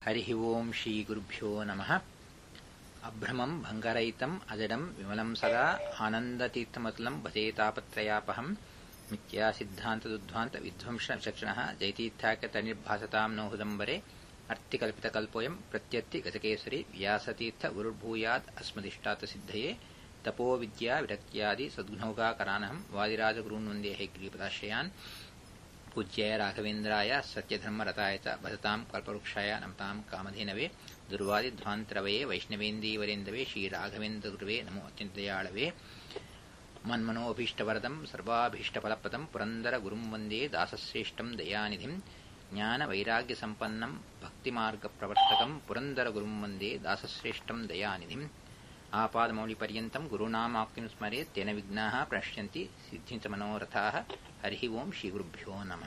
हरिः ओम् श्रीगुरुभ्यो नमः अभ्रमम् भङ्गरहितम् अजडम् विमलम् सदा आनन्दतीर्थमतुलम् भजेतापत्रयापहम् मिथ्यासिद्धान्तदुद्ध्वान्त विध्वंसचक्षणः जयतीर्थाख्यतनिर्भासताम् नो हृदम्बरे अर्थिकल्पितकल्पोऽयम् प्रत्यर्ति गजकेसरि व्यासतीर्थ गुरुर्भूयात् अस्मदिष्टातसिद्धये तपो विद्या विरक्त्यादि सद्गुणौकाकरानहम् वादिराजगुरून् वन्दे हैग्रीपदाश्रयान् पूज्याय राघवेन्द्राय सत्यधर्मरताय च भजताम् कल्पवृक्षाय नमताम् कामधेनवे दुर्वादिध्वान्तरवये वैष्णवेन्दीवरेन्दवे श्रीराघवेन्द्रगुरुवे नमो अत्यन्तदयाळवे मन्मनोऽभीष्टवरदम् सर्वाभीष्टफलप्रदम् पुरन्दरगुरुम् वन्दे दासश्रेष्ठम् दयानिधिम् ज्ञानवैराग्यसम्पन्नम् भक्तिमार्गप्रवर्तकम् पुरन्दरगुरुम् वन्दे दासश्रेष्ठम् दयानिधिम् आपादमौलिपर्यन्तम् गुरूणामाक्तिम् स्मरेत् तेन विघ्नाः प्रणश्यन्ति सिद्धिञ्च मनोरथाः ಹರಿ ಓಂ ಶ್ರೀ ಗುರುಭ್ಯೋ ನಮಃ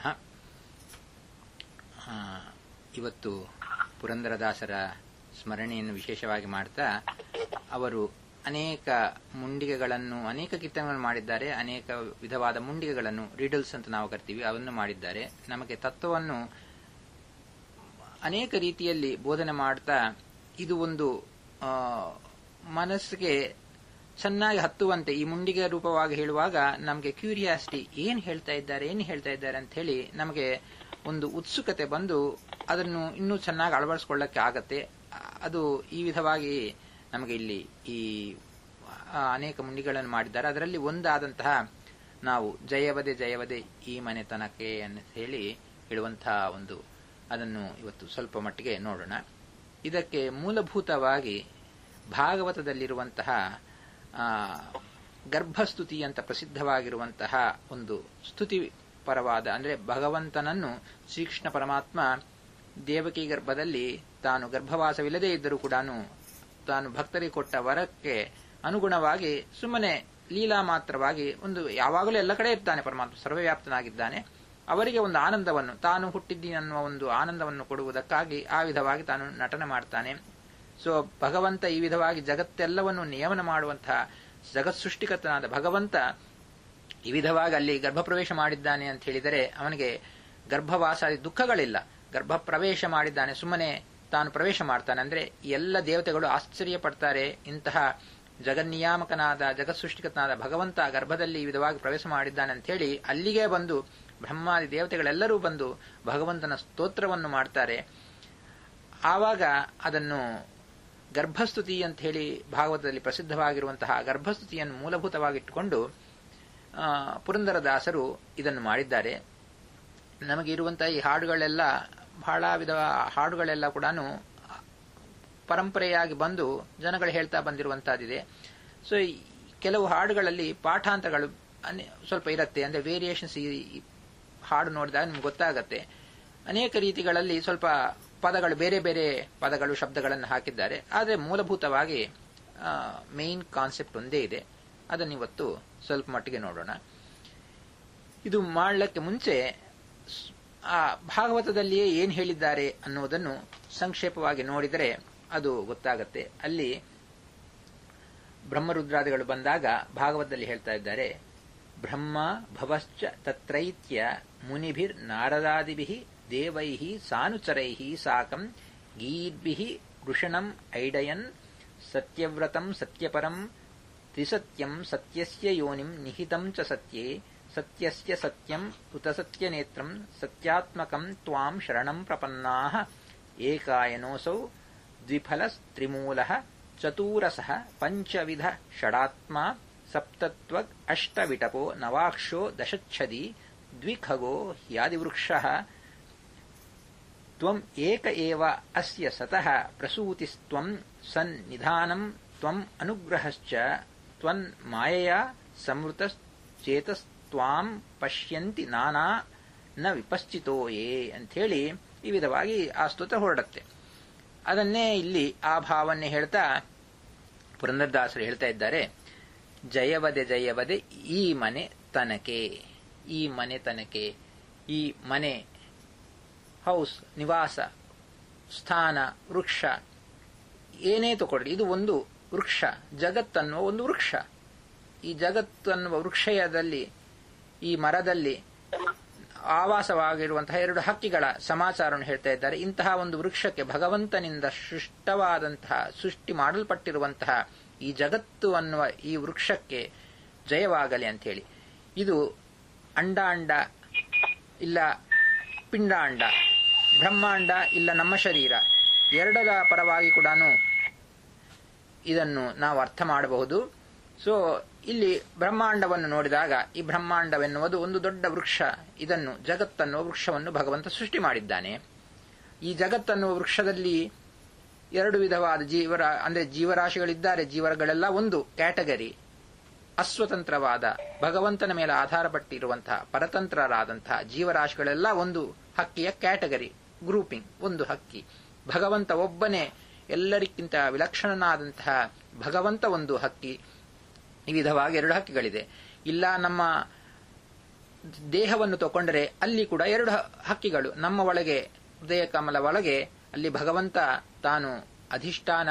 ಇವತ್ತು ಪುರಂದರದಾಸರ ಸ್ಮರಣೆಯನ್ನು ವಿಶೇಷವಾಗಿ ಮಾಡ್ತಾ ಅವರು ಅನೇಕ ಮುಂಡಿಗೆಗಳನ್ನು ಅನೇಕ ಕೀರ್ತನೆಗಳನ್ನು ಮಾಡಿದ್ದಾರೆ ಅನೇಕ ವಿಧವಾದ ಮುಂಡಿಗೆಗಳನ್ನು ರೀಡಲ್ಸ್ ಅಂತ ನಾವು ಕರಿತೀವಿ ಅವನ್ನು ಮಾಡಿದ್ದಾರೆ ನಮಗೆ ತತ್ವವನ್ನು ಅನೇಕ ರೀತಿಯಲ್ಲಿ ಬೋಧನೆ ಮಾಡ್ತಾ ಇದು ಒಂದು ಮನಸ್ಸಿಗೆ ಚೆನ್ನಾಗಿ ಹತ್ತುವಂತೆ ಈ ಮುಂಡಿಗೆ ರೂಪವಾಗಿ ಹೇಳುವಾಗ ನಮಗೆ ಕ್ಯೂರಿಯಾಸಿಟಿ ಏನ್ ಹೇಳ್ತಾ ಇದ್ದಾರೆ ಏನ್ ಹೇಳ್ತಾ ಇದ್ದಾರೆ ಅಂತ ಹೇಳಿ ನಮಗೆ ಒಂದು ಉತ್ಸುಕತೆ ಬಂದು ಅದನ್ನು ಇನ್ನೂ ಚೆನ್ನಾಗಿ ಅಳವಡಿಸಿಕೊಳ್ಳಕ್ಕೆ ಆಗತ್ತೆ ಅದು ಈ ವಿಧವಾಗಿ ನಮಗೆ ಇಲ್ಲಿ ಈ ಅನೇಕ ಮುಂಡಿಗಳನ್ನು ಮಾಡಿದ್ದಾರೆ ಅದರಲ್ಲಿ ಒಂದಾದಂತಹ ನಾವು ಜಯವದೆ ಜಯವದೆ ಈ ಮನೆತನಕ್ಕೆ ಅಂತ ಹೇಳಿ ಹೇಳುವಂತಹ ಒಂದು ಅದನ್ನು ಇವತ್ತು ಸ್ವಲ್ಪ ಮಟ್ಟಿಗೆ ನೋಡೋಣ ಇದಕ್ಕೆ ಮೂಲಭೂತವಾಗಿ ಭಾಗವತದಲ್ಲಿರುವಂತಹ ಗರ್ಭಸ್ತುತಿ ಅಂತ ಪ್ರಸಿದ್ಧವಾಗಿರುವಂತಹ ಒಂದು ಸ್ತುತಿ ಪರವಾದ ಅಂದರೆ ಭಗವಂತನನ್ನು ಶ್ರೀಕೃಷ್ಣ ಪರಮಾತ್ಮ ದೇವಕಿ ಗರ್ಭದಲ್ಲಿ ತಾನು ಗರ್ಭವಾಸವಿಲ್ಲದೇ ಇದ್ದರೂ ಕೂಡ ತಾನು ಭಕ್ತರಿಗೆ ಕೊಟ್ಟ ವರಕ್ಕೆ ಅನುಗುಣವಾಗಿ ಸುಮ್ಮನೆ ಲೀಲಾ ಮಾತ್ರವಾಗಿ ಒಂದು ಯಾವಾಗಲೂ ಎಲ್ಲ ಕಡೆ ಇರ್ತಾನೆ ಪರಮಾತ್ಮ ಸರ್ವವ್ಯಾಪ್ತನಾಗಿದ್ದಾನೆ ಅವರಿಗೆ ಒಂದು ಆನಂದವನ್ನು ತಾನು ಹುಟ್ಟಿದ್ದೀನಿ ಅನ್ನುವ ಒಂದು ಆನಂದವನ್ನು ಕೊಡುವುದಕ್ಕಾಗಿ ಆ ವಿಧವಾಗಿ ತಾನು ನಟನೆ ಮಾಡ್ತಾನೆ ಸೊ ಭಗವಂತ ಈ ವಿಧವಾಗಿ ಜಗತ್ತೆಲ್ಲವನ್ನು ನಿಯಮನ ಮಾಡುವಂತಹ ಜಗತ್ ಸೃಷ್ಟಿಕರ್ತನಾದ ಭಗವಂತ ಈ ವಿಧವಾಗಿ ಅಲ್ಲಿ ಗರ್ಭಪ್ರವೇಶ ಮಾಡಿದ್ದಾನೆ ಅಂತ ಹೇಳಿದರೆ ಅವನಿಗೆ ಗರ್ಭವಾಸಾದಿ ದುಃಖಗಳಿಲ್ಲ ಗರ್ಭ ಪ್ರವೇಶ ಮಾಡಿದ್ದಾನೆ ಸುಮ್ಮನೆ ತಾನು ಪ್ರವೇಶ ಮಾಡ್ತಾನೆ ಅಂದ್ರೆ ಎಲ್ಲ ದೇವತೆಗಳು ಆಶ್ಚರ್ಯ ಪಡ್ತಾರೆ ಇಂತಹ ಜಗನ್ನಿಯಾಮಕನಾದ ಜಗತ್ ಸೃಷ್ಟಿಕತನಾದ ಭಗವಂತ ಗರ್ಭದಲ್ಲಿ ಈ ವಿಧವಾಗಿ ಪ್ರವೇಶ ಮಾಡಿದ್ದಾನೆ ಅಂತ ಹೇಳಿ ಅಲ್ಲಿಗೆ ಬಂದು ಬ್ರಹ್ಮಾದಿ ದೇವತೆಗಳೆಲ್ಲರೂ ಬಂದು ಭಗವಂತನ ಸ್ತೋತ್ರವನ್ನು ಮಾಡ್ತಾರೆ ಆವಾಗ ಅದನ್ನು ಗರ್ಭಸ್ತುತಿ ಅಂತ ಹೇಳಿ ಭಾಗವತದಲ್ಲಿ ಪ್ರಸಿದ್ಧವಾಗಿರುವಂತಹ ಗರ್ಭಸ್ತುತಿಯನ್ನು ಮೂಲಭೂತವಾಗಿಟ್ಟುಕೊಂಡು ಪುರಂದರದಾಸರು ಇದನ್ನು ಮಾಡಿದ್ದಾರೆ ನಮಗೆ ಇರುವಂತಹ ಈ ಹಾಡುಗಳೆಲ್ಲ ಬಹಳ ವಿಧ ಹಾಡುಗಳೆಲ್ಲ ಕೂಡ ಪರಂಪರೆಯಾಗಿ ಬಂದು ಜನಗಳು ಹೇಳ್ತಾ ಬಂದಿರುವಂತಹದ್ದಿದೆ ಸೊ ಕೆಲವು ಹಾಡುಗಳಲ್ಲಿ ಪಾಠಾಂತರಗಳು ಸ್ವಲ್ಪ ಇರುತ್ತೆ ಅಂದ್ರೆ ವೇರಿಯೇಷನ್ಸ್ ಈ ಹಾಡು ನೋಡಿದಾಗ ನಿಮ್ಗೆ ಗೊತ್ತಾಗತ್ತೆ ಅನೇಕ ರೀತಿಗಳಲ್ಲಿ ಸ್ವಲ್ಪ ಪದಗಳು ಬೇರೆ ಬೇರೆ ಪದಗಳು ಶಬ್ದಗಳನ್ನು ಹಾಕಿದ್ದಾರೆ ಆದರೆ ಮೂಲಭೂತವಾಗಿ ಮೇನ್ ಕಾನ್ಸೆಪ್ಟ್ ಒಂದೇ ಇದೆ ಅದನ್ನು ಇವತ್ತು ಸ್ವಲ್ಪ ಮಟ್ಟಿಗೆ ನೋಡೋಣ ಇದು ಮಾಡಲಿಕ್ಕೆ ಮುಂಚೆ ಆ ಭಾಗವತದಲ್ಲಿಯೇ ಏನು ಹೇಳಿದ್ದಾರೆ ಅನ್ನೋದನ್ನು ಸಂಕ್ಷೇಪವಾಗಿ ನೋಡಿದರೆ ಅದು ಗೊತ್ತಾಗತ್ತೆ ಅಲ್ಲಿ ಬ್ರಹ್ಮರುದ್ರಾದಿಗಳು ಬಂದಾಗ ಭಾಗವತದಲ್ಲಿ ಹೇಳ್ತಾ ಇದ್ದಾರೆ ಬ್ರಹ್ಮ ಭವಶ್ಚ ತತ್ರೈತ್ಯ ಮುನಿಭಿರ್ ನಾರದಾದಿಭಿ ದೇವೈ ಸಾನುಚರೈ ಸಾಕಂ ಗೀರ್ಭಿ ವೃಷಣಂ ಐಡಯನ್ ಸತ್ಯವ್ರತಂ ಸತ್ಯಪರಂ ತ್ರಿಸತ್ಯಂ ಸತ್ಯಸ್ಯ ಯೋನಿಂ ನಿಹಿತಂ ಚ ಸತ್ಯೇ ಸತ್ಯಸ್ಯ ಸತ್ಯಂ ಉತ ಸತ್ಯನೇತ್ರಂ ಸತ್ಯಾತ್ಮಕಂ ತ್ವಾಂ ಶರಣಂ ಪ್ರಪನ್ನಾಃ ಏಕಾಯನೋಸೌ ದ್ವಿಫಲಸ್ತ್ರಿಮೂಲಃ ಚತೂರಸಃ ಪಂಚವಿಧ ಷಡಾತ್ಮ ಸಪ್ತತ್ವಗ್ ಅಷ್ಟವಿಟಪೋ ನವಾಕ್ಷೋ ದಶಚ್ಛದಿ ದ್ವಿಖಗೋ ಹ್ಯಾದಿವೃಕ್ಷಃ ತ್ವಂ ಏಕ ಏವ ಅಸ್ಯ ಸತಃ ಪ್ರಸೂತಿಸ್ತ್ವಂ ಸನ್ನಿಧಾನಂ ತ್ವಂ ಅನುಗ್ರಹಶ್ಚ ತ್ವನ್ ಮಾಯೆಯ ಸಂವೃತಶ್ಚೇತಸ್ತ್ವಾಂ ಪಶ್ಯಂತಿ ನಾನಾ ನ ವಿಪಶ್ಚಿತೋಯೇ ಅಂಥೇಳಿ ಈ ವಿಧವಾಗಿ ಆ ಸ್ತುತ ಹೊರಡತ್ತೆ ಅದನ್ನೇ ಇಲ್ಲಿ ಆ ಭಾವನ್ನೇ ಹೇಳ್ತಾ ಪುರಂದರದಾಸರು ಹೇಳ್ತಾ ಇದ್ದಾರೆ ಜಯವದೆ ಜಯವದೆ ಈ ಮನೆ ತನಕೆ ಈ ಮನೆ ತನಕೆ ಈ ಮನೆ ಹೌಸ್ ನಿವಾಸ ಸ್ಥಾನ ವೃಕ್ಷ ಏನೇ ತಗೊಳ್ಳಿ ಇದು ಒಂದು ವೃಕ್ಷ ಜಗತ್ತನ್ನುವ ಒಂದು ವೃಕ್ಷ ಈ ಜಗತ್ತನ್ನುವ ವೃಕ್ಷಯದಲ್ಲಿ ಈ ಮರದಲ್ಲಿ ಆವಾಸವಾಗಿರುವಂತಹ ಎರಡು ಹಕ್ಕಿಗಳ ಸಮಾಚಾರವನ್ನು ಹೇಳ್ತಾ ಇದ್ದಾರೆ ಇಂತಹ ಒಂದು ವೃಕ್ಷಕ್ಕೆ ಭಗವಂತನಿಂದ ಸೃಷ್ಟವಾದಂತಹ ಸೃಷ್ಟಿ ಮಾಡಲ್ಪಟ್ಟಿರುವಂತಹ ಈ ಜಗತ್ತು ಅನ್ನುವ ಈ ವೃಕ್ಷಕ್ಕೆ ಜಯವಾಗಲಿ ಅಂತ ಹೇಳಿ ಇದು ಅಂಡಾಂಡ ಇಲ್ಲ ಪಿಂಡಾಂಡ ಬ್ರಹ್ಮಾಂಡ ಇಲ್ಲ ನಮ್ಮ ಶರೀರ ಎರಡರ ಪರವಾಗಿ ಕೂಡ ಇದನ್ನು ನಾವು ಅರ್ಥ ಮಾಡಬಹುದು ಸೊ ಇಲ್ಲಿ ಬ್ರಹ್ಮಾಂಡವನ್ನು ನೋಡಿದಾಗ ಈ ಬ್ರಹ್ಮಾಂಡವೆನ್ನುವುದು ಒಂದು ದೊಡ್ಡ ವೃಕ್ಷ ಇದನ್ನು ಜಗತ್ತನ್ನುವ ವೃಕ್ಷವನ್ನು ಭಗವಂತ ಸೃಷ್ಟಿ ಮಾಡಿದ್ದಾನೆ ಈ ಜಗತ್ತನ್ನುವ ವೃಕ್ಷದಲ್ಲಿ ಎರಡು ವಿಧವಾದ ಜೀವರ ಅಂದ್ರೆ ಜೀವರಾಶಿಗಳಿದ್ದಾರೆ ಜೀವರಗಳೆಲ್ಲ ಒಂದು ಕ್ಯಾಟಗರಿ ಅಸ್ವತಂತ್ರವಾದ ಭಗವಂತನ ಮೇಲೆ ಆಧಾರಪಟ್ಟಿರುವಂತಹ ಪರತಂತ್ರರಾದಂತಹ ಜೀವರಾಶಿಗಳೆಲ್ಲ ಒಂದು ಹಕ್ಕಿಯ ಕ್ಯಾಟಗರಿ ಗ್ರೂಪಿಂಗ್ ಒಂದು ಹಕ್ಕಿ ಭಗವಂತ ಒಬ್ಬನೇ ಎಲ್ಲರಿಗಿಂತ ವಿಲಕ್ಷಣನಾದಂತಹ ಭಗವಂತ ಒಂದು ಹಕ್ಕಿ ಈ ವಿಧವಾಗಿ ಎರಡು ಹಕ್ಕಿಗಳಿದೆ ಇಲ್ಲ ನಮ್ಮ ದೇಹವನ್ನು ತಗೊಂಡರೆ ಅಲ್ಲಿ ಕೂಡ ಎರಡು ಹಕ್ಕಿಗಳು ನಮ್ಮ ಒಳಗೆ ಹೃದಯ ಕಮಲ ಒಳಗೆ ಅಲ್ಲಿ ಭಗವಂತ ತಾನು ಅಧಿಷ್ಠಾನ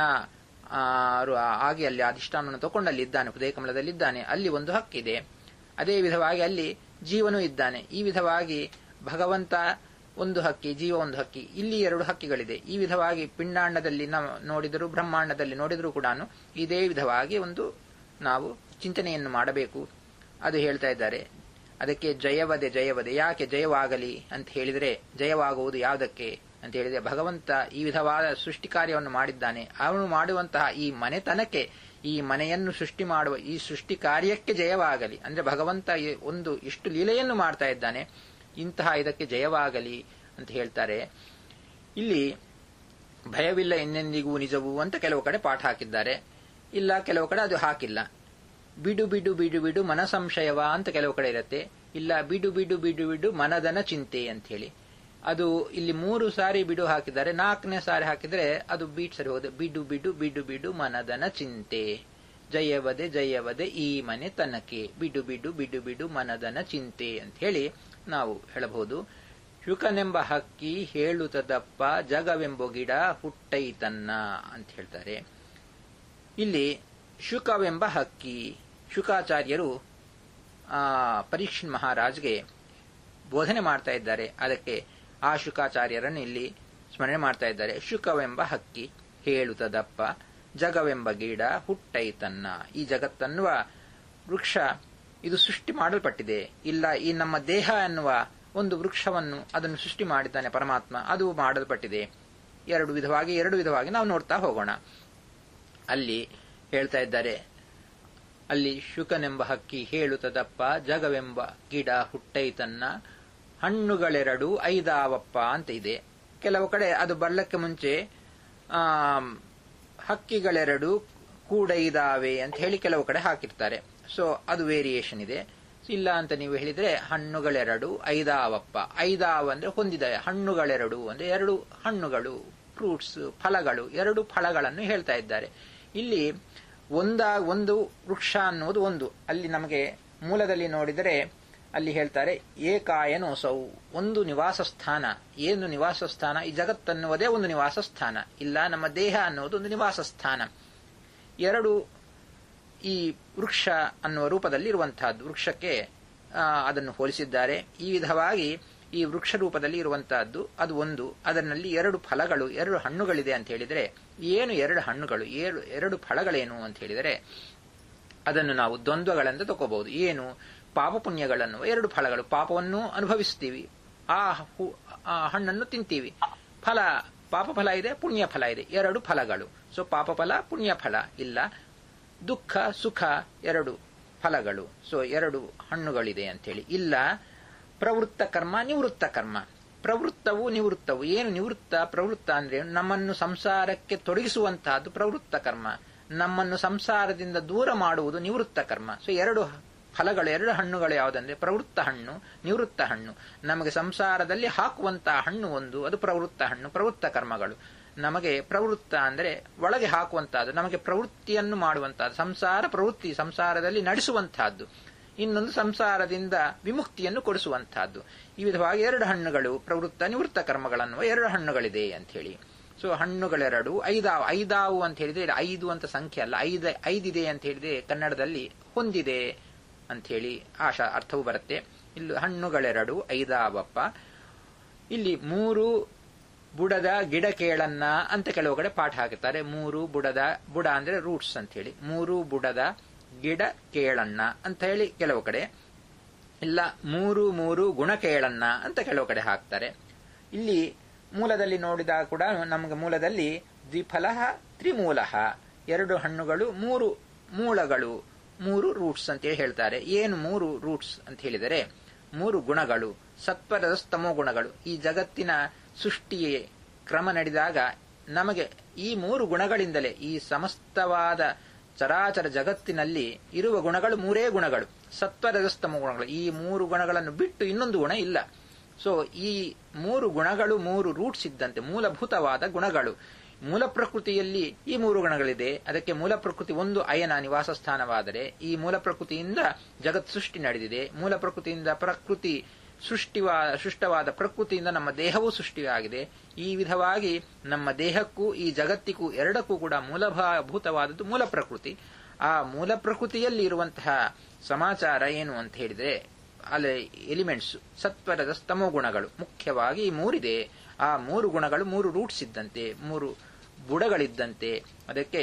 ಆಗಿ ಅಲ್ಲಿ ಅಧಿಷ್ಠಾನವನ್ನು ತಗೊಂಡಲ್ಲಿ ಇದ್ದಾನೆ ಹೃದಯ ಕಮಲದಲ್ಲಿದ್ದಾನೆ ಅಲ್ಲಿ ಒಂದು ಹಕ್ಕಿದೆ ಅದೇ ವಿಧವಾಗಿ ಅಲ್ಲಿ ಜೀವನೂ ಇದ್ದಾನೆ ಈ ವಿಧವಾಗಿ ಭಗವಂತ ಒಂದು ಹಕ್ಕಿ ಜೀವ ಒಂದು ಹಕ್ಕಿ ಇಲ್ಲಿ ಎರಡು ಹಕ್ಕಿಗಳಿದೆ ಈ ವಿಧವಾಗಿ ಪಿಂಡಾಂಡದಲ್ಲಿ ನಾವು ನೋಡಿದರೂ ಬ್ರಹ್ಮಾಂಡದಲ್ಲಿ ನೋಡಿದರೂ ಕೂಡ ಇದೇ ವಿಧವಾಗಿ ಒಂದು ನಾವು ಚಿಂತನೆಯನ್ನು ಮಾಡಬೇಕು ಅದು ಹೇಳ್ತಾ ಇದ್ದಾರೆ ಅದಕ್ಕೆ ಜಯವದೆ ಜಯವದೆ ಯಾಕೆ ಜಯವಾಗಲಿ ಅಂತ ಹೇಳಿದರೆ ಜಯವಾಗುವುದು ಯಾವುದಕ್ಕೆ ಅಂತ ಹೇಳಿದರೆ ಭಗವಂತ ಈ ವಿಧವಾದ ಸೃಷ್ಟಿ ಕಾರ್ಯವನ್ನು ಮಾಡಿದ್ದಾನೆ ಅವನು ಮಾಡುವಂತಹ ಈ ಮನೆತನಕ್ಕೆ ಈ ಮನೆಯನ್ನು ಸೃಷ್ಟಿ ಮಾಡುವ ಈ ಸೃಷ್ಟಿ ಕಾರ್ಯಕ್ಕೆ ಜಯವಾಗಲಿ ಅಂದ್ರೆ ಭಗವಂತ ಒಂದು ಇಷ್ಟು ಲೀಲೆಯನ್ನು ಮಾಡ್ತಾ ಇದ್ದಾನೆ ಇಂತಹ ಇದಕ್ಕೆ ಜಯವಾಗಲಿ ಅಂತ ಹೇಳ್ತಾರೆ ಇಲ್ಲಿ ಭಯವಿಲ್ಲ ಇನ್ನೆಂದಿಗೂ ನಿಜವು ಅಂತ ಕೆಲವು ಕಡೆ ಪಾಠ ಹಾಕಿದ್ದಾರೆ ಇಲ್ಲ ಕೆಲವು ಕಡೆ ಅದು ಹಾಕಿಲ್ಲ ಬಿಡು ಬಿಡು ಬಿಡು ಬಿಡು ಮನ ಸಂಶಯವ ಅಂತ ಕೆಲವು ಕಡೆ ಇರುತ್ತೆ ಇಲ್ಲ ಬಿಡು ಬಿಡು ಬಿಡು ಬಿಡು ಮನದನ ಚಿಂತೆ ಅಂತ ಹೇಳಿ ಅದು ಇಲ್ಲಿ ಮೂರು ಸಾರಿ ಬಿಡು ಹಾಕಿದ್ದಾರೆ ನಾಲ್ಕನೇ ಸಾರಿ ಹಾಕಿದ್ರೆ ಅದು ಬೀಟ್ ಸರಿ ಹೋಗುತ್ತೆ ಬಿಡು ಬಿಡು ಬಿಡು ಬಿಡು ಮನದನ ಚಿಂತೆ ಜಯವದೆ ಜಯವದೆ ಈ ಮನೆ ತನಕೆ ಬಿಡು ಬಿಡು ಬಿಡು ಬಿಡು ಮನದನ ಚಿಂತೆ ಅಂತ ಹೇಳಿ ನಾವು ಹೇಳಬಹುದು ಶುಕನೆಂಬ ಹಕ್ಕಿ ಹೇಳುತ್ತದಪ್ಪ ಜಗವೆಂಬ ಗಿಡ ಹುಟ್ಟೈತನ್ನ ಅಂತ ಹೇಳ್ತಾರೆ ಇಲ್ಲಿ ಶುಕವೆಂಬ ಹಕ್ಕಿ ಶುಕಾಚಾರ್ಯರು ಆ ಪರೀಕ್ಷಣ್ ಮಹಾರಾಜ್ಗೆ ಬೋಧನೆ ಮಾಡ್ತಾ ಇದ್ದಾರೆ ಅದಕ್ಕೆ ಆ ಶುಕಾಚಾರ್ಯರನ್ನು ಇಲ್ಲಿ ಸ್ಮರಣೆ ಮಾಡ್ತಾ ಇದ್ದಾರೆ ಶುಕವೆಂಬ ಹಕ್ಕಿ ಹೇಳುತ್ತದಪ್ಪ ಜಗವೆಂಬ ಗಿಡ ಹುಟ್ಟೈತನ್ನ ಈ ಜಗತ್ತನ್ನುವ ವೃಕ್ಷ ಇದು ಸೃಷ್ಟಿ ಮಾಡಲ್ಪಟ್ಟಿದೆ ಇಲ್ಲ ಈ ನಮ್ಮ ದೇಹ ಎನ್ನುವ ಒಂದು ವೃಕ್ಷವನ್ನು ಅದನ್ನು ಸೃಷ್ಟಿ ಮಾಡಿದ್ದಾನೆ ಪರಮಾತ್ಮ ಅದು ಮಾಡಲ್ಪಟ್ಟಿದೆ ಎರಡು ವಿಧವಾಗಿ ಎರಡು ವಿಧವಾಗಿ ನಾವು ನೋಡ್ತಾ ಹೋಗೋಣ ಅಲ್ಲಿ ಹೇಳ್ತಾ ಇದ್ದಾರೆ ಅಲ್ಲಿ ಶುಕನೆಂಬ ಹಕ್ಕಿ ಹೇಳುತ್ತದಪ್ಪ ಜಗವೆಂಬ ಗಿಡ ಹುಟ್ಟೈತನ್ನ ಹಣ್ಣುಗಳೆರಡು ಐದಾವಪ್ಪ ಅಂತ ಇದೆ ಕೆಲವು ಕಡೆ ಅದು ಬರ್ಲಕ್ಕೆ ಮುಂಚೆ ಆ ಹಕ್ಕಿಗಳೆರಡು ಕೂಡೈದಾವೆ ಅಂತ ಹೇಳಿ ಕೆಲವು ಕಡೆ ಹಾಕಿರ್ತಾರೆ ಸೊ ಅದು ವೇರಿಯೇಷನ್ ಇದೆ ಇಲ್ಲ ಅಂತ ನೀವು ಹೇಳಿದ್ರೆ ಹಣ್ಣುಗಳೆರಡು ಐದಾವಪ್ಪ ಐದಾವ ಅಂದ್ರೆ ಹೊಂದಿದೆ ಹಣ್ಣುಗಳೆರಡು ಅಂದ್ರೆ ಎರಡು ಹಣ್ಣುಗಳು ಫ್ರೂಟ್ಸ್ ಫಲಗಳು ಎರಡು ಫಲಗಳನ್ನು ಹೇಳ್ತಾ ಇದ್ದಾರೆ ಇಲ್ಲಿ ಒಂದ ಒಂದು ವೃಕ್ಷ ಅನ್ನುವುದು ಒಂದು ಅಲ್ಲಿ ನಮಗೆ ಮೂಲದಲ್ಲಿ ನೋಡಿದರೆ ಅಲ್ಲಿ ಹೇಳ್ತಾರೆ ಏಕಾಯನೋಸೌ ಒಂದು ನಿವಾಸ ಸ್ಥಾನ ಏನು ನಿವಾಸ ಸ್ಥಾನ ಈ ಜಗತ್ತನ್ನುವುದೇ ಒಂದು ನಿವಾಸ ಸ್ಥಾನ ಇಲ್ಲ ನಮ್ಮ ದೇಹ ಅನ್ನುವುದು ಒಂದು ನಿವಾಸ ಸ್ಥಾನ ಎರಡು ಈ ವೃಕ್ಷ ಅನ್ನುವ ರೂಪದಲ್ಲಿ ಇರುವಂತಹದ್ದು ವೃಕ್ಷಕ್ಕೆ ಅದನ್ನು ಹೋಲಿಸಿದ್ದಾರೆ ಈ ವಿಧವಾಗಿ ಈ ವೃಕ್ಷ ರೂಪದಲ್ಲಿ ಇರುವಂತಹದ್ದು ಅದು ಒಂದು ಅದರಲ್ಲಿ ಎರಡು ಫಲಗಳು ಎರಡು ಹಣ್ಣುಗಳಿದೆ ಅಂತ ಹೇಳಿದರೆ ಏನು ಎರಡು ಹಣ್ಣುಗಳು ಏಳು ಎರಡು ಫಲಗಳೇನು ಅಂತ ಹೇಳಿದರೆ ಅದನ್ನು ನಾವು ದ್ವಂದ್ವಗಳೆಂದ ತಗೋಬಹುದು ಏನು ಪಾಪ ಪುಣ್ಯಗಳನ್ನು ಎರಡು ಫಲಗಳು ಪಾಪವನ್ನು ಅನುಭವಿಸ್ತೀವಿ ಆ ಹಣ್ಣನ್ನು ತಿಂತೀವಿ ಫಲ ಪಾಪ ಫಲ ಇದೆ ಪುಣ್ಯ ಫಲ ಇದೆ ಎರಡು ಫಲಗಳು ಸೊ ಪಾಪ ಫಲ ಪುಣ್ಯ ಫಲ ಇಲ್ಲ ದುಃಖ ಸುಖ ಎರಡು ಫಲಗಳು ಸೊ ಎರಡು ಹಣ್ಣುಗಳಿದೆ ಅಂತೇಳಿ ಇಲ್ಲ ಪ್ರವೃತ್ತ ಕರ್ಮ ನಿವೃತ್ತ ಕರ್ಮ ಪ್ರವೃತ್ತವು ನಿವೃತ್ತವು ಏನು ನಿವೃತ್ತ ಪ್ರವೃತ್ತ ಅಂದ್ರೆ ನಮ್ಮನ್ನು ಸಂಸಾರಕ್ಕೆ ತೊಡಗಿಸುವಂತಹದ್ದು ಪ್ರವೃತ್ತ ಕರ್ಮ ನಮ್ಮನ್ನು ಸಂಸಾರದಿಂದ ದೂರ ಮಾಡುವುದು ನಿವೃತ್ತ ಕರ್ಮ ಸೊ ಎರಡು ಫಲಗಳು ಎರಡು ಹಣ್ಣುಗಳು ಯಾವುದಂದ್ರೆ ಪ್ರವೃತ್ತ ಹಣ್ಣು ನಿವೃತ್ತ ಹಣ್ಣು ನಮಗೆ ಸಂಸಾರದಲ್ಲಿ ಹಾಕುವಂತಹ ಹಣ್ಣು ಒಂದು ಅದು ಪ್ರವೃತ್ತ ಹಣ್ಣು ಪ್ರವೃತ್ತ ಕರ್ಮಗಳು ನಮಗೆ ಪ್ರವೃತ್ತ ಅಂದರೆ ಒಳಗೆ ಹಾಕುವಂತಹದ್ದು ನಮಗೆ ಪ್ರವೃತ್ತಿಯನ್ನು ಮಾಡುವಂತಹದ್ದು ಸಂಸಾರ ಪ್ರವೃತ್ತಿ ಸಂಸಾರದಲ್ಲಿ ನಡೆಸುವಂತಹದ್ದು ಇನ್ನೊಂದು ಸಂಸಾರದಿಂದ ವಿಮುಕ್ತಿಯನ್ನು ಕೊಡಿಸುವಂತಹದ್ದು ಈ ವಿಧವಾಗಿ ಎರಡು ಹಣ್ಣುಗಳು ಪ್ರವೃತ್ತ ನಿವೃತ್ತ ಕರ್ಮಗಳನ್ನು ಎರಡು ಹಣ್ಣುಗಳಿದೆ ಅಂತ ಹೇಳಿ ಸೊ ಹಣ್ಣುಗಳೆರಡು ಐದಾವು ಐದಾವು ಅಂತ ಹೇಳಿದ್ರೆ ಐದು ಅಂತ ಸಂಖ್ಯೆ ಅಲ್ಲ ಐದ ಐದಿದೆ ಅಂತ ಹೇಳಿದ್ರೆ ಕನ್ನಡದಲ್ಲಿ ಹೊಂದಿದೆ ಅಂತ ಹೇಳಿ ಆಶಾ ಅರ್ಥವು ಬರುತ್ತೆ ಇಲ್ಲಿ ಹಣ್ಣುಗಳೆರಡು ಐದಾವಪ್ಪ ಇಲ್ಲಿ ಮೂರು ಬುಡದ ಗಿಡ ಕೇಳನ್ನ ಅಂತ ಕೆಲವು ಕಡೆ ಪಾಠ ಹಾಕುತ್ತಾರೆ ಮೂರು ಬುಡದ ಬುಡ ಅಂದ್ರೆ ರೂಟ್ಸ್ ಅಂತ ಹೇಳಿ ಮೂರು ಬುಡದ ಗಿಡ ಕೇಳಣ್ಣ ಅಂತ ಹೇಳಿ ಕೆಲವು ಕಡೆ ಇಲ್ಲ ಮೂರು ಮೂರು ಗುಣ ಕೇಳಣ್ಣ ಅಂತ ಕೆಲವು ಕಡೆ ಹಾಕ್ತಾರೆ ಇಲ್ಲಿ ಮೂಲದಲ್ಲಿ ನೋಡಿದಾಗ ಕೂಡ ನಮಗೆ ಮೂಲದಲ್ಲಿ ದ್ವಿಫಲ ತ್ರಿಮೂಲ ಎರಡು ಹಣ್ಣುಗಳು ಮೂರು ಮೂಲಗಳು ಮೂರು ರೂಟ್ಸ್ ಅಂತೇಳಿ ಹೇಳ್ತಾರೆ ಏನು ಮೂರು ರೂಟ್ಸ್ ಅಂತ ಹೇಳಿದರೆ ಮೂರು ಗುಣಗಳು ಸತ್ವರದ ಸ್ತಮೋ ಗುಣಗಳು ಈ ಜಗತ್ತಿನ ಸೃಷ್ಟಿಯೇ ಕ್ರಮ ನಡೆದಾಗ ನಮಗೆ ಈ ಮೂರು ಗುಣಗಳಿಂದಲೇ ಈ ಸಮಸ್ತವಾದ ಚರಾಚರ ಜಗತ್ತಿನಲ್ಲಿ ಇರುವ ಗುಣಗಳು ಮೂರೇ ಗುಣಗಳು ಸತ್ವರಜಸ್ತಮ ಗುಣಗಳು ಈ ಮೂರು ಗುಣಗಳನ್ನು ಬಿಟ್ಟು ಇನ್ನೊಂದು ಗುಣ ಇಲ್ಲ ಸೊ ಈ ಮೂರು ಗುಣಗಳು ಮೂರು ರೂಟ್ಸ್ ಇದ್ದಂತೆ ಮೂಲಭೂತವಾದ ಗುಣಗಳು ಮೂಲ ಪ್ರಕೃತಿಯಲ್ಲಿ ಈ ಮೂರು ಗುಣಗಳಿದೆ ಅದಕ್ಕೆ ಮೂಲ ಪ್ರಕೃತಿ ಒಂದು ಅಯನ ನಿವಾಸ ಸ್ಥಾನವಾದರೆ ಈ ಮೂಲ ಪ್ರಕೃತಿಯಿಂದ ಜಗತ್ ಸೃಷ್ಟಿ ನಡೆದಿದೆ ಮೂಲ ಪ್ರಕೃತಿಯಿಂದ ಪ್ರಕೃತಿ ಸೃಷ್ಟಿವಾ ಸೃಷ್ಟವಾದ ಪ್ರಕೃತಿಯಿಂದ ನಮ್ಮ ದೇಹವೂ ಸೃಷ್ಟಿಯಾಗಿದೆ ಈ ವಿಧವಾಗಿ ನಮ್ಮ ದೇಹಕ್ಕೂ ಈ ಜಗತ್ತಿಗೂ ಎರಡಕ್ಕೂ ಕೂಡ ಮೂಲಭೂತವಾದದ್ದು ಮೂಲ ಪ್ರಕೃತಿ ಆ ಮೂಲ ಪ್ರಕೃತಿಯಲ್ಲಿ ಇರುವಂತಹ ಸಮಾಚಾರ ಏನು ಅಂತ ಹೇಳಿದ್ರೆ ಅಲ್ಲಿ ಎಲಿಮೆಂಟ್ಸ್ ಸತ್ವರದ ಸ್ತಮೋ ಗುಣಗಳು ಮುಖ್ಯವಾಗಿ ಈ ಮೂರಿದೆ ಆ ಮೂರು ಗುಣಗಳು ಮೂರು ರೂಟ್ಸ್ ಇದ್ದಂತೆ ಮೂರು ಬುಡಗಳಿದ್ದಂತೆ ಅದಕ್ಕೆ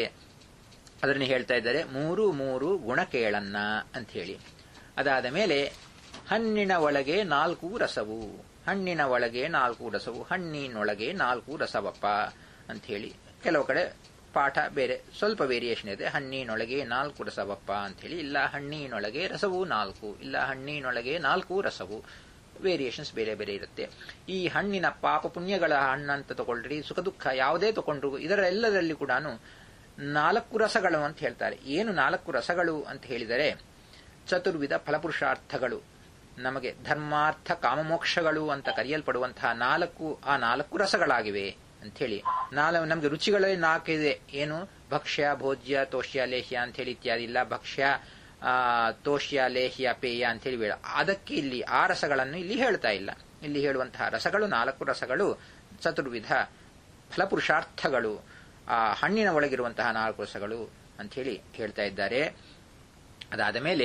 ಅದನ್ನು ಹೇಳ್ತಾ ಇದ್ದಾರೆ ಮೂರು ಮೂರು ಗುಣ ಕೇಳನ್ನ ಅಂತ ಹೇಳಿ ಅದಾದ ಮೇಲೆ ಹಣ್ಣಿನ ಒಳಗೆ ನಾಲ್ಕು ರಸವು ಹಣ್ಣಿನ ಒಳಗೆ ನಾಲ್ಕು ರಸವು ಹಣ್ಣಿನೊಳಗೆ ನಾಲ್ಕು ರಸವಪ್ಪ ಅಂತ ಹೇಳಿ ಕೆಲವು ಕಡೆ ಪಾಠ ಬೇರೆ ಸ್ವಲ್ಪ ವೇರಿಯೇಷನ್ ಇದೆ ಹಣ್ಣಿನೊಳಗೆ ನಾಲ್ಕು ರಸವಪ್ಪ ಅಂತ ಹೇಳಿ ಇಲ್ಲ ಹಣ್ಣಿನೊಳಗೆ ರಸವು ನಾಲ್ಕು ಇಲ್ಲ ಹಣ್ಣಿನೊಳಗೆ ನಾಲ್ಕು ರಸವು ವೇರಿಯೇಷನ್ಸ್ ಬೇರೆ ಬೇರೆ ಇರುತ್ತೆ ಈ ಹಣ್ಣಿನ ಪಾಪ ಪುಣ್ಯಗಳ ಹಣ್ಣಂತ ತಗೊಳ್ರಿ ಸುಖ ದುಃಖ ಯಾವುದೇ ತಗೊಂಡ್ರು ಇದರೆಲ್ಲದರಲ್ಲಿ ಕೂಡ ನಾಲ್ಕು ರಸಗಳು ಅಂತ ಹೇಳ್ತಾರೆ ಏನು ನಾಲ್ಕು ರಸಗಳು ಅಂತ ಹೇಳಿದರೆ ಚತುರ್ವಿಧ ಫಲಪುರುಷಾರ್ಥಗಳು ನಮಗೆ ಧರ್ಮಾರ್ಥ ಕಾಮಮೋಕ್ಷಗಳು ಅಂತ ಕರೆಯಲ್ಪಡುವಂತಹ ನಾಲ್ಕು ಆ ನಾಲ್ಕು ರಸಗಳಾಗಿವೆ ಅಂತ ಹೇಳಿ ನಾಲ್ ನಮಗೆ ರುಚಿಗಳಲ್ಲಿ ನಾಲ್ಕಿದೆ ಏನು ಭಕ್ಷ್ಯ ಭೋಜ್ಯ ತೋಷ್ಯ ಲೇಹ್ಯ ಅಂತ ಹೇಳಿ ಇತ್ಯಾದಿ ಇಲ್ಲ ಭಕ್ಷ್ಯ ತೋಷ್ಯ ಲೇಹ್ಯ ಪೇಯ ಅಂತ ಹೇಳಿ ಬೇಡ ಅದಕ್ಕೆ ಇಲ್ಲಿ ಆ ರಸಗಳನ್ನು ಇಲ್ಲಿ ಹೇಳ್ತಾ ಇಲ್ಲ ಇಲ್ಲಿ ಹೇಳುವಂತಹ ರಸಗಳು ನಾಲ್ಕು ರಸಗಳು ಚತುರ್ವಿಧ ಫಲಪುರುಷಾರ್ಥಗಳು ಆ ಹಣ್ಣಿನ ಒಳಗಿರುವಂತಹ ನಾಲ್ಕು ರಸಗಳು ಅಂತ ಹೇಳಿ ಹೇಳ್ತಾ ಇದ್ದಾರೆ ಅದಾದ ಮೇಲೆ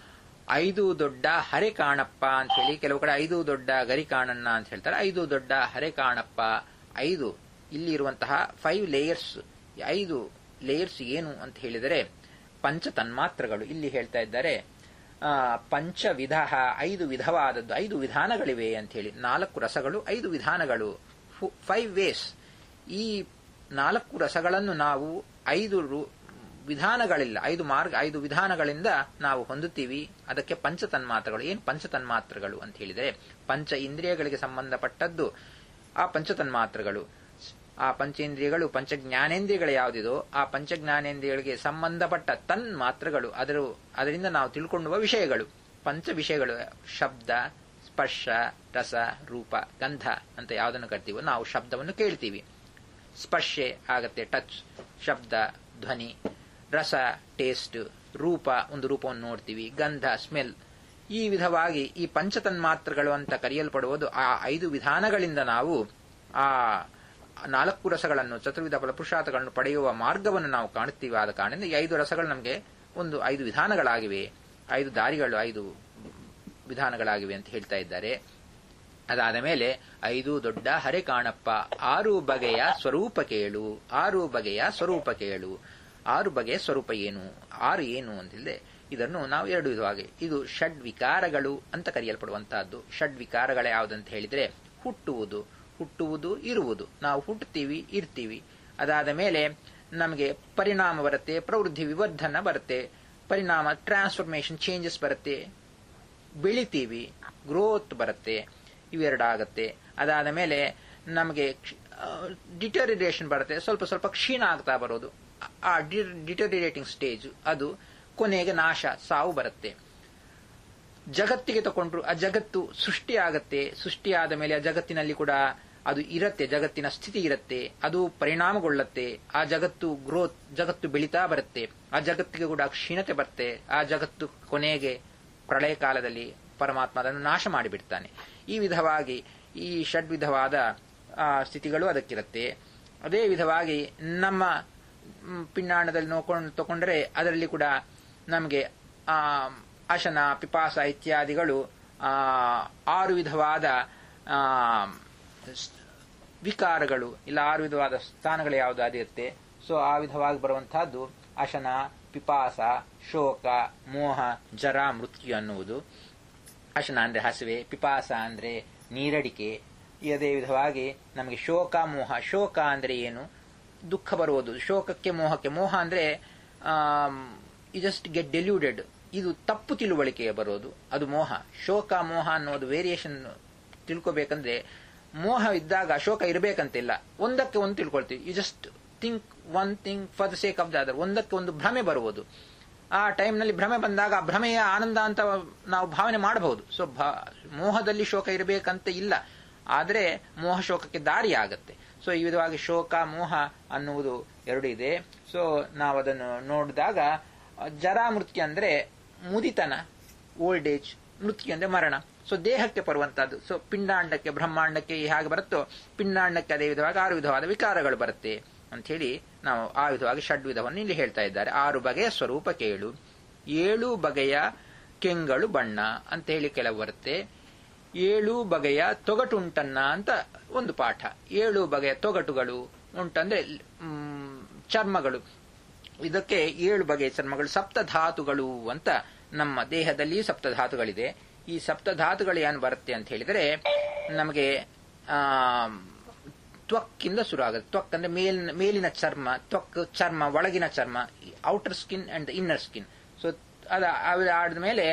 ಐದು ದೊಡ್ಡ ಹರೆ ಕಾಣಪ್ಪ ಅಂತ ಹೇಳಿ ಕೆಲವು ಕಡೆ ಐದು ದೊಡ್ಡ ಗರಿ ಕಾಣಣ್ಣ ಅಂತ ಹೇಳ್ತಾರೆ ಐದು ದೊಡ್ಡ ಹರೆ ಕಾಣಪ್ಪ ಐದು ಇಲ್ಲಿ ಇರುವಂತಹ ಫೈವ್ ಲೇಯರ್ಸ್ ಐದು ಲೇಯರ್ಸ್ ಏನು ಅಂತ ಹೇಳಿದರೆ ಪಂಚ ತನ್ಮಾತ್ರಗಳು ಇಲ್ಲಿ ಹೇಳ್ತಾ ಇದ್ದಾರೆ ಪಂಚ ವಿಧ ಐದು ವಿಧವಾದದ್ದು ಐದು ವಿಧಾನಗಳಿವೆ ಅಂತ ಹೇಳಿ ನಾಲ್ಕು ರಸಗಳು ಐದು ವಿಧಾನಗಳು ಫೈವ್ ವೇಸ್ ಈ ನಾಲ್ಕು ರಸಗಳನ್ನು ನಾವು ಐದು ವಿಧಾನಗಳಿಲ್ಲ ಐದು ಮಾರ್ಗ ಐದು ವಿಧಾನಗಳಿಂದ ನಾವು ಹೊಂದುತ್ತೀವಿ ಅದಕ್ಕೆ ಪಂಚ ತನ್ಮಾತ್ರಗಳು ಏನು ಪಂಚ ತನ್ಮಾತ್ರಗಳು ಅಂತ ಹೇಳಿದರೆ ಪಂಚ ಇಂದ್ರಿಯಗಳಿಗೆ ಸಂಬಂಧಪಟ್ಟದ್ದು ಆ ಪಂಚ ತನ್ಮಾತ್ರಗಳು ಆ ಪಂಚೇಂದ್ರಿಯಗಳು ಪಂಚ ಜ್ಞಾನೇಂದ್ರಿಯಗಳು ಯಾವುದಿದೋ ಆ ಪಂಚ ಜ್ಞಾನೇಂದ್ರಿಯಗಳಿಗೆ ಸಂಬಂಧಪಟ್ಟ ತನ್ಮಾತ್ರಗಳು ಅದರ ಅದರಿಂದ ನಾವು ತಿಳ್ಕೊಳ್ಳುವ ವಿಷಯಗಳು ಪಂಚ ವಿಷಯಗಳು ಶಬ್ದ ಸ್ಪರ್ಶ ರಸ ರೂಪ ಗಂಧ ಅಂತ ಯಾವುದನ್ನು ಕರಿತೀವೋ ನಾವು ಶಬ್ದವನ್ನು ಕೇಳ್ತೀವಿ ಸ್ಪರ್ಶೆ ಆಗತ್ತೆ ಟಚ್ ಶಬ್ದ ಧ್ವನಿ ರಸ ಟೇಸ್ಟ್ ರೂಪ ಒಂದು ರೂಪವನ್ನು ನೋಡ್ತೀವಿ ಗಂಧ ಸ್ಮೆಲ್ ಈ ವಿಧವಾಗಿ ಈ ಪಂಚತನ್ಮಾತ್ರಗಳು ಅಂತ ಕರೆಯಲ್ಪಡುವುದು ಆ ಐದು ವಿಧಾನಗಳಿಂದ ನಾವು ಆ ನಾಲ್ಕು ರಸಗಳನ್ನು ಚತುರ್ವಿಧ ಫಲಪುರುಷಾರ್ಥಗಳನ್ನು ಪಡೆಯುವ ಮಾರ್ಗವನ್ನು ನಾವು ಕಾಣುತ್ತೀವಿ ಆದ ಕಾರಣದಿಂದ ಈ ಐದು ರಸಗಳು ನಮಗೆ ಒಂದು ಐದು ವಿಧಾನಗಳಾಗಿವೆ ಐದು ದಾರಿಗಳು ಐದು ವಿಧಾನಗಳಾಗಿವೆ ಅಂತ ಹೇಳ್ತಾ ಇದ್ದಾರೆ ಅದಾದ ಮೇಲೆ ಐದು ದೊಡ್ಡ ಹರೆ ಕಾಣಪ್ಪ ಆರು ಬಗೆಯ ಸ್ವರೂಪ ಕೇಳು ಆರು ಬಗೆಯ ಸ್ವರೂಪ ಕೇಳು ಆರು ಬಗೆಯ ಸ್ವರೂಪ ಏನು ಆರು ಏನು ಅಂತಿಲ್ಲದೆ ಇದನ್ನು ನಾವು ಎರಡು ವಿಧವಾಗಿ ಇದು ಷಡ್ ವಿಕಾರಗಳು ಅಂತ ಕರೆಯಲ್ಪಡುವಂತಹದ್ದು ಷಡ್ ವಿಕಾರಗಳು ಯಾವುದಂತ ಹೇಳಿದ್ರೆ ಹುಟ್ಟುವುದು ಹುಟ್ಟುವುದು ಇರುವುದು ನಾವು ಹುಟ್ಟುತ್ತೀವಿ ಇರ್ತೀವಿ ಅದಾದ ಮೇಲೆ ನಮಗೆ ಪರಿಣಾಮ ಬರುತ್ತೆ ಪ್ರವೃದ್ಧಿ ವಿವರ್ಧನ ಬರುತ್ತೆ ಪರಿಣಾಮ ಟ್ರಾನ್ಸ್ಫಾರ್ಮೇಶನ್ ಚೇಂಜಸ್ ಬರುತ್ತೆ ಬೆಳಿತೀವಿ ಗ್ರೋತ್ ಬರುತ್ತೆ ಇವೆರಡಾಗತ್ತೆ ಅದಾದ ಮೇಲೆ ನಮಗೆ ಡಿಟರಿರೇಷನ್ ಬರುತ್ತೆ ಸ್ವಲ್ಪ ಸ್ವಲ್ಪ ಕ್ಷೀಣ ಆಗ್ತಾ ಬರೋದು ಆ ಡಿಟರಿರೇಟಿಂಗ್ ಸ್ಟೇಜ್ ಅದು ಕೊನೆಗೆ ನಾಶ ಸಾವು ಬರುತ್ತೆ ಜಗತ್ತಿಗೆ ತಗೊಂಡ್ರು ಆ ಜಗತ್ತು ಸೃಷ್ಟಿ ಆಗತ್ತೆ ಸೃಷ್ಟಿಯಾದ ಮೇಲೆ ಆ ಜಗತ್ತಿನಲ್ಲಿ ಕೂಡ ಅದು ಇರತ್ತೆ ಜಗತ್ತಿನ ಸ್ಥಿತಿ ಇರುತ್ತೆ ಅದು ಪರಿಣಾಮಗೊಳ್ಳುತ್ತೆ ಆ ಜಗತ್ತು ಗ್ರೋತ್ ಜಗತ್ತು ಬೆಳೀತಾ ಬರುತ್ತೆ ಆ ಜಗತ್ತಿಗೆ ಕೂಡ ಕ್ಷೀಣತೆ ಬರುತ್ತೆ ಆ ಜಗತ್ತು ಕೊನೆಗೆ ಪ್ರಳಯ ಕಾಲದಲ್ಲಿ ಪರಮಾತ್ಮ ಅದನ್ನು ನಾಶ ಮಾಡಿಬಿಡ್ತಾನೆ ಈ ವಿಧವಾಗಿ ಈ ಷಡ್ವಿಧವಾದ ಸ್ಥಿತಿಗಳು ಅದಕ್ಕಿರುತ್ತೆ ಅದೇ ವಿಧವಾಗಿ ನಮ್ಮ ಪಿಂಡಾಂಡದಲ್ಲಿ ನೋಕೊಂಡು ತಗೊಂಡ್ರೆ ಅದರಲ್ಲಿ ಕೂಡ ನಮಗೆ ಆ ಅಶನ ಪಿಪಾಸ ಇತ್ಯಾದಿಗಳು ಆರು ವಿಧವಾದ ವಿಕಾರಗಳು ಇಲ್ಲ ಆರು ವಿಧವಾದ ಸ್ಥಾನಗಳು ಯಾವುದಾದಿರುತ್ತೆ ಸೊ ಆ ವಿಧವಾಗಿ ಬರುವಂತಹದ್ದು ಅಶನ ಪಿಪಾಸ ಶೋಕ ಮೋಹ ಜರ ಮೃತ್ಯು ಅನ್ನುವುದು ಅಶನ ಅಂದ್ರೆ ಹಸಿವೆ ಪಿಪಾಸ ಅಂದ್ರೆ ನೀರಡಿಕೆ ಅದೇ ವಿಧವಾಗಿ ನಮಗೆ ಶೋಕ ಮೋಹ ಶೋಕ ಅಂದ್ರೆ ಏನು ದುಃಖ ಬರುವುದು ಶೋಕಕ್ಕೆ ಮೋಹಕ್ಕೆ ಮೋಹ ಅಂದ್ರೆ ಜಸ್ಟ್ ಗೆಟ್ ಡೆಲ್ಯೂಡೆಡ್ ಇದು ತಪ್ಪು ತಿಳುವಳಿಕೆಯ ಬರೋದು ಅದು ಮೋಹ ಶೋಕ ಮೋಹ ಅನ್ನೋದು ವೇರಿಯೇಷನ್ ತಿಳ್ಕೊಬೇಕಂದ್ರೆ ಮೋಹ ಇದ್ದಾಗ ಶೋಕ ಇರಬೇಕಂತಿಲ್ಲ ಒಂದಕ್ಕೆ ಒಂದು ತಿಳ್ಕೊಳ್ತೀವಿ you just think one thing for the sake of the other ಒಂದಕ್ಕೆ ಒಂದು ಭ್ರಮೆ ಬರುವುದು ಆ ಟೈಮ್ನಲ್ಲಿ ಭ್ರಮೆ ಬಂದಾಗ ಆ ಭ್ರಮೆಯ ಆನಂದ ಅಂತ ನಾವು ಭಾವನೆ ಮಾಡಬಹುದು ಸೊ ಮೋಹದಲ್ಲಿ ಶೋಕ ಇರಬೇಕಂತ ಇಲ್ಲ ಆದರೆ ಮೋಹ ಶೋಕಕ್ಕೆ ದಾರಿ ಆಗತ್ತೆ ಸೊ ಈ ವಿಧವಾಗಿ ಶೋಕ ಮೋಹ ಅನ್ನುವುದು ಎರಡು ಇದೆ ಸೊ ನಾವು ಅದನ್ನು ನೋಡಿದಾಗ ಜರ ಮೃತ್ಯು ಅಂದ್ರೆ ಮುದಿತನ ಓಲ್ಡ್ ಏಜ್ ಮೃತ್ಯು ಅಂದ್ರೆ ಮರಣ ಸೊ ದೇಹಕ್ಕೆ ಬರುವಂತಹದ್ದು ಸೊ ಪಿಂಡಾಂಡಕ್ಕೆ ಬ್ರಹ್ಮಾಂಡಕ್ಕೆ ಹೇಗೆ ಬರುತ್ತೋ ಪಿಂಡಾಂಡಕ್ಕೆ ಅದೇ ವಿಧವಾಗಿ ಆರು ವಿಧವಾದ ವಿಕಾರಗಳು ಬರುತ್ತೆ ಅಂತ ಹೇಳಿ ನಾವು ಆ ವಿಧವಾಗಿ ಷಡ್ವಿಧವನ್ನು ಇಲ್ಲಿ ಹೇಳ್ತಾ ಇದ್ದಾರೆ ಆರು ಬಗೆಯ ಸ್ವರೂಪ ಕೇಳು ಏಳು ಬಗೆಯ ಕೆಂಗಳು ಬಣ್ಣ ಅಂತ ಹೇಳಿ ಕೆಲವು ಬರುತ್ತೆ ಏಳು ಬಗೆಯ ತೊಗಟುಂಟನ್ನ ಅಂತ ಒಂದು ಪಾಠ ಏಳು ಬಗೆಯ ತೊಗಟುಗಳು ಉಂಟಂದ್ರೆ ಚರ್ಮಗಳು ಇದಕ್ಕೆ ಏಳು ಬಗೆಯ ಚರ್ಮಗಳು ಸಪ್ತಧಾತುಗಳು ಅಂತ ನಮ್ಮ ದೇಹದಲ್ಲಿ ಸಪ್ತಧಾತುಗಳಿದೆ ಈ ಸಪ್ತಧಾತುಗಳು ಏನು ಬರುತ್ತೆ ಅಂತ ಹೇಳಿದರೆ ನಮಗೆ ಆ ತ್ವಕ್ಕಿಂದ ಶುರು ಆಗುತ್ತೆ ತ್ವಕ್ ಅಂದ್ರೆ ಮೇಲಿನ ಮೇಲಿನ ಚರ್ಮ ತ್ವಕ್ ಚರ್ಮ ಒಳಗಿನ ಚರ್ಮ outer skin and inner skin so ಅದ ಆದ ಮೇಲೆ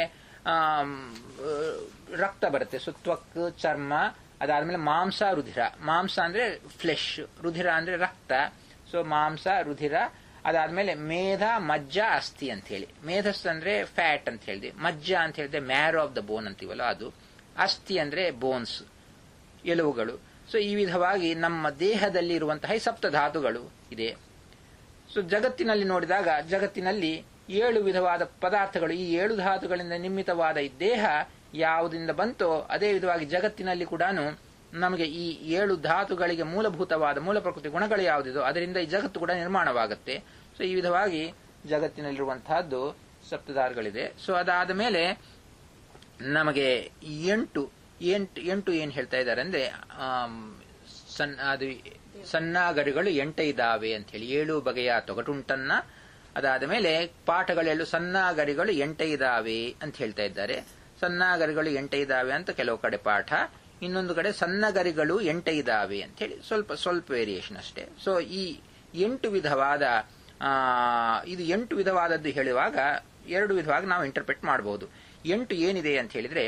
ರಕ್ತ ಬರುತ್ತೆ ಸೊ ತ್ವಕ್ ಚರ್ಮ ಅದಾದ್ಮೇಲೆ ಮಾಂಸ ರುಧಿರ ಮಾಂಸ ಅಂದ್ರೆ ಫ್ಲೆಶ್ ರುಧಿರ ಅಂದ್ರೆ ರಕ್ತ ಸೊ ಮಾಂಸ ರುಧಿರ ಅದಾದ್ಮೇಲೆ ಮೇಧ ಮಜ್ಜ ಅಸ್ಥಿ ಅಂತ ಹೇಳಿ ಮೇಧಸ್ ಅಂದ್ರೆ ಫ್ಯಾಟ್ ಅಂತ ಹೇಳಿದೆ ಮಜ್ಜ ಅಂತ ಹೇಳಿದ್ರೆ ಮ್ಯಾರೋ ಆಫ್ ದ ಬೋನ್ ಅಂತೀವಲ್ಲ ಅದು ಅಸ್ಥಿ ಅಂದ್ರೆ ಬೋನ್ಸ್ ಎಲುವುಗಳು ಸೊ ಈ ವಿಧವಾಗಿ ನಮ್ಮ ದೇಹದಲ್ಲಿ ಇರುವಂತಹ ಸಪ್ತಧಾತುಗಳು ಇದೆ ಸೊ ಜಗತ್ತಿನಲ್ಲಿ ನೋಡಿದಾಗ ಜಗತ್ತಿನಲ್ಲಿ ಏಳು ವಿಧವಾದ ಪದಾರ್ಥಗಳು ಈ ಏಳು ಧಾತುಗಳಿಂದ ನಿರ್ಮಿತವಾದ ಈ ದೇಹ ಯಾವುದರಿಂದ ಬಂತೋ ಅದೇ ವಿಧವಾಗಿ ಜಗತ್ತಿನಲ್ಲಿ ಕೂಡ ನಮಗೆ ಈ ಏಳು ಧಾತುಗಳಿಗೆ ಮೂಲಭೂತವಾದ ಮೂಲ ಪ್ರಕೃತಿ ಗುಣಗಳು ಯಾವುದಿದೋ ಅದರಿಂದ ಈ ಜಗತ್ತು ಕೂಡ ನಿರ್ಮಾಣವಾಗುತ್ತೆ ಸೊ ಈ ವಿಧವಾಗಿ ಜಗತ್ತಿನಲ್ಲಿರುವಂತಹದ್ದು ಸಪ್ತಧಾರಗಳಿದೆ ಸೊ ಅದಾದ ಮೇಲೆ ನಮಗೆ ಎಂಟು ಎಂಟು ಎಂಟು ಏನ್ ಹೇಳ್ತಾ ಇದ್ದಾರೆ ಅಂದ್ರೆ ಸಣ್ಣ ಅದು ಸಣ್ಣಗರಿಗಳು ಎಂಟ ಇದಾವೆ ಅಂತ ಹೇಳಿ ಏಳು ಬಗೆಯ ತೊಗಟುಂಟನ್ನ ಅದಾದ ಮೇಲೆ ಪಾಠಗಳೆಲ್ಲೂ ಸಣ್ಣಗರಿಗಳು ಎಂಟ ಇದಾವೆ ಅಂತ ಹೇಳ್ತಾ ಇದ್ದಾರೆ ಸಣ್ಣಗರಿಗಳು ಎಂಟ ಇದಾವೆ ಅಂತ ಕೆಲವು ಕಡೆ ಪಾಠ ಇನ್ನೊಂದು ಕಡೆ ಸಣ್ಣಗರಿಗಳು ಎಂಟ ಇದಾವೆ ಅಂತ ಹೇಳಿ ಸ್ವಲ್ಪ ಸ್ವಲ್ಪ ವೇರಿಯೇಷನ್ ಅಷ್ಟೇ ಸೊ ಈ ಎಂಟು ವಿಧವಾದ ಇದು ಎಂಟು ವಿಧವಾದದ್ದು ಹೇಳುವಾಗ ಎರಡು ವಿಧವಾಗಿ ನಾವು ಇಂಟರ್ಪ್ರೆಟ್ ಮಾಡಬಹುದು ಎಂಟು ಏನಿದೆ ಅಂತ ಹೇಳಿದ್ರೆ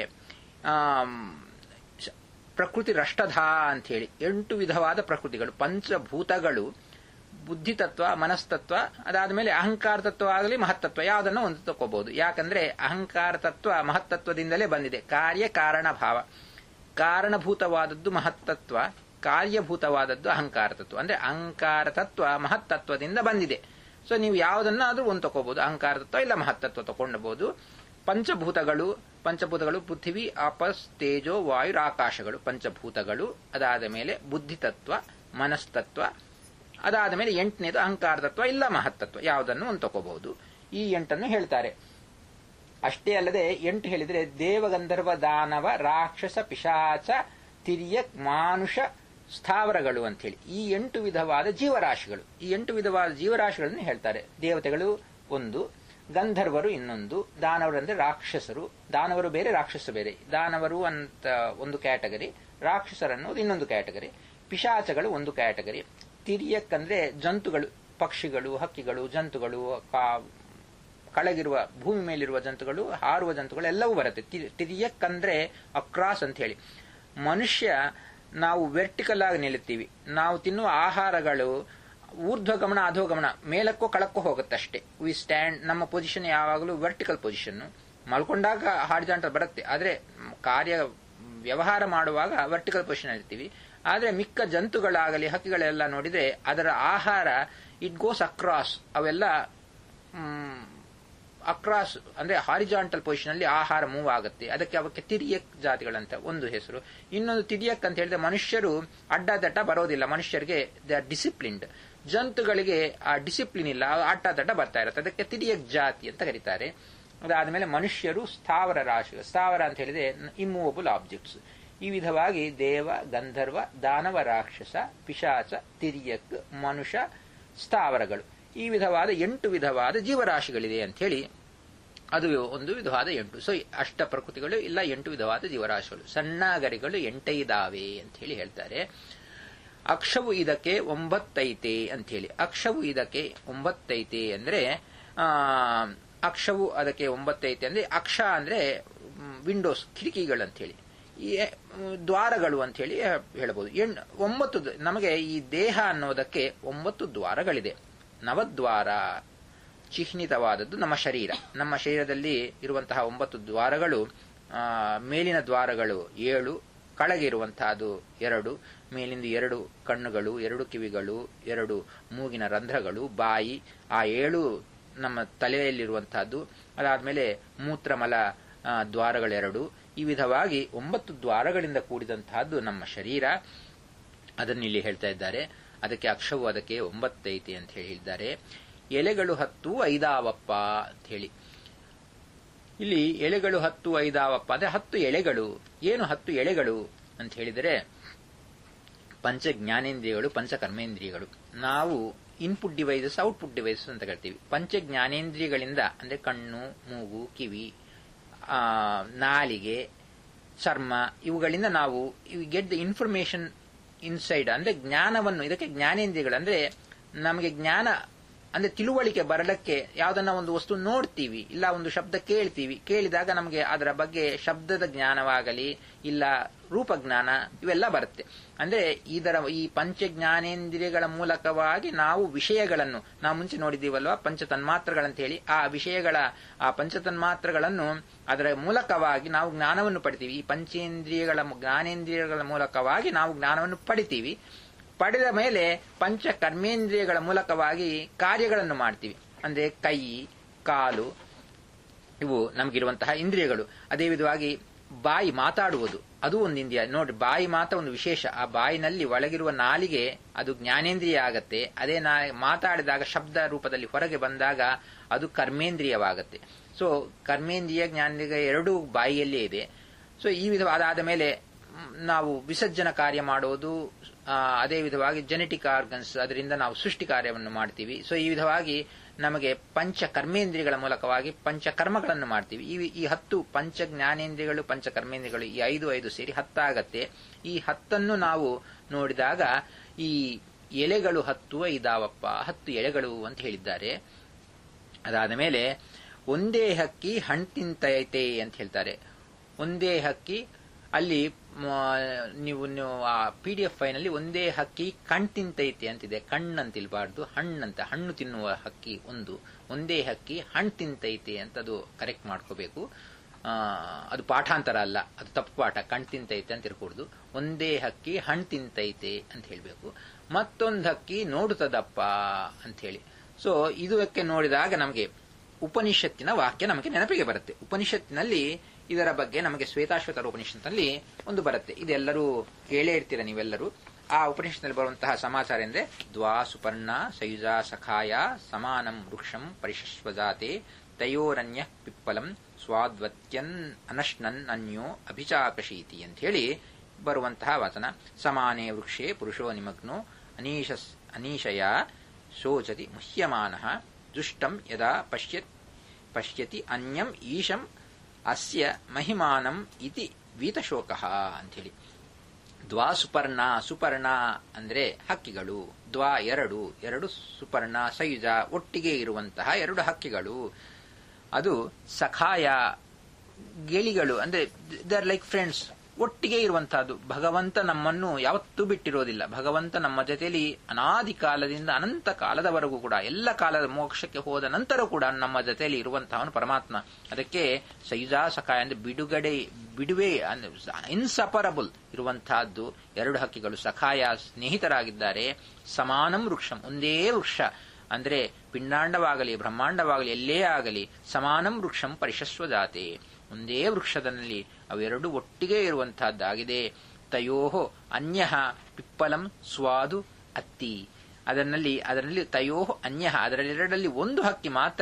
ಪ್ರಕೃತಿ ರಷ್ಟಧ ಅಂತ ಹೇಳಿ ಎಂಟು ವಿಧವಾದ ಪ್ರಕೃತಿಗಳು ಪಂಚಭೂತಗಳು ಬುದ್ಧಿತತ್ವ ಮನಸ್ತತ್ವ ಅದಾದ ಮೇಲೆ ಅಹಂಕಾರ ತತ್ವ ಆಗಲಿ ಮಹತ್ತತ್ವ ಯಾವುದನ್ನು ಒಂದು ತಗೋಬಹುದು ಯಾಕಂದ್ರೆ ಅಹಂಕಾರ ತತ್ವ ಮಹತ್ತತ್ವದಿಂದಲೇ ಬಂದಿದೆ ಕಾರ್ಯ ಕಾರಣ ಭಾವ ಕಾರಣಭೂತವಾದದ್ದು ಮಹತ್ತತ್ವ ಕಾರ್ಯಭೂತವಾದದ್ದು ಅಹಂಕಾರ ತತ್ವ ಅಂದ್ರೆ ಅಹಂಕಾರ ತತ್ವ ಮಹತ್ತತ್ವದಿಂದ ಬಂದಿದೆ ಸೊ ನೀವು ಯಾವುದನ್ನಾದ್ರೂ ಒಂದು ತಗೋಬಹುದು ಅಹಂಕಾರ ತತ್ವ ಇಲ್ಲ ಮಹತ್ತತ್ವ ತಗೊಂಡಬಹುದು ಪಂಚಭೂತಗಳು ಪಂಚಭೂತಗಳು ಪೃಥ್ವಿ ಆಪಸ್ ತೇಜೋ ವಾಯು ಆಕಾಶಗಳು ಪಂಚಭೂತಗಳು ಅದಾದ ಮೇಲೆ ಬುದ್ಧಿತತ್ವ ಮನಸ್ತತ್ವ ಅದಾದ ಮೇಲೆ ಎಂಟನೇದು ಅಹಂಕಾರ ತತ್ವ ಇಲ್ಲ ಮಹತ್ತತ್ವ ಯಾವುದನ್ನು ಒಂದು ತಗೋಬಹುದು ಈ ಎಂಟನ್ನು ಹೇಳ್ತಾರೆ ಅಷ್ಟೇ ಅಲ್ಲದೆ ಎಂಟು ಹೇಳಿದ್ರೆ ದೇವಗಂಧರ್ವ ದಾನವ ರಾಕ್ಷಸ ಪಿಶಾಚ ತಿರ್ಯಕ್ ಮಾನುಷ ಸ್ಥಾವರಗಳು ಅಂತ ಹೇಳಿ ಈ ಎಂಟು ವಿಧವಾದ ಜೀವರಾಶಿಗಳು ಈ ಎಂಟು ವಿಧವಾದ ಜೀವರಾಶಿಗಳನ್ನು ಹೇಳ್ತಾರೆ ದೇವತೆಗಳು ಒಂದು ಗಂಧರ್ವರು ಇನ್ನೊಂದು ದಾನವರು ಅಂದ್ರೆ ರಾಕ್ಷಸರು ದಾನವರು ಬೇರೆ ರಾಕ್ಷಸ ಬೇರೆ ದಾನವರು ಅಂತ ಒಂದು ಕ್ಯಾಟಗರಿ ರಾಕ್ಷಸರನ್ನೋದು ಇನ್ನೊಂದು ಕ್ಯಾಟಗರಿ ಪಿಶಾಚಗಳು ಒಂದು ಕ್ಯಾಟಗರಿ ತಿರಿಯಕ್ ಅಂದ್ರೆ ಜಂತುಗಳು ಪಕ್ಷಿಗಳು ಹಕ್ಕಿಗಳು ಜಂತುಗಳು ಕಳಗಿರುವ ಭೂಮಿ ಮೇಲಿರುವ ಜಂತುಗಳು ಹಾರುವ ಜಂತುಗಳು ಎಲ್ಲವೂ ಬರುತ್ತೆ ತಿರಿಯಕ್ ಅಂದ್ರೆ ಅಕ್ರಾಸ್ ಅಂತ ಹೇಳಿ ಮನುಷ್ಯ ನಾವು ವೆರ್ಟಿಕಲ್ ಆಗಿ ನಿಲ್ಲುತ್ತೀವಿ ನಾವು ತಿನ್ನುವ ಆಹಾರಗಳು ಊರ್ಧ್ವಗಮನ ಅಧೋಗಮನ ಮೇಲಕ್ಕೋ ಕಳಕ್ಕೋ ಹೋಗುತ್ತೆ ಅಷ್ಟೇ ವಿ ಸ್ಟ್ಯಾಂಡ್ ನಮ್ಮ ಪೊಸಿಷನ್ ಯಾವಾಗಲೂ ವರ್ಟಿಕಲ್ ಪೊಸಿಷನ್ ಮಲ್ಕೊಂಡಾಗ ಹಾರಿಜಾಂಟಲ್ ಬರುತ್ತೆ ಆದ್ರೆ ಕಾರ್ಯ ವ್ಯವಹಾರ ಮಾಡುವಾಗ ವರ್ಟಿಕಲ್ ಪೊಸಿಷನ್ ಇರ್ತೀವಿ ಆದ್ರೆ ಮಿಕ್ಕ ಜಂತುಗಳಾಗಲಿ ಹಕ್ಕಿಗಳೆಲ್ಲ ನೋಡಿದ್ರೆ ಅದರ ಆಹಾರ ಇಟ್ ಗೋಸ್ ಅಕ್ರಾಸ್ ಅವೆಲ್ಲ ಅಕ್ರಾಸ್ ಅಂದ್ರೆ ಹಾರಿಜಾಂಟಲ್ ಪೊಸಿಷನ್ ಅಲ್ಲಿ ಆಹಾರ ಮೂವ್ ಆಗುತ್ತೆ ಅದಕ್ಕೆ ಅವಕ್ಕೆ ತಿರಿಯಕ್ ಜಾತಿಗಳಂತ ಒಂದು ಹೆಸರು ಇನ್ನೊಂದು ತಿರಿಯಕ್ ಅಂತ ಹೇಳಿದ್ರೆ ಮನುಷ್ಯರು ಅಡ್ಡದಡ್ಡ ಬರೋದಿಲ್ಲ ಮನುಷ್ಯರಿಗೆ ದೇ ಆರ್ ಡಿಸಿಪ್ಲಿನ್ಡ್ ಜಂತುಗಳಿಗೆ ಆ ಡಿಸಿಪ್ಲಿನ್ ಇಲ್ಲ ಅಡ್ಡದಡ್ಡ ಬರ್ತಾ ಇರುತ್ತೆ ಅದಕ್ಕೆ ತಿರಿಯಕ್ ಜಾತಿ ಅಂತ ಕರೀತಾರೆ ಅದಾದಮೇಲೆ ಮನುಷ್ಯರು ಸ್ಥಾವರ ರಾಶಿಗಳು ಸ್ಥಾವರ ಅಂತ ಹೇಳಿದ್ರೆ ಇಮ್ಮೂವಬಲ್ ಆಬ್ಜೆಕ್ಟ್ಸ್ ಈ ವಿಧವಾಗಿ ದೇವ ಗಂಧರ್ವ ದಾನವ ರಾಕ್ಷಸ ಪಿಶಾಚ ತಿರ್ಯಕ್ ಮನುಷ್ಯ ಸ್ಥಾವರಗಳು ಈ ವಿಧವಾದ ಎಂಟು ವಿಧವಾದ ಜೀವರಾಶಿಗಳಿದೆ ಅಂತ ಹೇಳಿ ಅದು ಒಂದು ವಿಧವಾದ ಎಂಟು ಸೊ ಅಷ್ಟ ಪ್ರಕೃತಿಗಳು ಇಲ್ಲ ಎಂಟು ವಿಧವಾದ ಜೀವರಾಶಿಗಳು ಸಣ್ಣ ಗರಿಗಳು ಎಂಟೈದಾವೆ ಅಂತ ಹೇಳಿ ಹೇಳ್ತಾರೆ ಅಕ್ಷವು ಇದಕ್ಕೆ ಒಂಬತ್ತೈತೆ ಅಂತ ಹೇಳಿ ಅಕ್ಷವು ಇದಕ್ಕೆ ಒಂಬತ್ತೈತೆ ಅಂದ್ರೆ ಆ ಅಕ್ಷವು ಅದಕ್ಕೆ ಒಂಬತ್ತೈತೆ ಅಂದ್ರೆ ಅಕ್ಷ ಅಂದ್ರೆ ವಿಂಡೋಸ್ ಕಿಟಕಿಗಳು ಅಂತ ಹೇಳಿ ಈ ದ್ವಾರಗಳು ಅಂತ ಹೇಳಿ ಹೇಳಬಹುದು ಎಣ್ ಒಂಬತ್ತು ನಮಗೆ ಈ ದೇಹ ಅನ್ನೋದಕ್ಕೆ ಒಂಬತ್ತು ದ್ವಾರಗಳಿದೆ ನವದ್ವಾರ ಚಿಹ್ನಿತವಾದದ್ದು ನಮ್ಮ ಶರೀರ ನಮ್ಮ ಶರೀರದಲ್ಲಿ ಇರುವಂತಹ ಒಂಬತ್ತು ದ್ವಾರಗಳು ಮೇಲಿನ ದ್ವಾರಗಳು ಏಳು ಕೆಳಗೆ ಇರುವಂತಹದ್ದು ಎರಡು ಮೇಲಿಂದ ಎರಡು ಕಣ್ಣುಗಳು ಎರಡು ಕಿವಿಗಳು ಎರಡು ಮೂಗಿನ ರಂಧ್ರಗಳು ಬಾಯಿ ಆ ಏಳು ನಮ್ಮ ತಲೆಯಲ್ಲಿರುವಂತಹದ್ದು ಅದಾದ್ಮೇಲೆ ಮೂತ್ರಮಲ ದ್ವಾರಗಳೆರಡು ಈ ವಿಧವಾಗಿ ಒಂಬತ್ತು ದ್ವಾರಗಳಿಂದ ಕೂಡಿದಂತಹದ್ದು ನಮ್ಮ ಶರೀರ ಅದನ್ನು ಇಲ್ಲಿ ಹೇಳ್ತಾ ಇದ್ದಾರೆ ಅದಕ್ಕೆ ಅಕ್ಷವು ಅದಕ್ಕೆ ಒಂಬತ್ತೈತೆ ಅಂತ ಹೇಳಿದ್ದಾರೆ ಎಲೆಗಳು ಹತ್ತು ಐದಾವಪ್ಪ ಅಂತ ಹೇಳಿ ಇಲ್ಲಿ ಎಲೆಗಳು ಹತ್ತು ಐದಾವಪ್ಪ ಅಂದ್ರೆ ಹತ್ತು ಎಳೆಗಳು ಏನು ಹತ್ತು ಎಳೆಗಳು ಅಂತ ಹೇಳಿದರೆ ಪಂಚ ಜ್ಞಾನೇಂದ್ರಿಯಗಳು ಪಂಚ ಕರ್ಮೇಂದ್ರಿಯಗಳು ನಾವು ಇನ್ಪುಟ್ ಡಿವೈಸಸ್ ಔಟ್ಪುಟ್ ಡಿವೈಸಸ್ ಅಂತ ಕರಿತೀವಿ ಪಂಚ ಜ್ಞಾನೇಂದ್ರಿಯಗಳಿಂದ ಅಂದ್ರೆ ಕಣ್ಣು ಮೂಗು ಕಿವಿ ನಾಲಿಗೆ ಚರ್ಮ ಇವುಗಳಿಂದ ನಾವು ಗೆಟ್ ದ ಇನ್ಫಾರ್ಮೇಶನ್ ಇನ್ಸೈಡ್ ಅಂದ್ರೆ ಜ್ಞಾನವನ್ನು ಇದಕ್ಕೆ ಜ್ಞಾನೇಂದ್ರಿಯಗಳು ಅಂದ್ರೆ ನಮಗೆ ಜ್ಞಾನ ಅಂದ್ರೆ ತಿಳುವಳಿಕೆ ಬರಲಕ್ಕೆ ಯಾವ್ದನ್ನ ಒಂದು ವಸ್ತು ನೋಡ್ತೀವಿ ಇಲ್ಲ ಒಂದು ಶಬ್ದ ಕೇಳ್ತೀವಿ ಕೇಳಿದಾಗ ನಮಗೆ ಅದರ ಬಗ್ಗೆ ಶಬ್ದದ ಜ್ಞಾನವಾಗಲಿ ಇಲ್ಲ ರೂಪಜ್ಞಾನ ಇವೆಲ್ಲ ಬರುತ್ತೆ ಅಂದ್ರೆ ಇದರ ಈ ಪಂಚ ಜ್ಞಾನೇಂದ್ರಿಯಗಳ ಮೂಲಕವಾಗಿ ನಾವು ವಿಷಯಗಳನ್ನು ನಾವು ಮುಂಚೆ ನೋಡಿದ್ದೀವಲ್ವಾ ಪಂಚ ತನ್ಮಾತ್ರಗಳಂತ ಹೇಳಿ ಆ ವಿಷಯಗಳ ಆ ಪಂಚ ತನ್ಮಾತ್ರಗಳನ್ನು ಅದರ ಮೂಲಕವಾಗಿ ನಾವು ಜ್ಞಾನವನ್ನು ಪಡಿತೀವಿ ಈ ಪಂಚೇಂದ್ರಿಯಗಳ ಜ್ಞಾನೇಂದ್ರಿಯಗಳ ಮೂಲಕವಾಗಿ ನಾವು ಜ್ಞಾನವನ್ನು ಪಡಿತೀವಿ ಪಡೆದ ಮೇಲೆ ಪಂಚ ಕರ್ಮೇಂದ್ರಿಯಗಳ ಮೂಲಕವಾಗಿ ಕಾರ್ಯಗಳನ್ನು ಮಾಡ್ತೀವಿ ಅಂದ್ರೆ ಕೈ ಕಾಲು ಇವು ನಮಗಿರುವಂತಹ ಇಂದ್ರಿಯಗಳು ಅದೇ ವಿಧವಾಗಿ ಬಾಯಿ ಮಾತಾಡುವುದು ಅದು ಒಂದು ಇಂದ್ರಿಯ ನೋಡ್ರಿ ಬಾಯಿ ಮಾತ್ರ ಒಂದು ವಿಶೇಷ ಆ ಬಾಯಿನಲ್ಲಿ ಒಳಗಿರುವ ನಾಲಿಗೆ ಅದು ಜ್ಞಾನೇಂದ್ರಿಯ ಆಗತ್ತೆ ಅದೇ ನಾ ಮಾತಾಡಿದಾಗ ಶಬ್ದ ರೂಪದಲ್ಲಿ ಹೊರಗೆ ಬಂದಾಗ ಅದು ಕರ್ಮೇಂದ್ರಿಯವಾಗತ್ತೆ ಸೊ ಕರ್ಮೇಂದ್ರಿಯ ಜ್ಞಾನೇಂದ್ರಿಯ ಎರಡೂ ಬಾಯಿಯಲ್ಲೇ ಇದೆ ಸೊ ಈ ವಿಧ ಅದಾದ ಮೇಲೆ ನಾವು ವಿಸರ್ಜನ ಕಾರ್ಯ ಮಾಡೋದು ಅದೇ ವಿಧವಾಗಿ ಜೆನೆಟಿಕ್ ಆರ್ಗನ್ಸ್ ಅದರಿಂದ ನಾವು ಸೃಷ್ಟಿ ಕಾರ್ಯವನ್ನು ಮಾಡ್ತೀವಿ ಸೊ ಈ ವಿಧವಾಗಿ ನಮಗೆ ಪಂಚ ಕರ್ಮೇಂದ್ರಿಯಗಳ ಮೂಲಕವಾಗಿ ಪಂಚ ಕರ್ಮಗಳನ್ನು ಮಾಡ್ತೀವಿ ಈ ಈ ಹತ್ತು ಪಂಚ ಜ್ಞಾನೇಂದ್ರಿಯಗಳು ಪಂಚ ಕರ್ಮೇಂದ್ರಿಯಗಳು ಈ ಐದು ಐದು ಸೇರಿ ಹತ್ತಾಗತ್ತೆ ಈ ಹತ್ತನ್ನು ನಾವು ನೋಡಿದಾಗ ಈ ಎಲೆಗಳು ಹತ್ತು ಐದಾವಪ್ಪ ಹತ್ತು ಎಲೆಗಳು ಅಂತ ಹೇಳಿದ್ದಾರೆ ಅದಾದ ಮೇಲೆ ಒಂದೇ ಹಕ್ಕಿ ಹಣ್ಣು ತಿಂತೈತೆ ಅಂತ ಹೇಳ್ತಾರೆ ಒಂದೇ ಹಕ್ಕಿ ಅಲ್ಲಿ ನೀವು ಆ ಪಿ ಡಿ ಎಫ್ ಫೈನಲ್ಲಿ ಒಂದೇ ಹಕ್ಕಿ ಕಣ್ ತಿಂತೈತೆ ಅಂತಿದೆ ಕಣ್ಣಂತಿಲ್ಬಾರ್ದು ಹಣ್ಣಂತ ಹಣ್ಣು ತಿನ್ನುವ ಹಕ್ಕಿ ಒಂದು ಒಂದೇ ಹಕ್ಕಿ ಹಣ್ಣು ತಿಂತೈತೆ ಅಂತ ಅದು ಕರೆಕ್ಟ್ ಮಾಡ್ಕೋಬೇಕು ಅದು ಪಾಠಾಂತರ ಅಲ್ಲ ಅದು ತಪ್ಪು ಪಾಠ ಕಣ್ ತಿಂತೈತೆ ಅಂತ ಇರ್ಕೂಡ್ದು ಒಂದೇ ಹಕ್ಕಿ ಹಣ್ಣು ತಿಂತೈತೆ ಅಂತ ಹೇಳಬೇಕು ಮತ್ತೊಂದು ಹಕ್ಕಿ ನೋಡುತ್ತದಪ್ಪ ಅಂತ ಹೇಳಿ ಸೊ ಇದಕ್ಕೆ ನೋಡಿದಾಗ ನಮಗೆ ಉಪನಿಷತ್ತಿನ ವಾಕ್ಯ ನಮಗೆ ನೆನಪಿಗೆ ಬರುತ್ತೆ ಉಪನಿಷತ್ತಿನಲ್ಲಿ ಇದರ ಬಗ್ಗೆ ನಮಗೆ ಶ್ವೇತಾಶ್ವತರ ಉಪನಿಷತ್ನಲ್ಲಿ ಒಂದು ಬರುತ್ತೆ ಇದೆಲ್ಲರೂ ಕೇಳೇ ಇರ್ತೀರ ನೀವೆಲ್ಲರೂ ಆ ಉಪನಿಷತ್ನಲ್ಲಿ ಬರುವಂತಹ ಸಮಾಚಾರ ಎಂದ್ರೆ ದ್ವಾ ಸುಪರ್ಣ ಸಯುಜ ಸಖಾಯ ಸಮಾನಂ ವೃಕ್ಷಂ ಪರಿಶಸ್ವಜಾತೆ ತಯೋರನ್ಯ ಪಿಪ್ಪಲಂ ಸ್ವಾದ್ವತ್ಯನ್ ಅನಶ್ನನ್ ಅನ್ಯೋ ಅಭಿಚಾಕಶೀತಿ ಅಂತ ಹೇಳಿ ಬರುವಂತಹ ವಚನ ಸಮಾನೇ ವೃಕ್ಷೇ ಪುರುಷೋ ನಿಮಗ್ನೋ ಅನೀಶ ಅನೀಶಯ ಶೋಚತಿ ಮುಹ್ಯಮಾನ ದುಷ್ಟಂ ಯದಾ ಪಶ್ಯತ್ ಪಶ್ಯತಿ ಅನ್ಯಂ ಈಶಂ ಅಸ್ಯ ಮಹಿಮಾನಂ ಇತಿ ವೀತಶೋಕ ಅಂಥೇಳಿ ದ್ವಾ ಸುಪರ್ಣ ಸುಪರ್ಣ ಅಂದ್ರೆ ಹಕ್ಕಿಗಳು ದ್ವಾ ಎರಡು ಎರಡು ಸುಪರ್ಣ ಸಯುಜ ಒಟ್ಟಿಗೆ ಇರುವಂತಹ ಎರಡು ಹಕ್ಕಿಗಳು ಅದು ಸಖಾಯ ಗಿಳಿಗಳು ಅಂದ್ರೆ ದರ್ ಲೈಕ್ ಫ್ರೆಂಡ್ಸ್ ಒಟ್ಟಿಗೆ ಇರುವಂತಹದ್ದು ಭಗವಂತ ನಮ್ಮನ್ನು ಯಾವತ್ತೂ ಬಿಟ್ಟಿರೋದಿಲ್ಲ ಭಗವಂತ ನಮ್ಮ ಜೊತೆಯಲ್ಲಿ ಅನಾದಿ ಕಾಲದಿಂದ ಅನಂತ ಕಾಲದವರೆಗೂ ಕೂಡ ಎಲ್ಲ ಕಾಲದ ಮೋಕ್ಷಕ್ಕೆ ಹೋದ ನಂತರ ಕೂಡ ನಮ್ಮ ಜೊತೆಯಲ್ಲಿ ಇರುವಂತಹವನು ಪರಮಾತ್ಮ ಅದಕ್ಕೆ ಸೈಜಾ ಸಖಾಯ ಅಂದ್ರೆ ಬಿಡುಗಡೆ ಬಿಡುವೆ ಇನ್ಸಪರಬಲ್ ಇರುವಂತಹದ್ದು ಎರಡು ಹಕ್ಕಿಗಳು ಸಖಾಯ ಸ್ನೇಹಿತರಾಗಿದ್ದಾರೆ ಸಮಾನಂ ವೃಕ್ಷಂ ಒಂದೇ ವೃಕ್ಷ ಅಂದ್ರೆ ಪಿಂಡಾಂಡವಾಗಲಿ ಬ್ರಹ್ಮಾಂಡವಾಗಲಿ ಎಲ್ಲೇ ಆಗಲಿ ಸಮಾನಂ ವೃಕ್ಷಂ ಪರಿಶಸ್ವಜಾತೆ ಒಂದೇ ವೃಕ್ಷದಲ್ಲಿ ಅವೆರಡು ಒಟ್ಟಿಗೆ ಇರುವಂತಹದ್ದಾಗಿದೆ ತಯೋಹೋ ಅನ್ಯ ಪಿಪ್ಪಲಂ ಸ್ವಾದು ಅತ್ತಿ ಅದರಲ್ಲಿ ಅದರಲ್ಲಿ ತಯೋಹೋ ಅನ್ಯ ಅದರೆರಡರಲ್ಲಿ ಒಂದು ಹಕ್ಕಿ ಮಾತ್ರ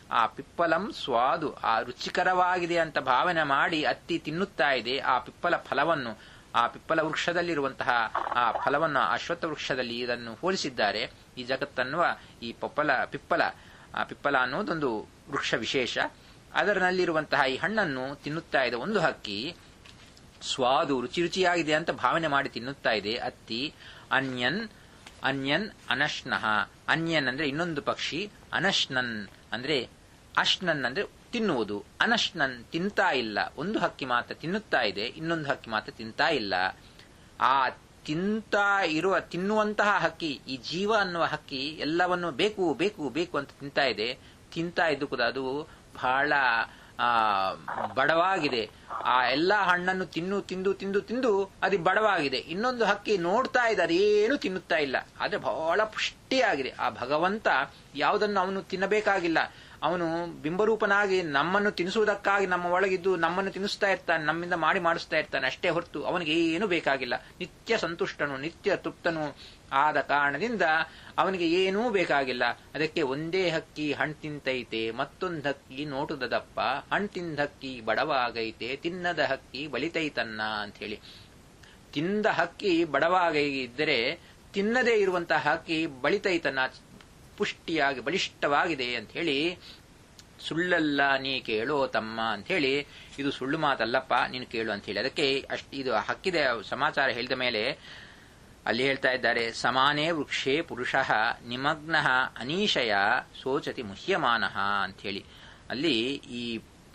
ಆ ಪಿಪ್ಪಲಂ ಸ್ವಾದು ಆ ರುಚಿಕರವಾಗಿದೆ ಅಂತ ಭಾವನೆ ಮಾಡಿ ಅತ್ತಿ ತಿನ್ನುತ್ತಾ ಇದೆ ಆ ಪಿಪ್ಪಲ ಫಲವನ್ನು ಆ ಪಿಪ್ಪಲ ವೃಕ್ಷದಲ್ಲಿರುವಂತಹ ಆ ಫಲವನ್ನು ಅಶ್ವತ್ಥ ವೃಕ್ಷದಲ್ಲಿ ಇದನ್ನು ಹೋಲಿಸಿದ್ದಾರೆ ಈ ಜಗತ್ತನ್ನುವ ಈ ಪಪ್ಪಲ ಪಿಪ್ಪಲ ಆ ಪಿಪ್ಪಲ ಅನ್ನೋದೊಂದು ವೃಕ್ಷ ವಿಶೇಷ ಅದರಲ್ಲಿರುವಂತಹ ಈ ಹಣ್ಣನ್ನು ತಿನ್ನುತ್ತಾ ಇದೆ ಒಂದು ಹಕ್ಕಿ ಸ್ವಾದು ರುಚಿ ರುಚಿಯಾಗಿದೆ ಅಂತ ಭಾವನೆ ಮಾಡಿ ತಿನ್ನುತ್ತಾ ಇದೆ ಅತ್ತಿ ಅನ್ಯನ್ ಅನ್ಯನ್ ಅನಶ್ನಃ ಅನ್ಯನ್ ಅಂದ್ರೆ ಇನ್ನೊಂದು ಪಕ್ಷಿ ಅನಶ್ನನ್ ಅಂದ್ರೆ ಅಶ್ನನ್ ಅಂದ್ರೆ ತಿನ್ನುವುದು ಅನಶ್ನನ್ ತಿಂತಾ ಇಲ್ಲ ಒಂದು ಹಕ್ಕಿ ಮಾತ್ರ ತಿನ್ನುತ್ತಾ ಇದೆ ಇನ್ನೊಂದು ಹಕ್ಕಿ ಮಾತ್ರ ತಿಂತಾ ಇಲ್ಲ ಆ ತಿಂತಾ ಇರುವ ತಿನ್ನುವಂತಹ ಹಕ್ಕಿ ಈ ಜೀವ ಅನ್ನುವ ಹಕ್ಕಿ ಎಲ್ಲವನ್ನು ಬೇಕು ಬೇಕು ಬೇಕು ಅಂತ ತಿಂತಾ ಇದೆ ತಿಂತಾ ಇದ್ದು ಕೂಡ ಅದು ಬಹಳ ಆ ಬಡವಾಗಿದೆ ಆ ಎಲ್ಲಾ ಹಣ್ಣನ್ನು ತಿನ್ನು ತಿಂದು ತಿಂದು ತಿಂದು ಅದು ಬಡವಾಗಿದೆ ಇನ್ನೊಂದು ಹಕ್ಕಿ ನೋಡ್ತಾ ಇದೆ ಅದೇನು ತಿನ್ನುತ್ತಾ ಇಲ್ಲ ಆದ್ರೆ ಬಹಳ ಪುಷ್ಟಿಯಾಗಿದೆ ಆ ಭಗವಂತ ಯಾವುದನ್ನು ಅವನು ತಿನ್ನಬೇಕಾಗಿಲ್ಲ ಅವನು ಬಿಂಬರೂಪನಾಗಿ ನಮ್ಮನ್ನು ತಿನ್ನಿಸುವುದಕ್ಕಾಗಿ ನಮ್ಮ ಒಳಗಿದ್ದು ನಮ್ಮನ್ನು ತಿನ್ನಿಸ್ತಾ ಇರ್ತಾನೆ ನಮ್ಮಿಂದ ಮಾಡಿ ಮಾಡಿಸ್ತಾ ಇರ್ತಾನೆ ಅಷ್ಟೇ ಹೊರತು ಅವನಿಗೆ ಏನು ಬೇಕಾಗಿಲ್ಲ ನಿತ್ಯ ಸಂತುಷ್ಟನು ನಿತ್ಯ ತೃಪ್ತನು ಆದ ಕಾರಣದಿಂದ ಅವನಿಗೆ ಏನೂ ಬೇಕಾಗಿಲ್ಲ ಅದಕ್ಕೆ ಒಂದೇ ಹಕ್ಕಿ ಹಣ್ ತಿಂತೈತೆ ಮತ್ತೊಂದು ಹಕ್ಕಿ ನೋಟದ ದಪ್ಪ ಹಣ್ ತಿಂದ ಹಕ್ಕಿ ಬಡವಾಗೈತೆ ತಿನ್ನದ ಹಕ್ಕಿ ಬಲಿತೈತನ್ನ ಅಂತ ಹೇಳಿ ತಿಂದ ಹಕ್ಕಿ ಬಡವಾಗಿ ಇದ್ದರೆ ತಿನ್ನದೇ ಇರುವಂತಹ ಹಕ್ಕಿ ಬಳಿತೈತನ್ನ ಪುಷ್ಟಿಯಾಗಿ ಬಲಿಷ್ಠವಾಗಿದೆ ಅಂತ ಹೇಳಿ ಸುಳ್ಳಲ್ಲ ನೀ ಕೇಳೋ ತಮ್ಮ ಅಂತ ಹೇಳಿ ಇದು ಸುಳ್ಳು ಮಾತಲ್ಲಪ್ಪ ನೀನು ಕೇಳು ಅಂತ ಹೇಳಿ ಅದಕ್ಕೆ ಅಷ್ಟು ಇದು ಹಕ್ಕಿದ ಸಮಾಚಾರ ಹೇಳಿದ ಮೇಲೆ ಅಲ್ಲಿ ಹೇಳ್ತಾ ಇದ್ದಾರೆ ಸಮಾನೇ ವೃಕ್ಷೇ ಪುರುಷ ನಿಮಗ್ನ ಅನೀಶಯ ಸೋಚತಿ ಮುಹ್ಯಮಾನಃ ಅಂತ ಹೇಳಿ ಅಲ್ಲಿ ಈ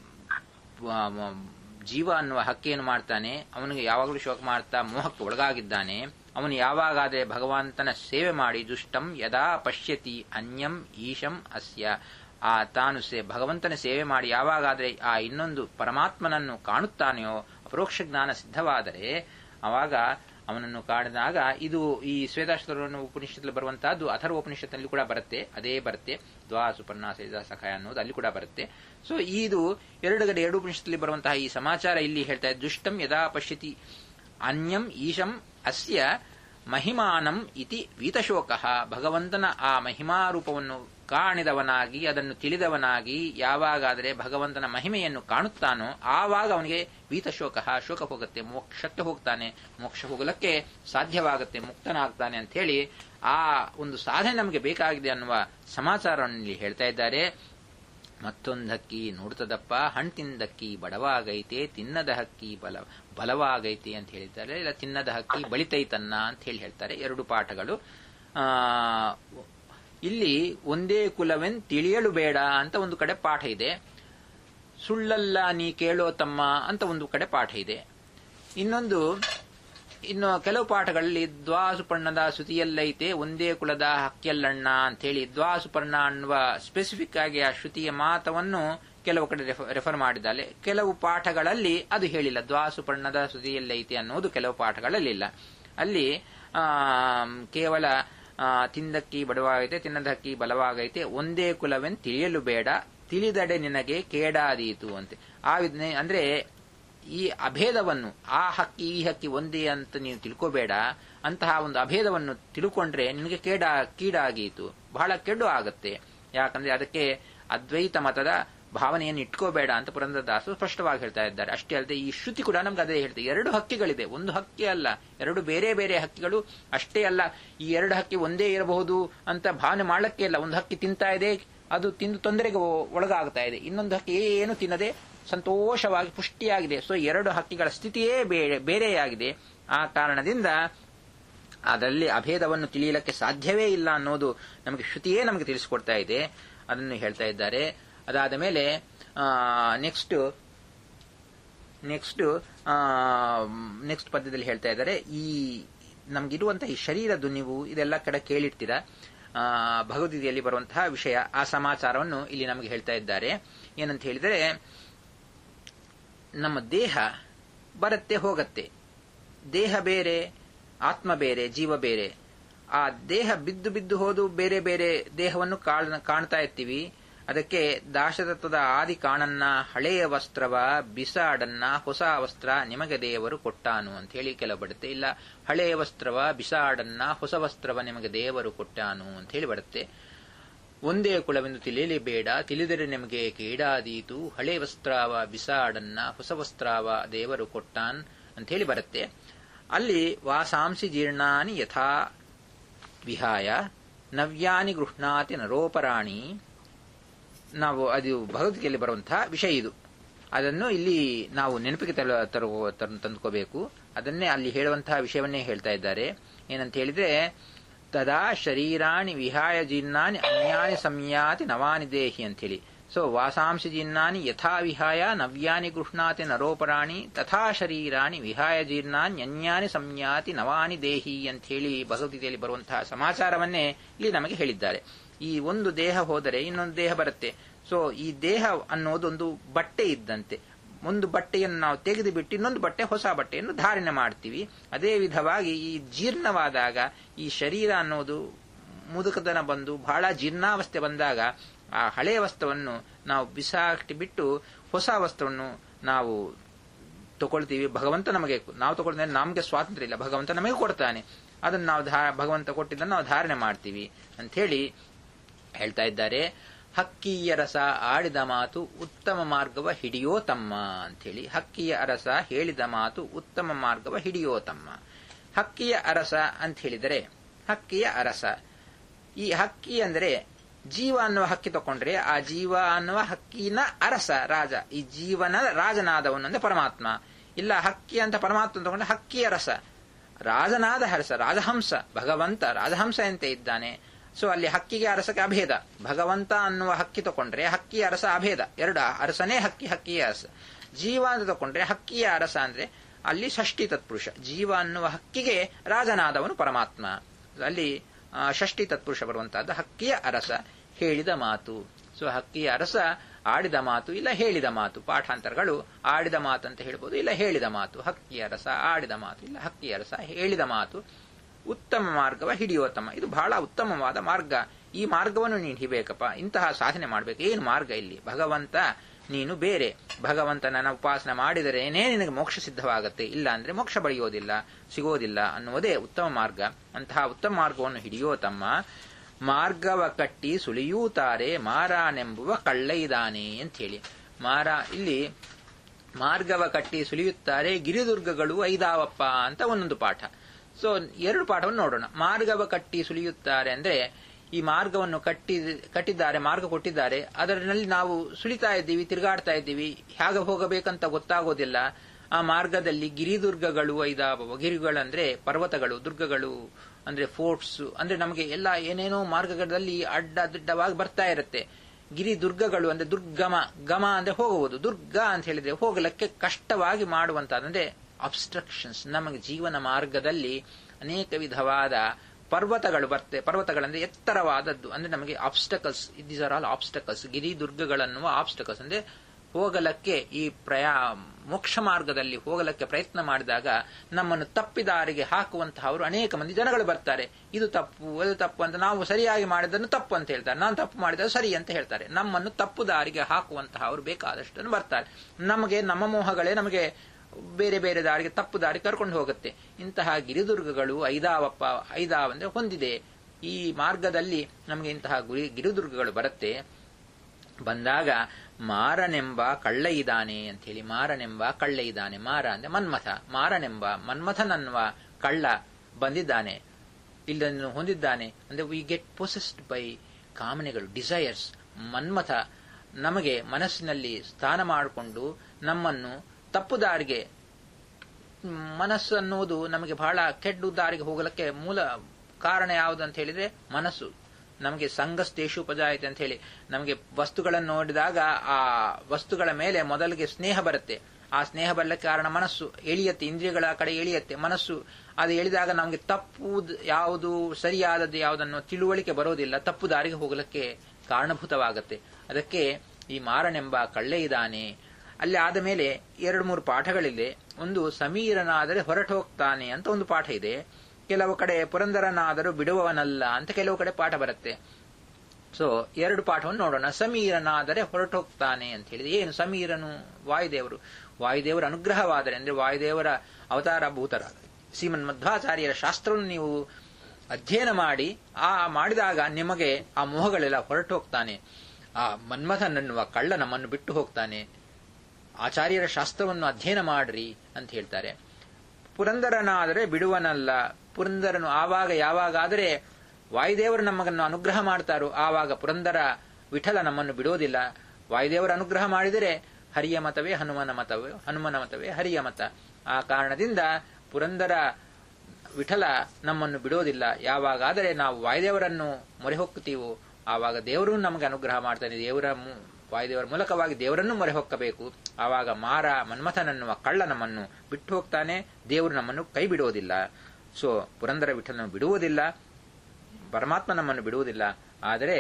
ಜೀವ ಅನ್ನುವ ಹಕ್ಕಿಯನ್ನು ಮಾಡ್ತಾನೆ ಅವನಿಗೆ ಯಾವಾಗಲೂ ಶೋಕ ಮಾಡ್ತಾ ಮೋಹಕ್ಕೆ ಒಳಗಾಗಿದ್ದಾನೆ ಅವನು ಯಾವಾಗಾದರೆ ಭಗವಂತನ ಸೇವೆ ಮಾಡಿ ದುಷ್ಟಂ ಯದಾ ಪಶ್ಯತಿ ಅನ್ಯಂ ಈಶಂ ಅಸ್ಯ ಆ ತಾನು ಸೇ ಭಗವಂತನ ಸೇವೆ ಮಾಡಿ ಯಾವಾಗಾದರೆ ಆ ಇನ್ನೊಂದು ಪರಮಾತ್ಮನನ್ನು ಕಾಣುತ್ತಾನೆಯೋ ಅಪರೋಕ್ಷ ಜ್ಞಾನ ಸಿದ್ಧವಾದರೆ ಅವಾಗ ಅವನನ್ನು ಕಾಡಿದಾಗ ಇದು ಈ ಶ್ವೇತಾಶ್ವರವನ್ನು ಉಪನಿಷತ್ತಲ್ಲಿ ಬರುವಂತಹದ್ದು ಅಥರ್ವ ಉಪನಿಷತ್ನಲ್ಲಿ ಕೂಡ ಬರುತ್ತೆ ಅದೇ ಬರುತ್ತೆ ದ್ವಾ ಸುಪರ್ಣ ಸೇದ ಸಖಾಯ ಅನ್ನೋದು ಅಲ್ಲಿ ಕೂಡ ಬರುತ್ತೆ ಸೊ ಇದು ಎರಡು ಕಡೆ ಎರಡು ಉಪನಿಷತ್ತಲ್ಲಿ ಬರುವಂತಹ ಈ ಸಮಾಚಾರ ಇಲ್ಲಿ ಹೇಳ್ತಾ ಇದೆ ದುಷ್ಟಂ ಯದಾ ಪಶ್ಯತಿ ಅನ್ಯಂ ಈಶಂ ಅಸ್ಯ ಮಹಿಮಾನಂ ಇತಿ ವೀತಶೋಕ ಭಗವಂತನ ಆ ಮಹಿಮಾ ರೂಪವನ್ನು ಕಾಣಿದವನಾಗಿ ಅದನ್ನು ತಿಳಿದವನಾಗಿ ಯಾವಾಗಾದರೆ ಭಗವಂತನ ಮಹಿಮೆಯನ್ನು ಕಾಣುತ್ತಾನೋ ಆವಾಗ ಅವನಿಗೆ ವೀತಶೋಕ ಶೋಕ ಹೋಗುತ್ತೆ ಮೋಕ್ಷಕ್ಕೆ ಹೋಗ್ತಾನೆ ಮೋಕ್ಷ ಹೋಗಲಕ್ಕೆ ಸಾಧ್ಯವಾಗುತ್ತೆ ಮುಕ್ತನಾಗ್ತಾನೆ ಅಂತ ಹೇಳಿ ಆ ಒಂದು ಸಾಧನೆ ನಮಗೆ ಬೇಕಾಗಿದೆ ಅನ್ನುವ ಸಮಾಚಾರವನ್ನು ಹೇಳ್ತಾ ಇದ್ದಾರೆ ಮತ್ತೊಂದು ಹಕ್ಕಿ ನೋಡ್ತದಪ್ಪ ಹಣ್ಣು ತಿಂದಕ್ಕಿ ಬಡವಾಗೈತೆ ತಿನ್ನದ ಹಕ್ಕಿ ಬಲ ಬಲವಾಗೈತೆ ಅಂತ ಹೇಳಿದ್ದಾರೆ ಇಲ್ಲ ತಿನ್ನದ ಹಕ್ಕಿ ಬಳಿತೈತನ್ನ ಅಂತ ಹೇಳಿ ಹೇಳ್ತಾರೆ ಎರಡು ಪಾಠಗಳು ಆ ಇಲ್ಲಿ ಒಂದೇ ಕುಲವೆನ್ ತಿಳಿಯಲು ಬೇಡ ಅಂತ ಒಂದು ಕಡೆ ಪಾಠ ಇದೆ ಸುಳ್ಳಲ್ಲ ನೀ ಕೇಳೋ ತಮ್ಮ ಅಂತ ಒಂದು ಕಡೆ ಪಾಠ ಇದೆ ಇನ್ನೊಂದು ಇನ್ನು ಕೆಲವು ಪಾಠಗಳಲ್ಲಿ ದ್ವಾಸುಪರ್ಣದ ಶ್ರುತಿಯಲ್ಲೈತೆ ಒಂದೇ ಕುಲದ ಹಕ್ಕಿಯಲ್ಲಣ್ಣ ಅಂತ ಹೇಳಿ ದ್ವಾಸುಪರ್ಣ ಅನ್ನುವ ಸ್ಪೆಸಿಫಿಕ್ ಆಗಿ ಆ ಶ್ರುತಿಯ ಮಾತವನ್ನು ಕೆಲವು ಕಡೆ ರೆಫರ್ ಮಾಡಿದ್ದಾರೆ ಕೆಲವು ಪಾಠಗಳಲ್ಲಿ ಅದು ಹೇಳಿಲ್ಲ ದ್ವಾಸುಪರ್ಣದ ಶ್ರುತಿಯಲ್ಲೈತೆ ಅನ್ನೋದು ಕೆಲವು ಪಾಠಗಳಲ್ಲಿ ಇಲ್ಲ ಅಲ್ಲಿ ಕೇವಲ ತಿಂದಕ್ಕಿ ಬಡವಾಗೈತೆ ತಿನ್ನದ ಹಕ್ಕಿ ಬಲವಾಗೈತೆ ಒಂದೇ ಕುಲವೆನ್ ತಿಳಿಯಲು ಬೇಡ ತಿಳಿದಡೆ ನಿನಗೆ ಕೇಡಾದೀತು ಅಂತೆ ಆ ಅಂದ್ರೆ ಈ ಅಭೇದವನ್ನು ಆ ಹಕ್ಕಿ ಈ ಹಕ್ಕಿ ಒಂದೇ ಅಂತ ನೀನು ತಿಳ್ಕೋಬೇಡ ಅಂತಹ ಒಂದು ಅಭೇದವನ್ನು ತಿಳ್ಕೊಂಡ್ರೆ ನಿನಗೆ ಕೇಡ ಕೀಡಾಗೀತು ಬಹಳ ಕೆಡು ಆಗತ್ತೆ ಯಾಕಂದ್ರೆ ಅದಕ್ಕೆ ಅದ್ವೈತ ಮತದ ಭಾವನೆಯನ್ನು ಇಟ್ಕೋಬೇಡ ಅಂತ ಪುರಂದರದಾಸು ಸ್ಪಷ್ಟವಾಗಿ ಹೇಳ್ತಾ ಇದ್ದಾರೆ ಅಷ್ಟೇ ಅಲ್ಲದೆ ಈ ಶ್ರುತಿ ಕೂಡ ನಮ್ಗೆ ಅದೇ ಹೇಳ್ತಾರೆ ಎರಡು ಹಕ್ಕಿಗಳಿದೆ ಒಂದು ಹಕ್ಕಿ ಅಲ್ಲ ಎರಡು ಬೇರೆ ಬೇರೆ ಹಕ್ಕಿಗಳು ಅಷ್ಟೇ ಅಲ್ಲ ಈ ಎರಡು ಹಕ್ಕಿ ಒಂದೇ ಇರಬಹುದು ಅಂತ ಭಾವನೆ ಮಾಡಲಿಕ್ಕೆ ಇಲ್ಲ ಒಂದು ಹಕ್ಕಿ ತಿಂತಾ ಇದೆ ಅದು ತಿಂದು ತೊಂದರೆಗೆ ಒಳಗಾಗ್ತಾ ಇದೆ ಇನ್ನೊಂದು ಹಕ್ಕಿ ಏನು ತಿನ್ನದೆ ಸಂತೋಷವಾಗಿ ಪುಷ್ಟಿಯಾಗಿದೆ ಸೊ ಎರಡು ಹಕ್ಕಿಗಳ ಸ್ಥಿತಿಯೇ ಬೇರೆ ಬೇರೆಯಾಗಿದೆ ಆ ಕಾರಣದಿಂದ ಅದರಲ್ಲಿ ಅಭೇದವನ್ನು ತಿಳಿಯಲಿಕ್ಕೆ ಸಾಧ್ಯವೇ ಇಲ್ಲ ಅನ್ನೋದು ನಮಗೆ ಶ್ರುತಿಯೇ ನಮಗೆ ತಿಳಿಸಿಕೊಡ್ತಾ ಇದೆ ಅದನ್ನು ಹೇಳ್ತಾ ಇದ್ದಾರೆ ಅದಾದ ಮೇಲೆ ನೆಕ್ಸ್ಟ್ ನೆಕ್ಸ್ಟ್ ನೆಕ್ಸ್ಟ್ ಪದ್ಯದಲ್ಲಿ ಹೇಳ್ತಾ ಇದ್ದಾರೆ ಈ ನಮಗಿರುವಂತಹ ಈ ಶರೀರದ್ದು ನೀವು ಇದೆಲ್ಲ ಕಡೆ ಕೇಳಿರ್ತೀರ ಭಗವದ್ಗೀತೆಯಲ್ಲಿ ಬರುವಂತಹ ವಿಷಯ ಆ ಸಮಾಚಾರವನ್ನು ಇಲ್ಲಿ ನಮಗೆ ಹೇಳ್ತಾ ಇದ್ದಾರೆ ಏನಂತ ಹೇಳಿದರೆ ನಮ್ಮ ದೇಹ ಬರುತ್ತೆ ಹೋಗತ್ತೆ ದೇಹ ಬೇರೆ ಆತ್ಮ ಬೇರೆ ಜೀವ ಬೇರೆ ಆ ದೇಹ ಬಿದ್ದು ಬಿದ್ದು ಹೋದು ಬೇರೆ ಬೇರೆ ದೇಹವನ್ನು ಕಾಣ್ತಾ ಇರ್ತೀವಿ ಅದಕ್ಕೆ ದಾಶತತ್ವದ ಆದಿ ಕಾಣನ್ನ ಹಳೆಯ ವಸ್ತ್ರವ ಬಿಸಾಡನ್ನ ಹೊಸ ವಸ್ತ್ರ ನಿಮಗೆ ದೇವರು ಕೊಟ್ಟಾನು ಅಂತ ಹೇಳಿ ಕೆಲವು ಬರುತ್ತೆ ಇಲ್ಲ ಹಳೆಯ ವಸ್ತ್ರವ ಬಿಸಾಡನ್ನ ಹೊಸ ವಸ್ತ್ರವ ನಿಮಗೆ ದೇವರು ಕೊಟ್ಟಾನು ಅಂತ ಹೇಳಿ ಬರುತ್ತೆ ಒಂದೇ ಕುಲವೆಂದು ತಿಳಿಯಲೇಬೇಡ ತಿಳಿದರೆ ನಿಮಗೆ ಕೇಡಾದೀತು ಹಳೆ ವಸ್ತ್ರಾವ ಬಿಸಾಡನ್ನ ಹೊಸ ವಸ್ತ್ರಾವ ದೇವರು ಕೊಟ್ಟಾನ್ ಅಂತ ಹೇಳಿ ಬರುತ್ತೆ ಅಲ್ಲಿ ವಾಸಾಂಸಿ ಜೀರ್ಣಾನಿ ಯಥಾ ವಿಹಾಯ ನವ್ಯಾನಿ ಗೃಹ್ಣಾತಿ ನರೋಪರಾಣಿ ನಾವು ಅದು ಭಗವದ್ಗೀತೆಯಲ್ಲಿ ಬರುವಂತಹ ವಿಷಯ ಇದು ಅದನ್ನು ಇಲ್ಲಿ ನಾವು ನೆನಪಿಗೆ ತರುವ ತರುವ ತಂದುಕೋಬೇಕು ಅದನ್ನೇ ಅಲ್ಲಿ ಹೇಳುವಂತಹ ವಿಷಯವನ್ನೇ ಹೇಳ್ತಾ ಇದ್ದಾರೆ ಏನಂತ ಹೇಳಿದ್ರೆ ತದಾ ಶರೀರಾಣಿ ವಿಹಾಯ ಜಿನ್ನಾನಿ ಅನ್ಯಾನಿ ಸಂಯಾತಿ ನವಾನಿ ದೇಹಿ ಅಂತೇಳಿ ಸೊ ವಾಸಾಂಶ ಜಿನ್ನಾನಿ ಯಥಾ ವಿಹಾಯ ನವ್ಯಾನಿ ಗೃಹ್ಣಾತಿ ನರೋಪರಾಣಿ ತಥಾ ಶರೀರಾಣಿ ವಿಹಾಯ ಜೀರ್ಣಾನಿ ಅನ್ಯಾನಿ ಸಂಯಾತಿ ನವಾನಿ ದೇಹಿ ಅಂತ ಹೇಳಿ ಭಗವದ್ಗೀತೆಯಲ್ಲಿ ಬರುವಂತಹ ಸಮಾಚಾರವನ್ನೇ ಇಲ್ಲಿ ನಮಗೆ ಹೇಳಿದ್ದಾರೆ ಈ ಒಂದು ದೇಹ ಹೋದರೆ ಇನ್ನೊಂದು ದೇಹ ಬರುತ್ತೆ ಸೊ ಈ ದೇಹ ಅನ್ನೋದು ಒಂದು ಬಟ್ಟೆ ಇದ್ದಂತೆ ಒಂದು ಬಟ್ಟೆಯನ್ನು ನಾವು ತೆಗೆದು ಬಿಟ್ಟು ಇನ್ನೊಂದು ಬಟ್ಟೆ ಹೊಸ ಬಟ್ಟೆಯನ್ನು ಧಾರಣೆ ಮಾಡ್ತೀವಿ ಅದೇ ವಿಧವಾಗಿ ಈ ಜೀರ್ಣವಾದಾಗ ಈ ಶರೀರ ಅನ್ನೋದು ಮುದುಕತನ ಬಂದು ಬಹಳ ಜೀರ್ಣಾವಸ್ಥೆ ಬಂದಾಗ ಆ ಹಳೆಯ ವಸ್ತ್ರವನ್ನು ನಾವು ಬಿಸಾಕಿ ಬಿಟ್ಟು ಹೊಸ ವಸ್ತ್ರವನ್ನು ನಾವು ತಗೊಳ್ತೀವಿ ಭಗವಂತ ನಮಗೆ ನಾವು ತಗೊಳ್ತೇವೆ ನಮಗೆ ಸ್ವಾತಂತ್ರ್ಯ ಇಲ್ಲ ಭಗವಂತ ನಮಗೆ ಕೊಡ್ತಾನೆ ಅದನ್ನು ನಾವು ಭಗವಂತ ಕೊಟ್ಟಿದ್ದನ್ನು ನಾವು ಧಾರಣೆ ಮಾಡ್ತೀವಿ ಅಂತ ಹೇಳಿ ಹೇಳ್ತಾ ಇದ್ದಾರೆ ಹಕ್ಕಿಯ ರಸ ಆಡಿದ ಮಾತು ಉತ್ತಮ ಮಾರ್ಗವ ಹಿಡಿಯೋ ತಮ್ಮ ಅಂಥೇಳಿ ಹಕ್ಕಿಯ ಅರಸ ಹೇಳಿದ ಮಾತು ಉತ್ತಮ ಮಾರ್ಗವ ಹಿಡಿಯೋ ತಮ್ಮ ಹಕ್ಕಿಯ ಅರಸ ಅಂತ ಹೇಳಿದರೆ ಹಕ್ಕಿಯ ಅರಸ ಈ ಹಕ್ಕಿ ಅಂದರೆ ಜೀವ ಅನ್ನುವ ಹಕ್ಕಿ ತಕೊಂಡ್ರೆ ಆ ಜೀವ ಅನ್ನುವ ಹಕ್ಕಿನ ಅರಸ ರಾಜ ಈ ಜೀವನ ರಾಜನಾದವನು ಅಂದ್ರೆ ಪರಮಾತ್ಮ ಇಲ್ಲ ಹಕ್ಕಿ ಅಂತ ಪರಮಾತ್ಮ ತಗೊಂಡ್ರೆ ಹಕ್ಕಿಯ ರಸ ರಾಜನಾದ ಹರಸ ರಾಜಹಂಸ ಭಗವಂತ ರಾಜಹಂಸ ಅಂತ ಇದ್ದಾನೆ ಸೊ ಅಲ್ಲಿ ಹಕ್ಕಿಗೆ ಅರಸಕ್ಕೆ ಅಭೇದ ಭಗವಂತ ಅನ್ನುವ ಹಕ್ಕಿ ತಕೊಂಡ್ರೆ ಹಕ್ಕಿಯ ಅರಸ ಅಭೇದ ಎರಡು ಅರಸನೇ ಹಕ್ಕಿ ಹಕ್ಕಿಯ ಅರಸ ಜೀವ ಅಂತ ತಕೊಂಡ್ರೆ ಹಕ್ಕಿಯ ಅರಸ ಅಂದ್ರೆ ಅಲ್ಲಿ ಷಷ್ಠಿ ತತ್ಪುರುಷ ಜೀವ ಅನ್ನುವ ಹಕ್ಕಿಗೆ ರಾಜನಾದವನು ಪರಮಾತ್ಮ ಅಲ್ಲಿ ಷಷ್ಠಿ ತತ್ಪುರುಷ ಬರುವಂತಹದ್ದು ಹಕ್ಕಿಯ ಅರಸ ಹೇಳಿದ ಮಾತು ಸೊ ಹಕ್ಕಿಯ ಅರಸ ಆಡಿದ ಮಾತು ಇಲ್ಲ ಹೇಳಿದ ಮಾತು ಪಾಠಾಂತರಗಳು ಆಡಿದ ಮಾತು ಅಂತ ಹೇಳ್ಬೋದು ಇಲ್ಲ ಹೇಳಿದ ಮಾತು ಹಕ್ಕಿಯ ರಸ ಆಡಿದ ಮಾತು ಇಲ್ಲ ಹಕ್ಕಿಯ ರಸ ಹೇಳಿದ ಮಾತು ಉತ್ತಮ ಮಾರ್ಗವ ಹಿಡಿಯೋತಮ ಇದು ಬಹಳ ಉತ್ತಮವಾದ ಮಾರ್ಗ ಈ ಮಾರ್ಗವನ್ನು ನೀನು ಹಿಬೇಕಪ್ಪ ಇಂತಹ ಸಾಧನೆ ಮಾಡಬೇಕು ಏನು ಮಾರ್ಗ ಇಲ್ಲಿ ಭಗವಂತ ನೀನು ಬೇರೆ ಭಗವಂತನ ಉಪಾಸನೆ ಮಾಡಿದರೇನೇ ನಿನಗೆ ಮೋಕ್ಷ ಸಿದ್ಧವಾಗತ್ತೆ ಇಲ್ಲ ಅಂದ್ರೆ ಮೋಕ್ಷ ಬಳಿಯೋದಿಲ್ಲ ಸಿಗೋದಿಲ್ಲ ಅನ್ನುವುದೇ ಉತ್ತಮ ಮಾರ್ಗ ಅಂತಹ ಉತ್ತಮ ಮಾರ್ಗವನ್ನು ಹಿಡಿಯೋ ತಮ್ಮ ಮಾರ್ಗವ ಕಟ್ಟಿ ಸುಳಿಯೂತಾರೆ ಮಾರಾನೆಂಬುವ ಕಳ್ಳ ಇದ್ದಾನೆ ಅಂತ ಹೇಳಿ ಮಾರ ಇಲ್ಲಿ ಮಾರ್ಗವ ಕಟ್ಟಿ ಸುಳಿಯುತ್ತಾರೆ ಗಿರಿದುರ್ಗಗಳು ಐದಾವಪ್ಪ ಅಂತ ಒಂದೊಂದು ಪಾಠ ಸೊ ಎರಡು ಪಾಠವನ್ನು ನೋಡೋಣ ಮಾರ್ಗವ ಕಟ್ಟಿ ಸುಳಿಯುತ್ತಾರೆ ಅಂದ್ರೆ ಈ ಮಾರ್ಗವನ್ನು ಕಟ್ಟಿ ಕಟ್ಟಿದ್ದಾರೆ ಮಾರ್ಗ ಕೊಟ್ಟಿದ್ದಾರೆ ಅದರಲ್ಲಿ ನಾವು ಸುಳಿತಾ ಇದ್ದೀವಿ ತಿರುಗಾಡ್ತಾ ಇದ್ದೀವಿ ಹೇಗೆ ಹೋಗಬೇಕಂತ ಗೊತ್ತಾಗೋದಿಲ್ಲ ಆ ಮಾರ್ಗದಲ್ಲಿ ಗಿರಿದುರ್ಗಗಳು ಐದಾವ ಗಿರಿಗಳಂದ್ರೆ ಪರ್ವತಗಳು ದುರ್ಗಗಳು ಅಂದ್ರೆ ಫೋರ್ಟ್ಸ್ ಅಂದ್ರೆ ನಮಗೆ ಎಲ್ಲ ಏನೇನೋ ಮಾರ್ಗಗಳಲ್ಲಿ ಅಡ್ಡ ದಿಡ್ಡವಾಗಿ ಬರ್ತಾ ಇರುತ್ತೆ ಗಿರಿ ದುರ್ಗಗಳು ಅಂದ್ರೆ ದುರ್ಗಮ ಗಮ ಅಂದ್ರೆ ಹೋಗುವುದು ದುರ್ಗ ಅಂತ ಹೇಳಿದ್ರೆ ಹೋಗಲಿಕ್ಕೆ ಕಷ್ಟವಾಗಿ ಮಾಡುವಂತಹದ್ದು ಅಬ್ಸ್ಟ್ರಕ್ಷನ್ಸ್ ನಮಗೆ ಜೀವನ ಮಾರ್ಗದಲ್ಲಿ ಅನೇಕ ವಿಧವಾದ ಪರ್ವತಗಳು ಬರ್ತವೆ ಪರ್ವತಗಳಂದ್ರೆ ಎತ್ತರವಾದದ್ದು ಅಂದ್ರೆ ನಮಗೆ obstacles these are all obstacles ಗಿರಿ ದುರ್ಗಗಳನ್ನುವ ಆಬ್ಸ್ಟಕಲ್ಸ್ ಅಂದ್ರೆ ಹೋಗಲಕ್ಕೆ ಈ ಪ್ರಯಾ ಮೋಕ್ಷ ಮಾರ್ಗದಲ್ಲಿ ಹೋಗಲಕ್ಕೆ ಪ್ರಯತ್ನ ಮಾಡಿದಾಗ ನಮ್ಮನ್ನು ತಪ್ಪಿದಾರಿಗೆ ಹಾಕುವಂತಹವರು ಅನೇಕ ಮಂದಿ ಜನಗಳು ಬರ್ತಾರೆ ಇದು ತಪ್ಪು ಅದು ತಪ್ಪು ಅಂತ ನಾವು ಸರಿಯಾಗಿ ಮಾಡಿದ್ದನ್ನು ತಪ್ಪು ಅಂತ ಹೇಳ್ತಾರೆ ನಾನು ತಪ್ಪು ಮಾಡಿದ ಸರಿ ಅಂತ ಹೇಳ್ತಾರೆ ನಮ್ಮನ್ನು ತಪ್ಪು ದಾರಿಗೆ ಹಾಕುವಂತಹ ಅವರು ಬೇಕಾದಷ್ಟನ್ನು ಬರ್ತಾರೆ ನಮಗೆ ನಮ್ಮ ಮೋಹಗಳೇ ನಮಗೆ ಬೇರೆ ಬೇರೆ ದಾರಿಗೆ ತಪ್ಪು ದಾರಿ ಕರ್ಕೊಂಡು ಹೋಗುತ್ತೆ ಇಂತಹ ಗಿರಿದುರ್ಗಗಳು ಐದಾವಪ್ಪ ಐದಾವ್ ಅಂದ್ರೆ ಹೊಂದಿದೆ ಈ ಮಾರ್ಗದಲ್ಲಿ ನಮಗೆ ಇಂತಹ ಗುರಿ ಗಿರಿದುರ್ಗಗಳು ಬರುತ್ತೆ ಬಂದಾಗ ಮಾರನೆಂಬ ಕಳ್ಳ ಇದ್ದಾನೆ ಅಂತ ಹೇಳಿ ಮಾರನೆಂಬ ಕಳ್ಳ ಇದ್ದಾನೆ ಮಾರ ಅಂದ್ರೆ ಮನ್ಮಥ ಮಾರನೆಂಬ ಮನ್ಮಥನನ್ನುವ ಕಳ್ಳ ಬಂದಿದ್ದಾನೆ ಇಲ್ಲದನ್ನು ಹೊಂದಿದ್ದಾನೆ ಅಂದ್ರೆ ವಿ ಗೆಟ್ ಪೊಸೆಸ್ಡ್ ಬೈ ಕಾಮನೆಗಳು ಡಿಸೈರ್ಸ್ ಮನ್ಮಥ ನಮಗೆ ಮನಸ್ಸಿನಲ್ಲಿ ಸ್ಥಾನ ಮಾಡಿಕೊಂಡು ನಮ್ಮನ್ನು ತಪ್ಪು ದಾರಿಗೆ ಮನಸ್ಸು ಅನ್ನುವುದು ನಮಗೆ ಬಹಳ ಕೆಡ್ಡು ದಾರಿಗೆ ಹೋಗಲಿಕ್ಕೆ ಮೂಲ ಕಾರಣ ಯಾವುದು ಅಂತ ಹೇಳಿದ್ರೆ ಮನಸ್ಸು ನಮಗೆ ಸಂಘಸ್ತೇಶು ಉಪಜಾಯಿತೆ ಅಂತ ಹೇಳಿ ನಮಗೆ ವಸ್ತುಗಳನ್ನು ನೋಡಿದಾಗ ಆ ವಸ್ತುಗಳ ಮೇಲೆ ಮೊದಲಿಗೆ ಸ್ನೇಹ ಬರುತ್ತೆ ಆ ಸ್ನೇಹ ಬರಲಿಕ್ಕೆ ಕಾರಣ ಮನಸ್ಸು ಎಳಿಯತ್ತೆ ಇಂದ್ರಿಯಗಳ ಕಡೆ ಎಳಿಯತ್ತೆ ಮನಸ್ಸು ಅದು ಎಳಿದಾಗ ನಮಗೆ ತಪ್ಪು ಯಾವುದು ಸರಿಯಾದದ್ದು ಯಾವುದನ್ನು ತಿಳುವಳಿಕೆ ಬರೋದಿಲ್ಲ ತಪ್ಪು ದಾರಿಗೆ ಹೋಗಲಿಕ್ಕೆ ಕಾರಣಭೂತವಾಗತ್ತೆ ಅದಕ್ಕೆ ಈ ಮಾರನೆಂಬ ಕಳ್ಳೆ ಇದ್ದಾನೆ ಅಲ್ಲಿ ಆದ ಮೇಲೆ ಎರಡು ಮೂರು ಪಾಠಗಳಿದೆ ಒಂದು ಸಮೀರನಾದರೆ ಹೊರಟೋಗ್ತಾನೆ ಅಂತ ಒಂದು ಪಾಠ ಇದೆ ಕೆಲವು ಕಡೆ ಪುರಂದರನಾದರೂ ಬಿಡುವವನಲ್ಲ ಅಂತ ಕೆಲವು ಕಡೆ ಪಾಠ ಬರುತ್ತೆ ಸೊ ಎರಡು ಪಾಠವನ್ನು ನೋಡೋಣ ಸಮೀರನಾದರೆ ಹೊರಟೋಗ್ತಾನೆ ಅಂತ ಹೇಳಿದ್ರೆ ಏನು ಸಮೀರನು ವಾಯುದೇವರು ವಾಯುದೇವರ ಅನುಗ್ರಹವಾದರೆ ಅಂದ್ರೆ ವಾಯುದೇವರ ಅವತಾರ ಭೂತರಾದ ಶ್ರೀಮನ್ ಮಧ್ವಾಚಾರ್ಯರ ಶಾಸ್ತ್ರವನ್ನು ನೀವು ಅಧ್ಯಯನ ಮಾಡಿ ಆ ಮಾಡಿದಾಗ ನಿಮಗೆ ಆ ಮೋಹಗಳೆಲ್ಲ ಹೊರಟು ಹೋಗ್ತಾನೆ ಆ ಮನ್ಮಥನನ್ನುವ ಕಳ್ಳ ನಮ್ಮನ್ನು ಬಿಟ್ಟು ಹೋಗ್ತಾನೆ ಆಚಾರ್ಯರ ಶಾಸ್ತ್ರವನ್ನು ಅಧ್ಯಯನ ಮಾಡ್ರಿ ಅಂತ ಹೇಳ್ತಾರೆ ಪುರಂದರನಾದರೆ ಬಿಡುವನಲ್ಲ ಪುರಂದರನು ಆವಾಗ ಯಾವಾಗಾದರೆ ವಾಯುದೇವರು ನಮ್ಮನ್ನು ಅನುಗ್ರಹ ಮಾಡ್ತಾರೋ ಆವಾಗ ಪುರಂದರ ವಿಠಲ ನಮ್ಮನ್ನು ಬಿಡೋದಿಲ್ಲ ವಾಯುದೇವರ ಅನುಗ್ರಹ ಮಾಡಿದರೆ ಹರಿಯ ಮತವೇ ಹನುಮನ ಮತವೇ ಹನುಮನ ಮತವೇ ಹರಿಯ ಮತ ಆ ಕಾರಣದಿಂದ ಪುರಂದರ ವಿಠಲ ನಮ್ಮನ್ನು ಬಿಡೋದಿಲ್ಲ ಯಾವಾಗಾದರೆ ನಾವು ವಾಯುದೇವರನ್ನು ಮೊರೆ ಹೋಗ್ತೀವೋ ಆವಾಗ ದೇವರು ನಮಗೆ ಅನುಗ್ರಹ ಮಾಡ್ತಾನೆ ದೇವರ ವಾಯುದೇವರ ಮೂಲಕವಾಗಿ ದೇವರನ್ನು ಮೊರೆ ಹೊಕ್ಕಬೇಕು ಆವಾಗ ಮಾರ ಮನ್ಮಥನನ್ನುವ ಕಳ್ಳ ನಮ್ಮನ್ನು ಬಿಟ್ಟು ಹೋಗ್ತಾನೆ ದೇವರು ನಮ್ಮನ್ನು ಕೈ ಬಿಡುವುದಿಲ್ಲ ಸೊ ಪುರಂದರ ವಿಠಲನ್ನು ಬಿಡುವುದಿಲ್ಲ ಪರಮಾತ್ಮ ನಮ್ಮನ್ನು ಬಿಡುವುದಿಲ್ಲ ಆದರೆ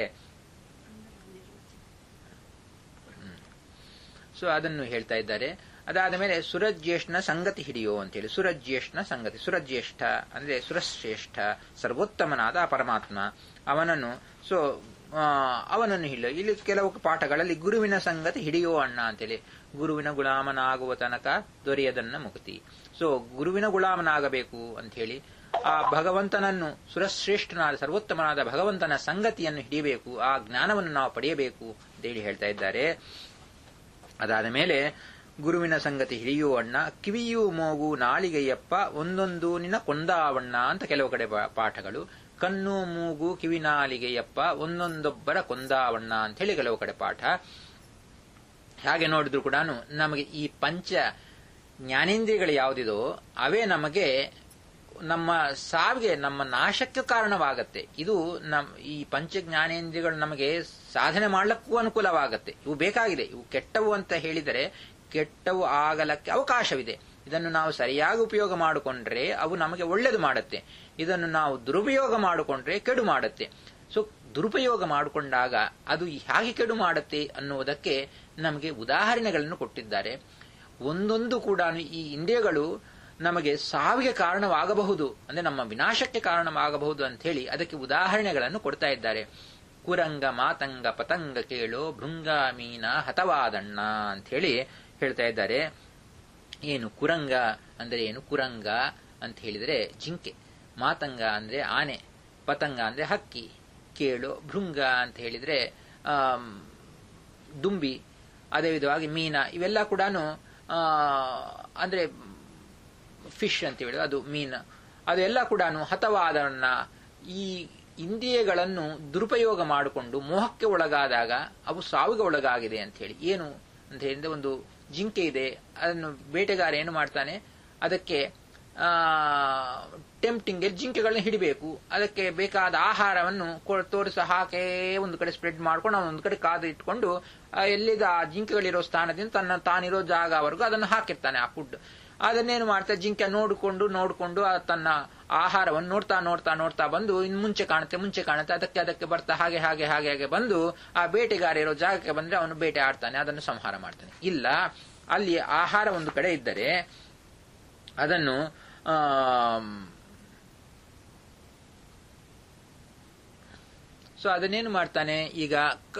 ಸೊ ಅದನ್ನು ಹೇಳ್ತಾ ಇದ್ದಾರೆ ಅದಾದ ಮೇಲೆ ಸುರಜ್ಯೇಷ್ಠನ ಸಂಗತಿ ಹಿಡಿಯೋ ಅಂತೇಳಿ ಸುರಜ್ಯೇಷ್ಠನ ಸಂಗತಿ ಸುರಜ್ಯೇಷ್ಠ ಅಂದ್ರೆ ಸುರಶ್ರೇಷ್ಠ ಸರ್ವೋತ್ತಮನಾದ ಪರಮಾತ್ಮ ಅವನನ್ನು ಸೊ ಅವನನ್ನು ಹಿಡಿಯೋ ಇಲ್ಲಿ ಕೆಲವು ಪಾಠಗಳಲ್ಲಿ ಗುರುವಿನ ಸಂಗತಿ ಹಿಡಿಯೋ ಅಣ್ಣ ಅಂತೇಳಿ ಗುರುವಿನ ಗುಲಾಮನಾಗುವ ತನಕ ದೊರೆಯದನ್ನ ಮುಕ್ತಿ ಸೊ ಗುರುವಿನ ಗುಲಾಮನಾಗಬೇಕು ಅಂತ ಹೇಳಿ ಆ ಭಗವಂತನನ್ನು ಸುರಶ್ರೇಷ್ಠನಾದ ಸರ್ವೋತ್ತಮನಾದ ಭಗವಂತನ ಸಂಗತಿಯನ್ನು ಹಿಡಿಯಬೇಕು ಆ ಜ್ಞಾನವನ್ನು ನಾವು ಪಡೆಯಬೇಕು ಅಂತೇಳಿ ಹೇಳ್ತಾ ಇದ್ದಾರೆ ಅದಾದ ಮೇಲೆ ಗುರುವಿನ ಸಂಗತಿ ಹಿಡಿಯೋ ಅಣ್ಣ ಕಿವಿಯೂ ಮೂಗು ನಾಳಿಗೆಯಪ್ಪ ಒಂದೊಂದು ನಿನ್ನ ಕೊಂದಾವಣ್ಣ ಅಂತ ಕೆಲವು ಕಡೆ ಪಾಠಗಳು ಕಣ್ಣು ಮೂಗು ಕಿವಿನಾಲಿಗೆಯಪ್ಪ ಒಂದೊಂದೊಬ್ಬರ ಕೊಂದಾವಣ್ಣ ಅಂತ ಹೇಳಿ ಕೆಲವು ಕಡೆ ಪಾಠ ಹಾಗೆ ನೋಡಿದ್ರು ಕೂಡ ನಮಗೆ ಈ ಪಂಚ ಜ್ಞಾನೇಂದ್ರಿಯಗಳು ಯಾವುದಿದೋ ಅವೇ ನಮಗೆ ನಮ್ಮ ಸಾವಿಗೆ ನಮ್ಮ ನಾಶಕ್ಕೆ ಕಾರಣವಾಗತ್ತೆ ಇದು ನಮ್ ಈ ಪಂಚ ಜ್ಞಾನೇಂದ್ರಿಯಗಳು ನಮಗೆ ಸಾಧನೆ ಮಾಡಲಿಕ್ಕೂ ಅನುಕೂಲವಾಗತ್ತೆ ಇವು ಬೇಕಾಗಿದೆ ಇವು ಕೆಟ್ಟವು ಅಂತ ಹೇಳಿದರೆ ಕೆಟ್ಟವು ಆಗಲಕ್ಕೆ ಅವಕಾಶವಿದೆ ಇದನ್ನು ನಾವು ಸರಿಯಾಗಿ ಉಪಯೋಗ ಮಾಡಿಕೊಂಡ್ರೆ ಅವು ನಮಗೆ ಒಳ್ಳೆಯದು ಮಾಡುತ್ತೆ ಇದನ್ನು ನಾವು ದುರುಪಯೋಗ ಮಾಡಿಕೊಂಡ್ರೆ ಕೆಡು ಮಾಡುತ್ತೆ ಸೊ ದುರುಪಯೋಗ ಮಾಡಿಕೊಂಡಾಗ ಅದು ಹೇಗೆ ಕೆಡು ಮಾಡುತ್ತೆ ಅನ್ನುವುದಕ್ಕೆ ನಮಗೆ ಉದಾಹರಣೆಗಳನ್ನು ಕೊಟ್ಟಿದ್ದಾರೆ ಒಂದೊಂದು ಕೂಡ ಈ ಇಂದ್ರಿಯಗಳು ನಮಗೆ ಸಾವಿಗೆ ಕಾರಣವಾಗಬಹುದು ಅಂದ್ರೆ ನಮ್ಮ ವಿನಾಶಕ್ಕೆ ಕಾರಣವಾಗಬಹುದು ಅಂತ ಹೇಳಿ ಅದಕ್ಕೆ ಉದಾಹರಣೆಗಳನ್ನು ಕೊಡ್ತಾ ಇದ್ದಾರೆ ಕುರಂಗ ಮಾತಂಗ ಪತಂಗ ಕೇಳೋ ಭೃಂಗ ಮೀನ ಹತವಾದಣ್ಣ ಅಂತ ಹೇಳಿ ಹೇಳ್ತಾ ಇದ್ದಾರೆ ಏನು ಕುರಂಗ ಅಂದ್ರೆ ಏನು ಕುರಂಗ ಅಂತ ಹೇಳಿದರೆ ಜಿಂಕೆ ಮಾತಂಗ ಅಂದ್ರೆ ಆನೆ ಪತಂಗ ಅಂದ್ರೆ ಹಕ್ಕಿ ಕೇಳು ಭೃಂಗ ಅಂತ ಹೇಳಿದ್ರೆ ದುಂಬಿ ಅದೇ ವಿಧವಾಗಿ ಮೀನ ಇವೆಲ್ಲ ಕೂಡ ಅಂದ್ರೆ ಫಿಶ್ ಅಂತ ಹೇಳಿದ್ರೆ ಅದು ಮೀನು ಅದೆಲ್ಲ ಕೂಡ ಹತವಾದವನ್ನ ಈ ಇಂದ್ರಿಯಗಳನ್ನು ದುರುಪಯೋಗ ಮಾಡಿಕೊಂಡು ಮೋಹಕ್ಕೆ ಒಳಗಾದಾಗ ಅವು ಸಾವಿಗೆ ಒಳಗಾಗಿದೆ ಅಂತ ಹೇಳಿ ಏನು ಅಂತ ಹೇಳಿದ್ರೆ ಒಂದು ಜಿಂಕೆ ಇದೆ ಅದನ್ನು ಬೇಟೆಗಾರ ಏನು ಮಾಡ್ತಾನೆ ಅದಕ್ಕೆ ಟೆಂಪ್ಟಿಂಗ್ ಜಿಂಕೆಗಳನ್ನ ಹಿಡಿಬೇಕು ಅದಕ್ಕೆ ಬೇಕಾದ ಆಹಾರವನ್ನು ತೋರಿಸ ಹಾಕೇ ಒಂದು ಕಡೆ ಸ್ಪ್ರೆಡ್ ಮಾಡ್ಕೊಂಡು ಅವನು ಒಂದು ಕಡೆ ಕಾದು ಇಟ್ಕೊಂಡು ಎಲ್ಲಿದ ಆ ಜಿಂಕೆಗಳಿರೋ ಸ್ಥಾನದಿಂದ ತನ್ನ ತಾನಿರೋ ಜಾಗವರೆಗೂ ಅದನ್ನು ಹಾಕಿರ್ತಾನೆ ಆ ಫುಡ್ ಅದನ್ನೇನು ಮಾಡ್ತಾರೆ ಜಿಂಕೆ ನೋಡಿಕೊಂಡು ನೋಡಿಕೊಂಡು ತನ್ನ ಆಹಾರವನ್ನು ನೋಡ್ತಾ ನೋಡ್ತಾ ನೋಡ್ತಾ ಬಂದು ಇನ್ನು ಮುಂಚೆ ಕಾಣುತ್ತೆ ಮುಂಚೆ ಕಾಣುತ್ತೆ ಅದಕ್ಕೆ ಅದಕ್ಕೆ ಬರ್ತಾ ಹಾಗೆ ಹಾಗೆ ಹಾಗೆ ಹಾಗೆ ಬಂದು ಆ ಬೇಟೆಗಾರ ಇರೋ ಜಾಗಕ್ಕೆ ಬಂದ್ರೆ ಅವನು ಬೇಟೆ ಆಡ್ತಾನೆ ಅದನ್ನು ಸಂಹಾರ ಮಾಡ್ತಾನೆ ಇಲ್ಲ ಅಲ್ಲಿ ಆಹಾರ ಒಂದು ಕಡೆ ಇದ್ದರೆ ಅದನ್ನು ಸೊ ಅದನ್ನೇನು ಮಾಡ್ತಾನೆ ಈಗ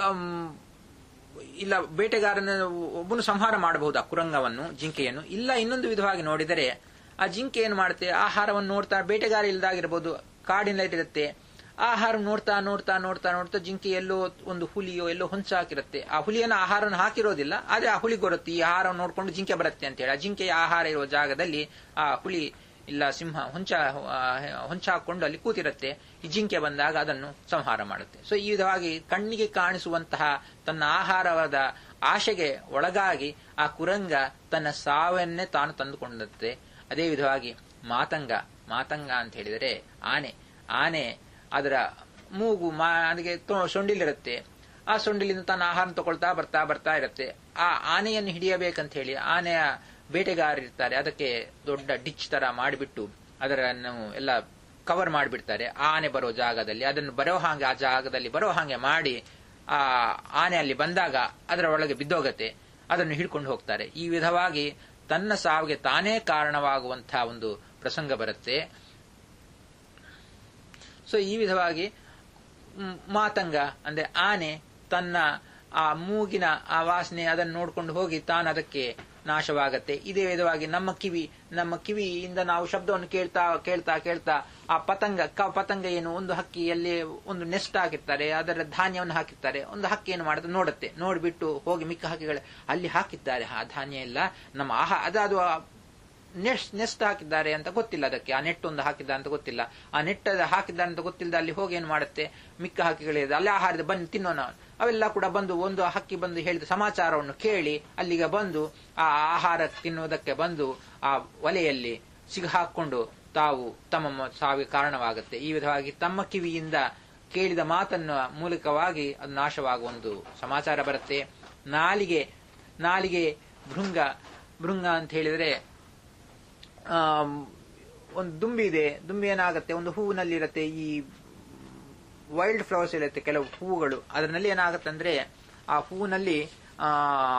ಇಲ್ಲ ಬೇಟೆಗಾರನ ಒಬ್ಬನು ಸಂಹಾರ ಮಾಡಬಹುದು ಆ ಕುರಂಗವನ್ನು ಜಿಂಕೆಯನ್ನು ಇಲ್ಲ ಇನ್ನೊಂದು ವಿಧವಾಗಿ ನೋಡಿದರೆ ಆ ಜಿಂಕೆ ಏನು ಮಾಡುತ್ತೆ ಆಹಾರವನ್ನು ನೋಡ್ತಾ ಬೇಟೆಗಾರ ಇಲ್ದಾಗಿರ್ಬೋದು ಕಾಡಿನಲ್ಲಿರುತ್ತೆ ಆಹಾರ ನೋಡ್ತಾ ನೋಡ್ತಾ ನೋಡ್ತಾ ನೋಡ್ತಾ ಜಿಂಕೆ ಎಲ್ಲೋ ಒಂದು ಹುಲಿಯೋ ಎಲ್ಲೋ ಹೊಂಚ ಹಾಕಿರುತ್ತೆ ಆ ಹುಲಿಯನ್ನು ಆಹಾರವನ್ನು ಹಾಕಿರೋದಿಲ್ಲ ಆದ್ರೆ ಆ ಹುಲಿ ಗೊರುತ್ತೆ ಈ ಆಹಾರವನ್ನು ನೋಡ್ಕೊಂಡು ಜಿಂಕೆ ಬರುತ್ತೆ ಅಂತ ಹೇಳಿ ಆ ಜಿಂಕೆಯ ಆಹಾರ ಇರುವ ಜಾಗದಲ್ಲಿ ಆ ಹುಲಿ ಇಲ್ಲ ಸಿಂಹ ಹೊಂಚ ಹೊಂಚ ಹಾಕೊಂಡು ಅಲ್ಲಿ ಕೂತಿರುತ್ತೆ ಈ ಜಿಂಕೆ ಬಂದಾಗ ಅದನ್ನು ಸಂಹಾರ ಮಾಡುತ್ತೆ ಸೊ ಈ ವಿಧವಾಗಿ ಕಣ್ಣಿಗೆ ಕಾಣಿಸುವಂತಹ ತನ್ನ ಆಹಾರವಾದ ಆಶೆಗೆ ಒಳಗಾಗಿ ಆ ಕುರಂಗ ತನ್ನ ಸಾವನ್ನೇ ತಾನು ತಂದುಕೊಂಡತ್ತೆ ಅದೇ ವಿಧವಾಗಿ ಮಾತಂಗ ಮಾತಂಗ ಅಂತ ಹೇಳಿದರೆ ಆನೆ ಆನೆ ಅದರ ಮೂಗು ಮಾ ಅದಕ್ಕೆ ಸೊಂಡಿಲಿರುತ್ತೆ ಆ ಸೊಂಡಿಲಿಂದ ತನ್ನ ಆಹಾರ ತಗೊಳ್ತಾ ಬರ್ತಾ ಬರ್ತಾ ಇರುತ್ತೆ ಆ ಆನೆಯನ್ನು ಹಿಡಿಯಬೇಕಂತ ಹೇಳಿ ಆನೆಯ ಬೇಟೆಗಾರರಿರ್ತಾರೆ ಅದಕ್ಕೆ ದೊಡ್ಡ ಡಿಚ್ ತರ ಮಾಡಿಬಿಟ್ಟು ಅದರನ್ನು ಎಲ್ಲ ಕವರ್ ಮಾಡಿಬಿಡ್ತಾರೆ ಆ ಆನೆ ಬರೋ ಜಾಗದಲ್ಲಿ ಅದನ್ನು ಬರೋ ಹಾಗೆ ಆ ಜಾಗದಲ್ಲಿ ಬರೋ ಹಾಗೆ ಮಾಡಿ ಆ ಆನೆ ಅಲ್ಲಿ ಬಂದಾಗ ಅದರ ಒಳಗೆ ಬಿದ್ದೋಗತ್ತೆ ಅದನ್ನು ಹಿಡ್ಕೊಂಡು ಹೋಗ್ತಾರೆ ಈ ವಿಧವಾಗಿ ತನ್ನ ಸಾವಿಗೆ ತಾನೇ ಕಾರಣವಾಗುವಂತಹ ಒಂದು ಪ್ರಸಂಗ ಬರುತ್ತೆ ಸೊ ಈ ವಿಧವಾಗಿ ಮಾತಂಗ ಅಂದ್ರೆ ಆನೆ ತನ್ನ ಆ ಮೂಗಿನ ಆ ವಾಸನೆ ಅದನ್ನು ನೋಡ್ಕೊಂಡು ಹೋಗಿ ತಾನು ಅದಕ್ಕೆ ನಾಶವಾಗತ್ತೆ ಇದೇ ವಿಧವಾಗಿ ನಮ್ಮ ಕಿವಿ ನಮ್ಮ ಕಿವಿಯಿಂದ ನಾವು ಶಬ್ದವನ್ನು ಕೇಳ್ತಾ ಕೇಳ್ತಾ ಕೇಳ್ತಾ ಆ ಪತಂಗ ಕ ಪತಂಗ ಏನು ಒಂದು ಹಕ್ಕಿಯಲ್ಲಿ ಒಂದು ನೆಸ್ಟ್ ಹಾಕಿರ್ತಾರೆ ಅದರ ಧಾನ್ಯವನ್ನು ಹಾಕಿರ್ತಾರೆ ಒಂದು ಹಕ್ಕಿ ಏನು ಮಾಡುತ್ತೆ ನೋಡುತ್ತೆ ನೋಡಿಬಿಟ್ಟು ಹೋಗಿ ಮಿಕ್ಕ ಹಕ್ಕಿಗಳು ಅಲ್ಲಿ ಹಾಕಿದ್ದಾರೆ ಆ ಧಾನ್ಯ ಎಲ್ಲ ನಮ್ಮ ಆಹಾ ಅದಾದು ನೆಸ್ಟ್ ನೆಸ್ಟ್ ಹಾಕಿದ್ದಾರೆ ಅಂತ ಗೊತ್ತಿಲ್ಲ ಅದಕ್ಕೆ ಆ ನೆಟ್ ಒಂದು ಹಾಕಿದ್ದ ಅಂತ ಗೊತ್ತಿಲ್ಲ ಆ ನೆಟ್ ಹಾಕಿದ್ದಾರೆ ಅಂತ ಗೊತ್ತಿಲ್ಲದ ಅಲ್ಲಿ ಹೋಗಿ ಏನು ಮಾಡುತ್ತೆ ಮಿಕ್ಕ ಹಕ್ಕಿಗಳಿದೆ ಅಲ್ಲಿ ಆಹಾರದ ಬನ್ನಿ ತಿನ್ನೋಣ ಅವೆಲ್ಲ ಕೂಡ ಬಂದು ಒಂದು ಹಕ್ಕಿ ಬಂದು ಹೇಳಿದ ಸಮಾಚಾರವನ್ನು ಕೇಳಿ ಅಲ್ಲಿಗೆ ಬಂದು ಆ ಆಹಾರ ತಿನ್ನುವುದಕ್ಕೆ ಬಂದು ಆ ಒಲೆಯಲ್ಲಿ ಸಿಗಹಾಕೊಂಡು ತಾವು ತಮ್ಮ ಸಾವಿಗೆ ಕಾರಣವಾಗುತ್ತೆ ಈ ವಿಧವಾಗಿ ತಮ್ಮ ಕಿವಿಯಿಂದ ಕೇಳಿದ ಮಾತನ್ನ ಮೂಲಕವಾಗಿ ಅದು ನಾಶವಾಗುವ ಒಂದು ಸಮಾಚಾರ ಬರುತ್ತೆ ನಾಲಿಗೆ ನಾಲಿಗೆ ಭೃಂಗ ಭೃಂಗ ಅಂತ ಹೇಳಿದ್ರೆ ಒಂದು ದುಂಬಿ ಇದೆ ದುಂಬಿ ಏನಾಗುತ್ತೆ ಒಂದು ಹೂವಿನಲ್ಲಿರುತ್ತೆ ಈ ವೈಲ್ಡ್ ಫ್ಲವರ್ಸ್ ಇರುತ್ತೆ ಕೆಲವು ಹೂವುಗಳು ಅದರಲ್ಲಿ ಏನಾಗುತ್ತೆ ಅಂದ್ರೆ ಆ ಹೂವಿನಲ್ಲಿ ಆ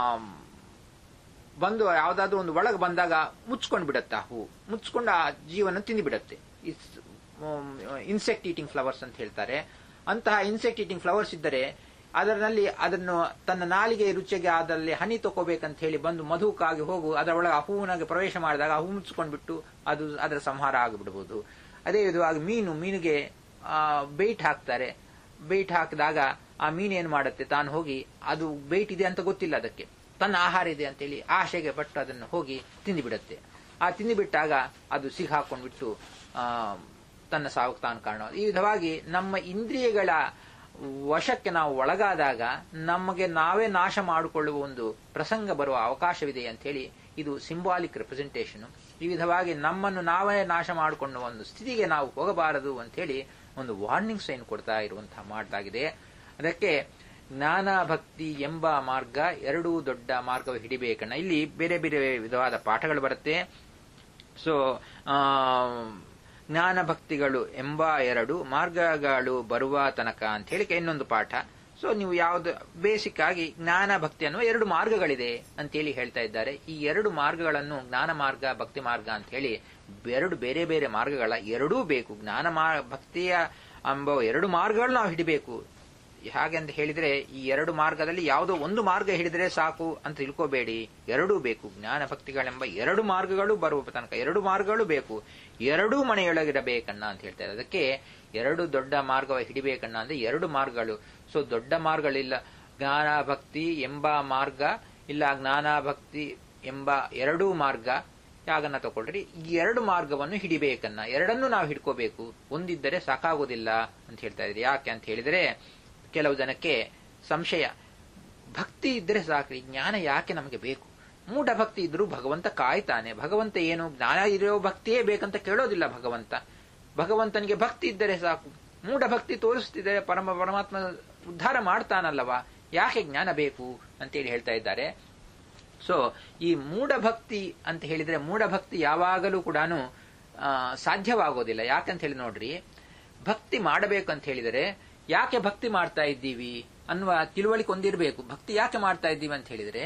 ಬಂದು ಯಾವ್ದಾದ್ರು ಒಂದು ಒಳಗೆ ಬಂದಾಗ ಮುಚ್ಕೊಂಡು ಬಿಡುತ್ತೆ ಆ ಹೂ ಮುಚ್ಕೊಂಡು ಆ ಜೀವನ ತಿಂದಿಬಿಡುತ್ತೆ ಇನ್ಸೆಕ್ಟ್ ಈಟಿಂಗ್ ಫ್ಲವರ್ಸ್ ಅಂತ ಹೇಳ್ತಾರೆ ಅಂತಹ ಇನ್ಸೆಕ್ಟ್ ಈಟಿಂಗ್ ಫ್ಲವರ್ಸ್ ಇದ್ದರೆ ಅದರಲ್ಲಿ ಅದನ್ನು ತನ್ನ ನಾಲಿಗೆ ರುಚಿಗೆ ಅದರಲ್ಲಿ ಹನಿ ತಗೋಬೇಕಂತ ಹೇಳಿ ಬಂದು ಮಧುಕಾಗಿ ಹೋಗು ಅದರ ಒಳಗೆ ಆ ಹೂವಿನಾಗೆ ಪ್ರವೇಶ ಮಾಡಿದಾಗ ಆ ಹೂ ಮುಚ್ಕೊಂಡ್ಬಿಟ್ಟು ಅದು ಅದರ ಸಂಹಾರ ಆಗಿಬಿಡಬಹುದು ಅದೇ ವಿಧವಾಗಿ ಮೀನು ಮೀನಿಗೆ ಬೈಟ್ ಹಾಕ್ತಾರೆ ಬೈಟ್ ಹಾಕಿದಾಗ ಆ ಮೀನು ಏನ್ ಮಾಡುತ್ತೆ ತಾನು ಹೋಗಿ ಅದು ಬೈಟ್ ಇದೆ ಅಂತ ಗೊತ್ತಿಲ್ಲ ಅದಕ್ಕೆ ತನ್ನ ಆಹಾರ ಇದೆ ಅಂತೇಳಿ ಆಶೆಗೆ ಪಟ್ಟು ಅದನ್ನು ಹೋಗಿ ತಿಂದಿಬಿಡುತ್ತೆ ಆ ತಿಂದಿಬಿಟ್ಟಾಗ ಅದು ಸಿಗಾಕೊಂಡ್ಬಿಟ್ಟು ಆ ತನ್ನ ಸಾವಕ್ಕೆ ತಾನು ಕಾರಣ ಈ ವಿಧವಾಗಿ ನಮ್ಮ ಇಂದ್ರಿಯಗಳ ವಶಕ್ಕೆ ನಾವು ಒಳಗಾದಾಗ ನಮಗೆ ನಾವೇ ನಾಶ ಮಾಡಿಕೊಳ್ಳುವ ಒಂದು ಪ್ರಸಂಗ ಬರುವ ಅವಕಾಶವಿದೆ ಅಂತ ಹೇಳಿ ಇದು ಸಿಂಬಾಲಿಕ್ ರೆಪ್ರೆಸೆಂಟೇಷನ್ ಈ ವಿಧವಾಗಿ ನಮ್ಮನ್ನು ನಾವೇ ನಾಶ ಮಾಡಿಕೊಳ್ಳುವ ಒಂದು ಸ್ಥಿತಿಗೆ ನಾವು ಹೋಗಬಾರದು ಅಂತ ಹೇಳಿ ಒಂದು ವಾರ್ನಿಂಗ್ ಸೈನ್ ಕೊಡ್ತಾ ಇರುವಂತಹ ಮಾಡಲಾಗಿದೆ ಅದಕ್ಕೆ ಜ್ಞಾನ ಭಕ್ತಿ ಎಂಬ ಮಾರ್ಗ ಎರಡೂ ದೊಡ್ಡ ಮಾರ್ಗವು ಹಿಡಿಬೇಕಣ್ಣ ಇಲ್ಲಿ ಬೇರೆ ಬೇರೆ ವಿಧವಾದ ಪಾಠಗಳು ಬರುತ್ತೆ ಸೊ ಜ್ಞಾನ ಭಕ್ತಿಗಳು ಎಂಬ ಎರಡು ಮಾರ್ಗಗಳು ಬರುವ ತನಕ ಅಂತ ಹೇಳಿ ಇನ್ನೊಂದು ಪಾಠ ಸೊ ನೀವು ಯಾವ್ದು ಬೇಸಿಕ್ ಆಗಿ ಜ್ಞಾನ ಭಕ್ತಿ ಅನ್ನುವ ಎರಡು ಮಾರ್ಗಗಳಿದೆ ಅಂತೇಳಿ ಹೇಳ್ತಾ ಇದ್ದಾರೆ ಈ ಎರಡು ಮಾರ್ಗಗಳನ್ನು ಜ್ಞಾನ ಮಾರ್ಗ ಭಕ್ತಿ ಮಾರ್ಗ ಅಂತ ಹೇಳಿ ಎರಡು ಬೇರೆ ಬೇರೆ ಮಾರ್ಗಗಳ ಎರಡೂ ಬೇಕು ಜ್ಞಾನ ಭಕ್ತಿಯ ಎಂಬ ಎರಡು ಮಾರ್ಗಗಳು ನಾವು ಹಿಡಿಬೇಕು ಹಾಗೆ ಅಂತ ಹೇಳಿದ್ರೆ ಈ ಎರಡು ಮಾರ್ಗದಲ್ಲಿ ಯಾವುದೋ ಒಂದು ಮಾರ್ಗ ಹಿಡಿದ್ರೆ ಸಾಕು ಅಂತ ತಿಳ್ಕೋಬೇಡಿ ಎರಡೂ ಬೇಕು ಜ್ಞಾನ ಭಕ್ತಿಗಳೆಂಬ ಎರಡು ಮಾರ್ಗಗಳು ಬರುವ ತನಕ ಎರಡು ಮಾರ್ಗಗಳು ಬೇಕು ಎರಡೂ ಮನೆಯೊಳಗಿರಬೇಕಣ್ಣ ಅಂತ ಹೇಳ್ತಾರೆ ಅದಕ್ಕೆ ಎರಡು ದೊಡ್ಡ ಮಾರ್ಗವ ಹಿಡಿಬೇಕಣ್ಣ ಅಂದ್ರೆ ಎರಡು ಮಾರ್ಗಗಳು ಸೊ ದೊಡ್ಡ ಮಾರ್ಗಗಳಿಲ್ಲ ಜ್ಞಾನ ಭಕ್ತಿ ಎಂಬ ಮಾರ್ಗ ಇಲ್ಲ ಜ್ಞಾನ ಭಕ್ತಿ ಎಂಬ ಎರಡೂ ಮಾರ್ಗ ಯಾಗನ್ನ ತಗೊಳ್ರಿ ಈ ಎರಡು ಮಾರ್ಗವನ್ನು ಹಿಡಿಬೇಕನ್ನ ಎರಡನ್ನೂ ನಾವು ಹಿಡ್ಕೋಬೇಕು ಒಂದಿದ್ದರೆ ಸಾಕಾಗೋದಿಲ್ಲ ಅಂತ ಹೇಳ್ತಾ ಇದ್ರಿ ಯಾಕೆ ಅಂತ ಹೇಳಿದ್ರೆ ಕೆಲವು ಜನಕ್ಕೆ ಸಂಶಯ ಭಕ್ತಿ ಇದ್ರೆ ಸಾಕ್ರಿ ಜ್ಞಾನ ಯಾಕೆ ನಮಗೆ ಬೇಕು ಮೂಢ ಭಕ್ತಿ ಇದ್ರೂ ಭಗವಂತ ಕಾಯ್ತಾನೆ ಭಗವಂತ ಏನು ಜ್ಞಾನ ಇರೋ ಭಕ್ತಿಯೇ ಬೇಕಂತ ಕೇಳೋದಿಲ್ಲ ಭಗವಂತ ಭಗವಂತನಿಗೆ ಭಕ್ತಿ ಇದ್ದರೆ ಸಾಕು ಮೂಢ ಭಕ್ತಿ ತೋರಿಸ್ತಿದ್ದರೆ ಪರಮ ಪರಮಾತ್ಮ ಉದ್ಧಾರ ಮಾಡ್ತಾನಲ್ಲವಾ ಯಾಕೆ ಜ್ಞಾನ ಬೇಕು ಅಂತೇಳಿ ಹೇಳ್ತಾ ಇದ್ದಾರೆ ಸೊ ಈ ಮೂಢ ಭಕ್ತಿ ಅಂತ ಹೇಳಿದ್ರೆ ಮೂಢ ಭಕ್ತಿ ಯಾವಾಗಲೂ ಕೂಡ ಸಾಧ್ಯವಾಗೋದಿಲ್ಲ ಯಾಕಂತ ಹೇಳಿ ನೋಡ್ರಿ ಭಕ್ತಿ ಮಾಡಬೇಕು ಅಂತ ಹೇಳಿದರೆ ಯಾಕೆ ಭಕ್ತಿ ಮಾಡ್ತಾ ಇದ್ದೀವಿ ಅನ್ನುವ ತಿಳುವಳಿಕೆ ಒಂದಿರಬೇಕು ಭಕ್ತಿ ಯಾಕೆ ಮಾಡ್ತಾ ಇದ್ದೀವಿ ಅಂತ ಹೇಳಿದ್ರೆ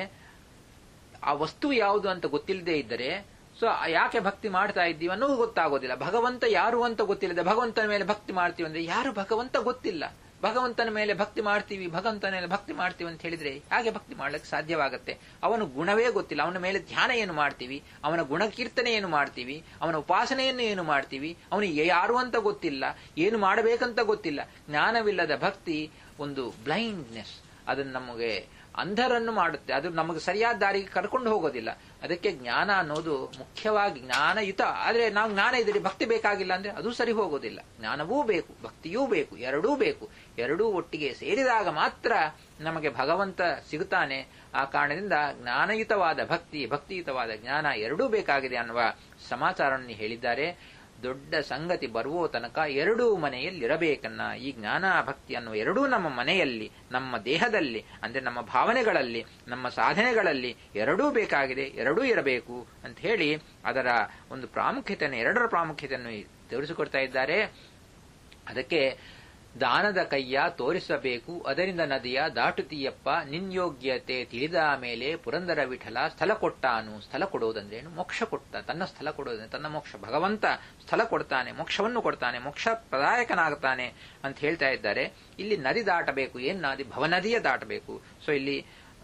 ಆ ವಸ್ತು ಯಾವುದು ಅಂತ ಗೊತ್ತಿಲ್ಲದೆ ಇದ್ದರೆ ಸೊ ಯಾಕೆ ಭಕ್ತಿ ಮಾಡ್ತಾ ಇದ್ದೀವಿ ಅನ್ನೋದು ಗೊತ್ತಾಗೋದಿಲ್ಲ ಭಗವಂತ ಯಾರು ಅಂತ ಗೊತ್ತಿಲ್ಲದೆ ಭಗವಂತನ ಮೇಲೆ ಭಕ್ತಿ ಮಾಡ್ತೀವಿ ಅಂದ್ರೆ ಯಾರು ಭಗವಂತ ಗೊತ್ತಿಲ್ಲ ಭಗವಂತನ ಮೇಲೆ ಭಕ್ತಿ ಮಾಡ್ತೀವಿ ಭಗವಂತನ ಮೇಲೆ ಭಕ್ತಿ ಮಾಡ್ತೀವಿ ಅಂತ ಹೇಳಿದ್ರೆ ಹಾಗೆ ಭಕ್ತಿ ಮಾಡ್ಲಿಕ್ಕೆ ಸಾಧ್ಯವಾಗುತ್ತೆ ಅವನು ಗುಣವೇ ಗೊತ್ತಿಲ್ಲ ಅವನ ಮೇಲೆ ಧ್ಯಾನ ಏನು ಮಾಡ್ತೀವಿ ಅವನ ಗುಣಕೀರ್ತನೆ ಏನು ಮಾಡ್ತೀವಿ ಅವನ ಉಪಾಸನೆಯನ್ನು ಏನು ಮಾಡ್ತೀವಿ ಅವನಿಗೆ ಯಾರು ಅಂತ ಗೊತ್ತಿಲ್ಲ ಏನು ಮಾಡಬೇಕಂತ ಗೊತ್ತಿಲ್ಲ ಜ್ಞಾನವಿಲ್ಲದ ಭಕ್ತಿ ಒಂದು ಬ್ಲೈಂಡ್ನೆಸ್ ಅದನ್ನು ನಮಗೆ ಅಂಧರನ್ನು ಮಾಡುತ್ತೆ ಅದು ನಮಗೆ ಸರಿಯಾದ ದಾರಿಗೆ ಕರ್ಕೊಂಡು ಹೋಗೋದಿಲ್ಲ ಅದಕ್ಕೆ ಜ್ಞಾನ ಅನ್ನೋದು ಮುಖ್ಯವಾಗಿ ಜ್ಞಾನಯುತ ಆದ್ರೆ ನಾವು ಜ್ಞಾನ ಇದ್ರೆ ಭಕ್ತಿ ಬೇಕಾಗಿಲ್ಲ ಅಂದ್ರೆ ಅದು ಸರಿ ಹೋಗೋದಿಲ್ಲ ಜ್ಞಾನವೂ ಬೇಕು ಭಕ್ತಿಯೂ ಬೇಕು ಎರಡೂ ಬೇಕು ಎರಡೂ ಒಟ್ಟಿಗೆ ಸೇರಿದಾಗ ಮಾತ್ರ ನಮಗೆ ಭಗವಂತ ಸಿಗುತ್ತಾನೆ ಆ ಕಾರಣದಿಂದ ಜ್ಞಾನಯುತವಾದ ಭಕ್ತಿ ಭಕ್ತಿಯುತವಾದ ಜ್ಞಾನ ಎರಡೂ ಬೇಕಾಗಿದೆ ಅನ್ನುವ ಸಮಾಚಾರವನ್ನು ಹೇಳಿದ್ದಾರೆ ದೊಡ್ಡ ಸಂಗತಿ ಬರುವ ತನಕ ಎರಡೂ ಮನೆಯಲ್ಲಿರಬೇಕನ್ನ ಈ ಜ್ಞಾನ ಭಕ್ತಿ ಅನ್ನುವ ಎರಡೂ ನಮ್ಮ ಮನೆಯಲ್ಲಿ ನಮ್ಮ ದೇಹದಲ್ಲಿ ಅಂದ್ರೆ ನಮ್ಮ ಭಾವನೆಗಳಲ್ಲಿ ನಮ್ಮ ಸಾಧನೆಗಳಲ್ಲಿ ಎರಡೂ ಬೇಕಾಗಿದೆ ಎರಡೂ ಇರಬೇಕು ಅಂತ ಹೇಳಿ ಅದರ ಒಂದು ಪ್ರಾಮುಖ್ಯತೆಯನ್ನು ಎರಡರ ಪ್ರಾಮುಖ್ಯತೆಯನ್ನು ತೋರಿಸಿಕೊಡ್ತಾ ಇದ್ದಾರೆ ಅದಕ್ಕೆ ದಾನದ ಕೈಯ ತೋರಿಸಬೇಕು ಅದರಿಂದ ನದಿಯ ದಾಟುತ್ತೀಯಪ್ಪ ನಿನ್ಯೋಗ್ಯತೆ ತಿಳಿದ ಮೇಲೆ ಪುರಂದರ ವಿಠಲ ಸ್ಥಳ ಕೊಟ್ಟಾನು ಸ್ಥಳ ಕೊಡುವುದಂದ್ರೇನು ಮೋಕ್ಷ ಕೊಟ್ಟ ತನ್ನ ಸ್ಥಳ ಕೊಡುವುದಂದ್ರೆ ತನ್ನ ಮೋಕ್ಷ ಭಗವಂತ ಸ್ಥಳ ಕೊಡ್ತಾನೆ ಮೋಕ್ಷವನ್ನು ಕೊಡ್ತಾನೆ ಮೋಕ್ಷ ಪ್ರದಾಯಕನಾಗ್ತಾನೆ ಅಂತ ಹೇಳ್ತಾ ಇದ್ದಾರೆ ಇಲ್ಲಿ ನದಿ ದಾಟಬೇಕು ಏನ್ ನದಿ ಭವನದಿಯ ದಾಟಬೇಕು ಸೊ ಇಲ್ಲಿ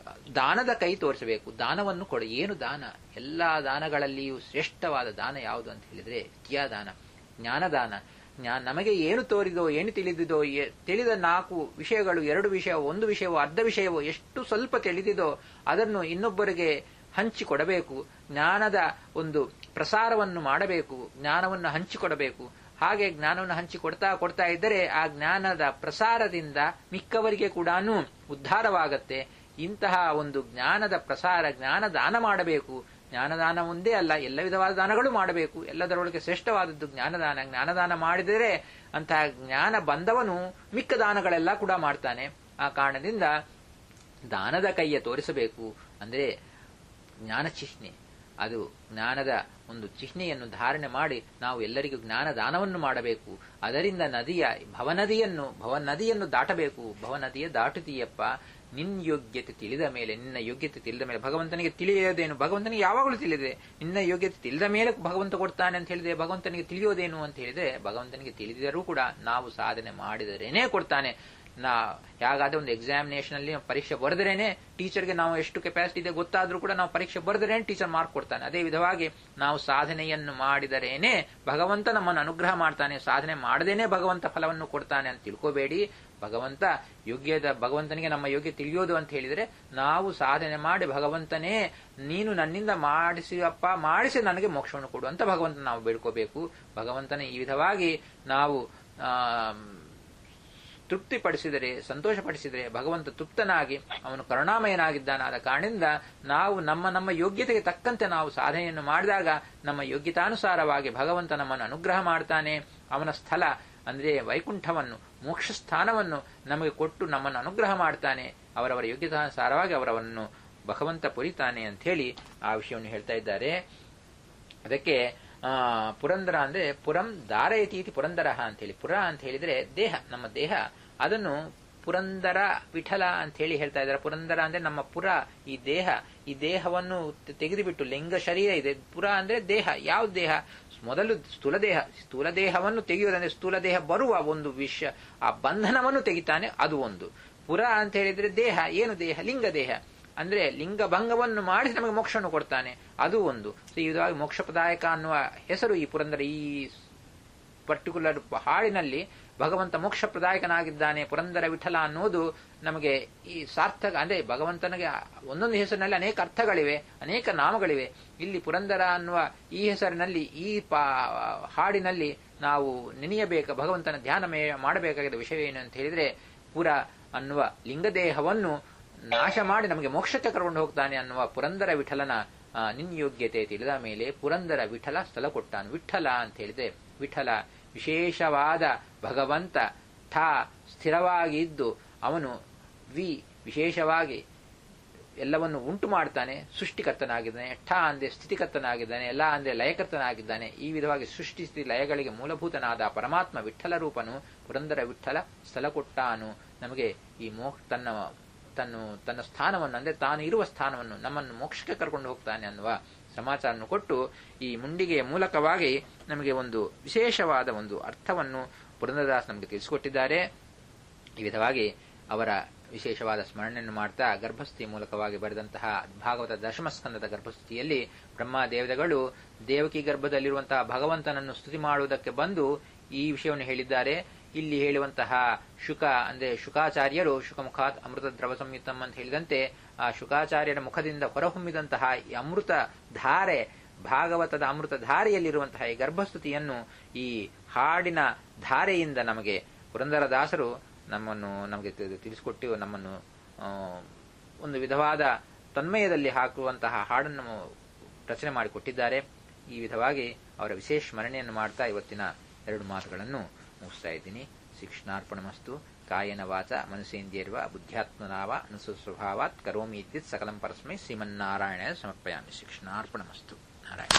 ದಾನದ ಕೈ ತೋರಿಸಬೇಕು ದಾನವನ್ನು ಕೊಡ ಏನು ದಾನ ಎಲ್ಲಾ ದಾನಗಳಲ್ಲಿಯೂ ಶ್ರೇಷ್ಠವಾದ ದಾನ ಯಾವುದು ಅಂತ ಹೇಳಿದ್ರೆ ವಿದ್ಯಾದಾನ ಜ್ಞಾನದಾನ ಜ್ಞಾ ನಮಗೆ ಏನು ತೋರಿದೋ ಏನು ತಿಳಿದಿದೋ ಎ- ತಿಳಿದ ನಾಲ್ಕು ವಿಷಯಗಳು ಎರಡು ವಿಷಯ ಒಂದು ವಿಷಯವೋ ಅರ್ಧ ವಿಷಯವೋ ಎಷ್ಟು ಸ್ವಲ್ಪ ತಿಳಿದಿದೋ ಅದನ್ನು ಇನ್ನೊಬ್ಬರಿಗೆ ಹಂಚಿಕೊಡಬೇಕು ಜ್ಞಾನದ ಒಂದು ಪ್ರಸಾರವನ್ನು ಮಾಡಬೇಕು ಜ್ಞಾನವನ್ನು ಹಂಚಿಕೊಡಬೇಕು ಹಾಗೆ ಜ್ಞಾನವನ್ನು ಹಂಚಿಕೊಡ್ತಾ ಕೊಡ್ತಾ ಇದ್ದರೆ ಆ ಜ್ಞಾನದ ಪ್ರಸಾರದಿಂದ ಮಿಕ್ಕವರಿಗೆ ಕೂಡ ಉದ್ಧಾರವಾಗತ್ತೆ ಇಂತಹ ಒಂದು ಜ್ಞಾನದ ಪ್ರಸಾರ ಜ್ಞಾನ ದಾನ ಮಾಡಬೇಕು ಜ್ಞಾನದಾನ ಒಂದೇ ಅಲ್ಲ ಎಲ್ಲ ವಿಧವಾದ ದಾನಗಳು ಮಾಡಬೇಕು ಎಲ್ಲದರೊಳಗೆ ಶ್ರೇಷ್ಠವಾದದ್ದು ಜ್ಞಾನದಾನ ಜ್ಞಾನದಾನ ಮಾಡಿದರೆ ಅಂತಹ ಜ್ಞಾನ ಬಂದವನು ಮಿಕ್ಕ ದಾನಗಳೆಲ್ಲ ಕೂಡ ಮಾಡ್ತಾನೆ ಆ ಕಾರಣದಿಂದ ದಾನದ ಕೈಯ ತೋರಿಸಬೇಕು ಅಂದ್ರೆ ಜ್ಞಾನ ಚಿಹ್ನೆ ಅದು ಜ್ಞಾನದ ಒಂದು ಚಿಹ್ನೆಯನ್ನು ಧಾರಣೆ ಮಾಡಿ ನಾವು ಎಲ್ಲರಿಗೂ ಜ್ಞಾನ ದಾನವನ್ನು ಮಾಡಬೇಕು ಅದರಿಂದ ನದಿಯ ಭವನದಿಯನ್ನು ಭವನದಿಯನ್ನು ದಾಟಬೇಕು ಭವನದಿಯ ದಾಟುತ್ತೀಯಪ್ಪ ನಿನ್ನ ಯೋಗ್ಯತೆ ತಿಳಿದ ಮೇಲೆ ನಿನ್ನ ಯೋಗ್ಯತೆ ತಿಳಿದ ಮೇಲೆ ಭಗವಂತನಿಗೆ ತಿಳಿಯೋದೇನು ಭಗವಂತನಿಗೆ ಯಾವಾಗಲೂ ತಿಳಿದಿದೆ ನಿನ್ನ ಯೋಗ್ಯತೆ ತಿಳಿದ ಮೇಲೆ ಭಗವಂತ ಕೊಡ್ತಾನೆ ಅಂತ ಹೇಳಿದ್ರೆ ಭಗವಂತನಿಗೆ ತಿಳಿಯೋದೇನು ಅಂತ ಹೇಳಿದ್ರೆ ಭಗವಂತನಿಗೆ ತಿಳಿದಿದರೂ ಕೂಡ ನಾವು ಸಾಧನೆ ಮಾಡಿದರೇನೇ ಕೊಡ್ತಾನೆ ನಾ ಹೇಗಾದ್ರೆ ಒಂದು ಎಕ್ಸಾಮಿನೇಷನ್ ಅಲ್ಲಿ ಪರೀಕ್ಷೆ ಬರೆದ್ರೇನೆ ಟೀಚರ್ಗೆ ನಾವು ಎಷ್ಟು ಕೆಪಾಸಿಟಿ ಇದೆ ಗೊತ್ತಾದ್ರೂ ಕೂಡ ನಾವು ಪರೀಕ್ಷೆ ಬರೆದ್ರೇನೆ ಟೀಚರ್ ಮಾರ್ಕ್ ಕೊಡ್ತಾನೆ ಅದೇ ವಿಧವಾಗಿ ನಾವು ಸಾಧನೆಯನ್ನು ಮಾಡಿದರೇನೆ ಭಗವಂತ ನಮ್ಮನ್ನು ಅನುಗ್ರಹ ಮಾಡ್ತಾನೆ ಸಾಧನೆ ಮಾಡದೇನೆ ಭಗವಂತ ಫಲವನ್ನು ಕೊಡ್ತಾನೆ ಅಂತ ತಿಳ್ಕೋಬೇಡಿ ಭಗವಂತ ಯೋಗ್ಯದ ಭಗವಂತನಿಗೆ ನಮ್ಮ ಯೋಗ್ಯ ತಿಳಿಯೋದು ಅಂತ ಹೇಳಿದ್ರೆ ನಾವು ಸಾಧನೆ ಮಾಡಿ ಭಗವಂತನೇ ನೀನು ನನ್ನಿಂದ ಮಾಡಿಸಿಯಪ್ಪ ಮಾಡಿಸಿ ನನಗೆ ಮೋಕ್ಷವನ್ನು ಕೊಡು ಅಂತ ಭಗವಂತ ನಾವು ಬೇಡ್ಕೋಬೇಕು ಭಗವಂತನ ಈ ವಿಧವಾಗಿ ನಾವು ಆ ತೃಪ್ತಿಪಡಿಸಿದರೆ ಸಂತೋಷಪಡಿಸಿದರೆ ಭಗವಂತ ತೃಪ್ತನಾಗಿ ಅವನು ಕರುಣಾಮಯನಾಗಿದ್ದಾನಾದ ಕಾರಣದಿಂದ ನಾವು ನಮ್ಮ ನಮ್ಮ ಯೋಗ್ಯತೆಗೆ ತಕ್ಕಂತೆ ನಾವು ಸಾಧನೆಯನ್ನು ಮಾಡಿದಾಗ ನಮ್ಮ ಯೋಗ್ಯತಾನುಸಾರವಾಗಿ ಭಗವಂತ ನಮ್ಮನ್ನು ಅನುಗ್ರಹ ಮಾಡ್ತಾನೆ ಅವನ ಸ್ಥಳ ಅಂದ್ರೆ ವೈಕುಂಠವನ್ನು ಮೋಕ್ಷ ಸ್ಥಾನವನ್ನು ನಮಗೆ ಕೊಟ್ಟು ನಮ್ಮನ್ನು ಅನುಗ್ರಹ ಮಾಡ್ತಾನೆ ಅವರವರ ಯೋಗ್ಯತಾನುಸಾರವಾಗಿ ಅವರವನ್ನು ಭಗವಂತ ಪುರಿತಾನೆ ಅಂತ ಹೇಳಿ ಆ ವಿಷಯವನ್ನು ಹೇಳ್ತಾ ಇದ್ದಾರೆ ಅದಕ್ಕೆ ಆ ಪುರಂದರ ಅಂದ್ರೆ ಪುರಂ ದಾರಯತೀತಿ ಪುರಂದರ ಅಂತ ಹೇಳಿ ಪುರ ಅಂತ ಹೇಳಿದ್ರೆ ದೇಹ ನಮ್ಮ ದೇಹ ಅದನ್ನು ಪುರಂದರ ವಿಠಲ ಅಂತ ಹೇಳಿ ಹೇಳ್ತಾ ಇದ್ದಾರೆ ಪುರಂದರ ಅಂದ್ರೆ ನಮ್ಮ ಪುರ ಈ ದೇಹ ಈ ದೇಹವನ್ನು ತೆಗೆದುಬಿಟ್ಟು ಲಿಂಗ ಶರೀರ ಇದೆ ಪುರ ಅಂದ್ರೆ ದೇಹ ಯಾವ ದೇಹ ಮೊದಲು ಸ್ಥೂಲ ದೇಹ ಸ್ಥೂಲ ದೇಹವನ್ನು ತೆಗೆಯುವುದಂದ್ರೆ ಸ್ಥೂಲ ದೇಹ ಬರುವ ಒಂದು ವಿಷ ಆ ಬಂಧನವನ್ನು ತೆಗಿತಾನೆ ಅದು ಒಂದು ಪುರ ಅಂತ ಹೇಳಿದ್ರೆ ದೇಹ ಏನು ದೇಹ ಲಿಂಗ ದೇಹ ಅಂದ್ರೆ ಲಿಂಗ ಭಂಗವನ್ನು ಮಾಡಿಸಿ ನಮಗೆ ಮೋಕ್ಷವನ್ನು ಕೊಡ್ತಾನೆ ಅದು ಒಂದು ಸೊ ಇದಾಗಿ ಮೋಕ್ಷಪ್ರದಾಯಕ ಅನ್ನುವ ಹೆಸರು ಈ ಪುರಂದರ ಈ ಪರ್ಟಿಕ್ಯುಲರ್ ಹಾಡಿನಲ್ಲಿ ಭಗವಂತ ಮೋಕ್ಷ ಪ್ರದಾಯಕನಾಗಿದ್ದಾನೆ ಪುರಂದರ ವಿಠಲ ಅನ್ನೋದು ನಮಗೆ ಈ ಸಾರ್ಥಕ ಅಂದ್ರೆ ಭಗವಂತನಿಗೆ ಒಂದೊಂದು ಹೆಸರಿನಲ್ಲಿ ಅನೇಕ ಅರ್ಥಗಳಿವೆ ಅನೇಕ ನಾಮಗಳಿವೆ ಇಲ್ಲಿ ಪುರಂದರ ಅನ್ನುವ ಈ ಹೆಸರಿನಲ್ಲಿ ಈ ಪಾ ಹಾಡಿನಲ್ಲಿ ನಾವು ನೆನೆಯಬೇಕು ಭಗವಂತನ ಧ್ಯಾನ ಮಾಡಬೇಕಾದ ವಿಷಯ ಏನು ಅಂತ ಹೇಳಿದ್ರೆ ಪುರ ಅನ್ನುವ ಲಿಂಗದೇಹವನ್ನು ನಾಶ ಮಾಡಿ ನಮಗೆ ಮೋಕ್ಷಕ್ಕೆ ಕರ್ಕೊಂಡು ಹೋಗ್ತಾನೆ ಅನ್ನುವ ಪುರಂದರ ವಿಠಲನ ನಿನ್ ಯೋಗ್ಯತೆ ತಿಳಿದ ಮೇಲೆ ಪುರಂದರ ವಿಠಲ ಸ್ಥಳ ಕೊಟ್ಟಾನು ವಿಠಲ ಅಂತ ಹೇಳಿದ್ರೆ ವಿಠಲ ವಿಶೇಷವಾದ ಭಗವಂತ ಠ ಸ್ಥಿರವಾಗಿ ಇದ್ದು ಅವನು ವಿ ವಿಶೇಷವಾಗಿ ಎಲ್ಲವನ್ನು ಉಂಟು ಮಾಡ್ತಾನೆ ಸೃಷ್ಟಿಕರ್ತನಾಗಿದ್ದಾನೆ ಠ ಅಂದ್ರೆ ಸ್ಥಿತಿಕರ್ತನಾಗಿದ್ದಾನೆ ಎಲ್ಲ ಅಂದ್ರೆ ಲಯಕರ್ತನಾಗಿದ್ದಾನೆ ಈ ವಿಧವಾಗಿ ಸೃಷ್ಟಿ ಸ್ಥಿತಿ ಲಯಗಳಿಗೆ ಮೂಲಭೂತನಾದ ಪರಮಾತ್ಮ ವಿಠಲ ರೂಪನು ಪುರಂದರ ವಿಠಲ ಸ್ಥಳ ಕೊಟ್ಟಾನು ನಮಗೆ ಈ ಮೋ ತನ್ನ ತನ್ನ ತನ್ನ ಸ್ಥಾನವನ್ನು ಅಂದ್ರೆ ತಾನು ಇರುವ ಸ್ಥಾನವನ್ನು ನಮ್ಮನ್ನು ಮೋಕ್ಷಕ್ಕೆ ಕರ್ಕೊಂಡು ಹೋಗ್ತಾನೆ ಅನ್ನುವ ಸಮಾಚಾರವನ್ನು ಕೊಟ್ಟು ಈ ಮುಂಡಿಗೆಯ ಮೂಲಕವಾಗಿ ನಮಗೆ ಒಂದು ವಿಶೇಷವಾದ ಒಂದು ಅರ್ಥವನ್ನು ಪುರಂದರದಾಸ್ ನಮಗೆ ತಿಳಿಸಿಕೊಟ್ಟಿದ್ದಾರೆ ಈ ವಿಧವಾಗಿ ಅವರ ವಿಶೇಷವಾದ ಸ್ಮರಣೆಯನ್ನು ಮಾಡ್ತಾ ಗರ್ಭಸ್ಥಿ ಮೂಲಕವಾಗಿ ಬರೆದಂತಹ ಭಾಗವತ ದಶಮಸ್ಕಂದದ ಗರ್ಭಸ್ಥಿತಿಯಲ್ಲಿ ಬ್ರಹ್ಮ ದೇವತೆಗಳು ದೇವಕಿ ಗರ್ಭದಲ್ಲಿರುವಂತಹ ಭಗವಂತನನ್ನು ಸ್ತುತಿ ಮಾಡುವುದಕ್ಕೆ ಬಂದು ಈ ವಿಷಯವನ್ನು ಹೇಳಿದ್ದಾರೆ ಇಲ್ಲಿ ಹೇಳುವಂತಹ ಶುಕ ಅಂದ್ರೆ ಶುಕಾಚಾರ್ಯರು ಶುಕಮುಖಾತ್ ಅಮೃತ ದ್ರವ ಸಂಯುಕ್ತಂ ಅಂತ ಹೇಳಿದಂತೆ ಆ ಶುಕಾಚಾರ್ಯರ ಮುಖದಿಂದ ಹೊರಹೊಮ್ಮಿದಂತಹ ಈ ಅಮೃತ ಧಾರೆ ಭಾಗವತದ ಅಮೃತ ಧಾರೆಯಲ್ಲಿರುವಂತಹ ಈ ಗರ್ಭಸ್ತುತಿಯನ್ನು ಈ ಹಾಡಿನ ಧಾರೆಯಿಂದ ನಮಗೆ ಪುರಂದರದಾಸರು ನಮ್ಮನ್ನು ನಮಗೆ ತಿಳಿಸಿಕೊಟ್ಟು ನಮ್ಮನ್ನು ಒಂದು ವಿಧವಾದ ತನ್ಮಯದಲ್ಲಿ ಹಾಕುವಂತಹ ಹಾಡನ್ನು ರಚನೆ ಮಾಡಿಕೊಟ್ಟಿದ್ದಾರೆ ಈ ವಿಧವಾಗಿ ಅವರ ವಿಶೇಷ ಸ್ಮರಣೆಯನ್ನು ಮಾಡ್ತಾ ಇವತ್ತಿನ ಎರಡು ಮಾತುಗಳನ್ನು ಮುಗಿಸ್ತಾ ಇದ್ದೀನಿ ಶಿಕ್ಷಣಾರ್ಪಣಮಸ್ತು ಕಾಯನ ವಾಚ ಮನಸೇಂದ್ರಿಯರ್ವ ಬುದ್ಧ್ಯಾತ್ಮನಾವ ಅನುಸ್ವಭಾವಾತ್ ಕರೋಮಿ ಇತ್ಯತ್ ಸಕಲಂ ಪರಸ್ಮೈ ಶ್ರೀಮನ್ನಾರಾಯಣ ಸಮರ್ಪಯಾಮಿ ಶಿಕ್ಷಣಾರ್ಪಣಮಸ್ತು ನಾರಾಯಣ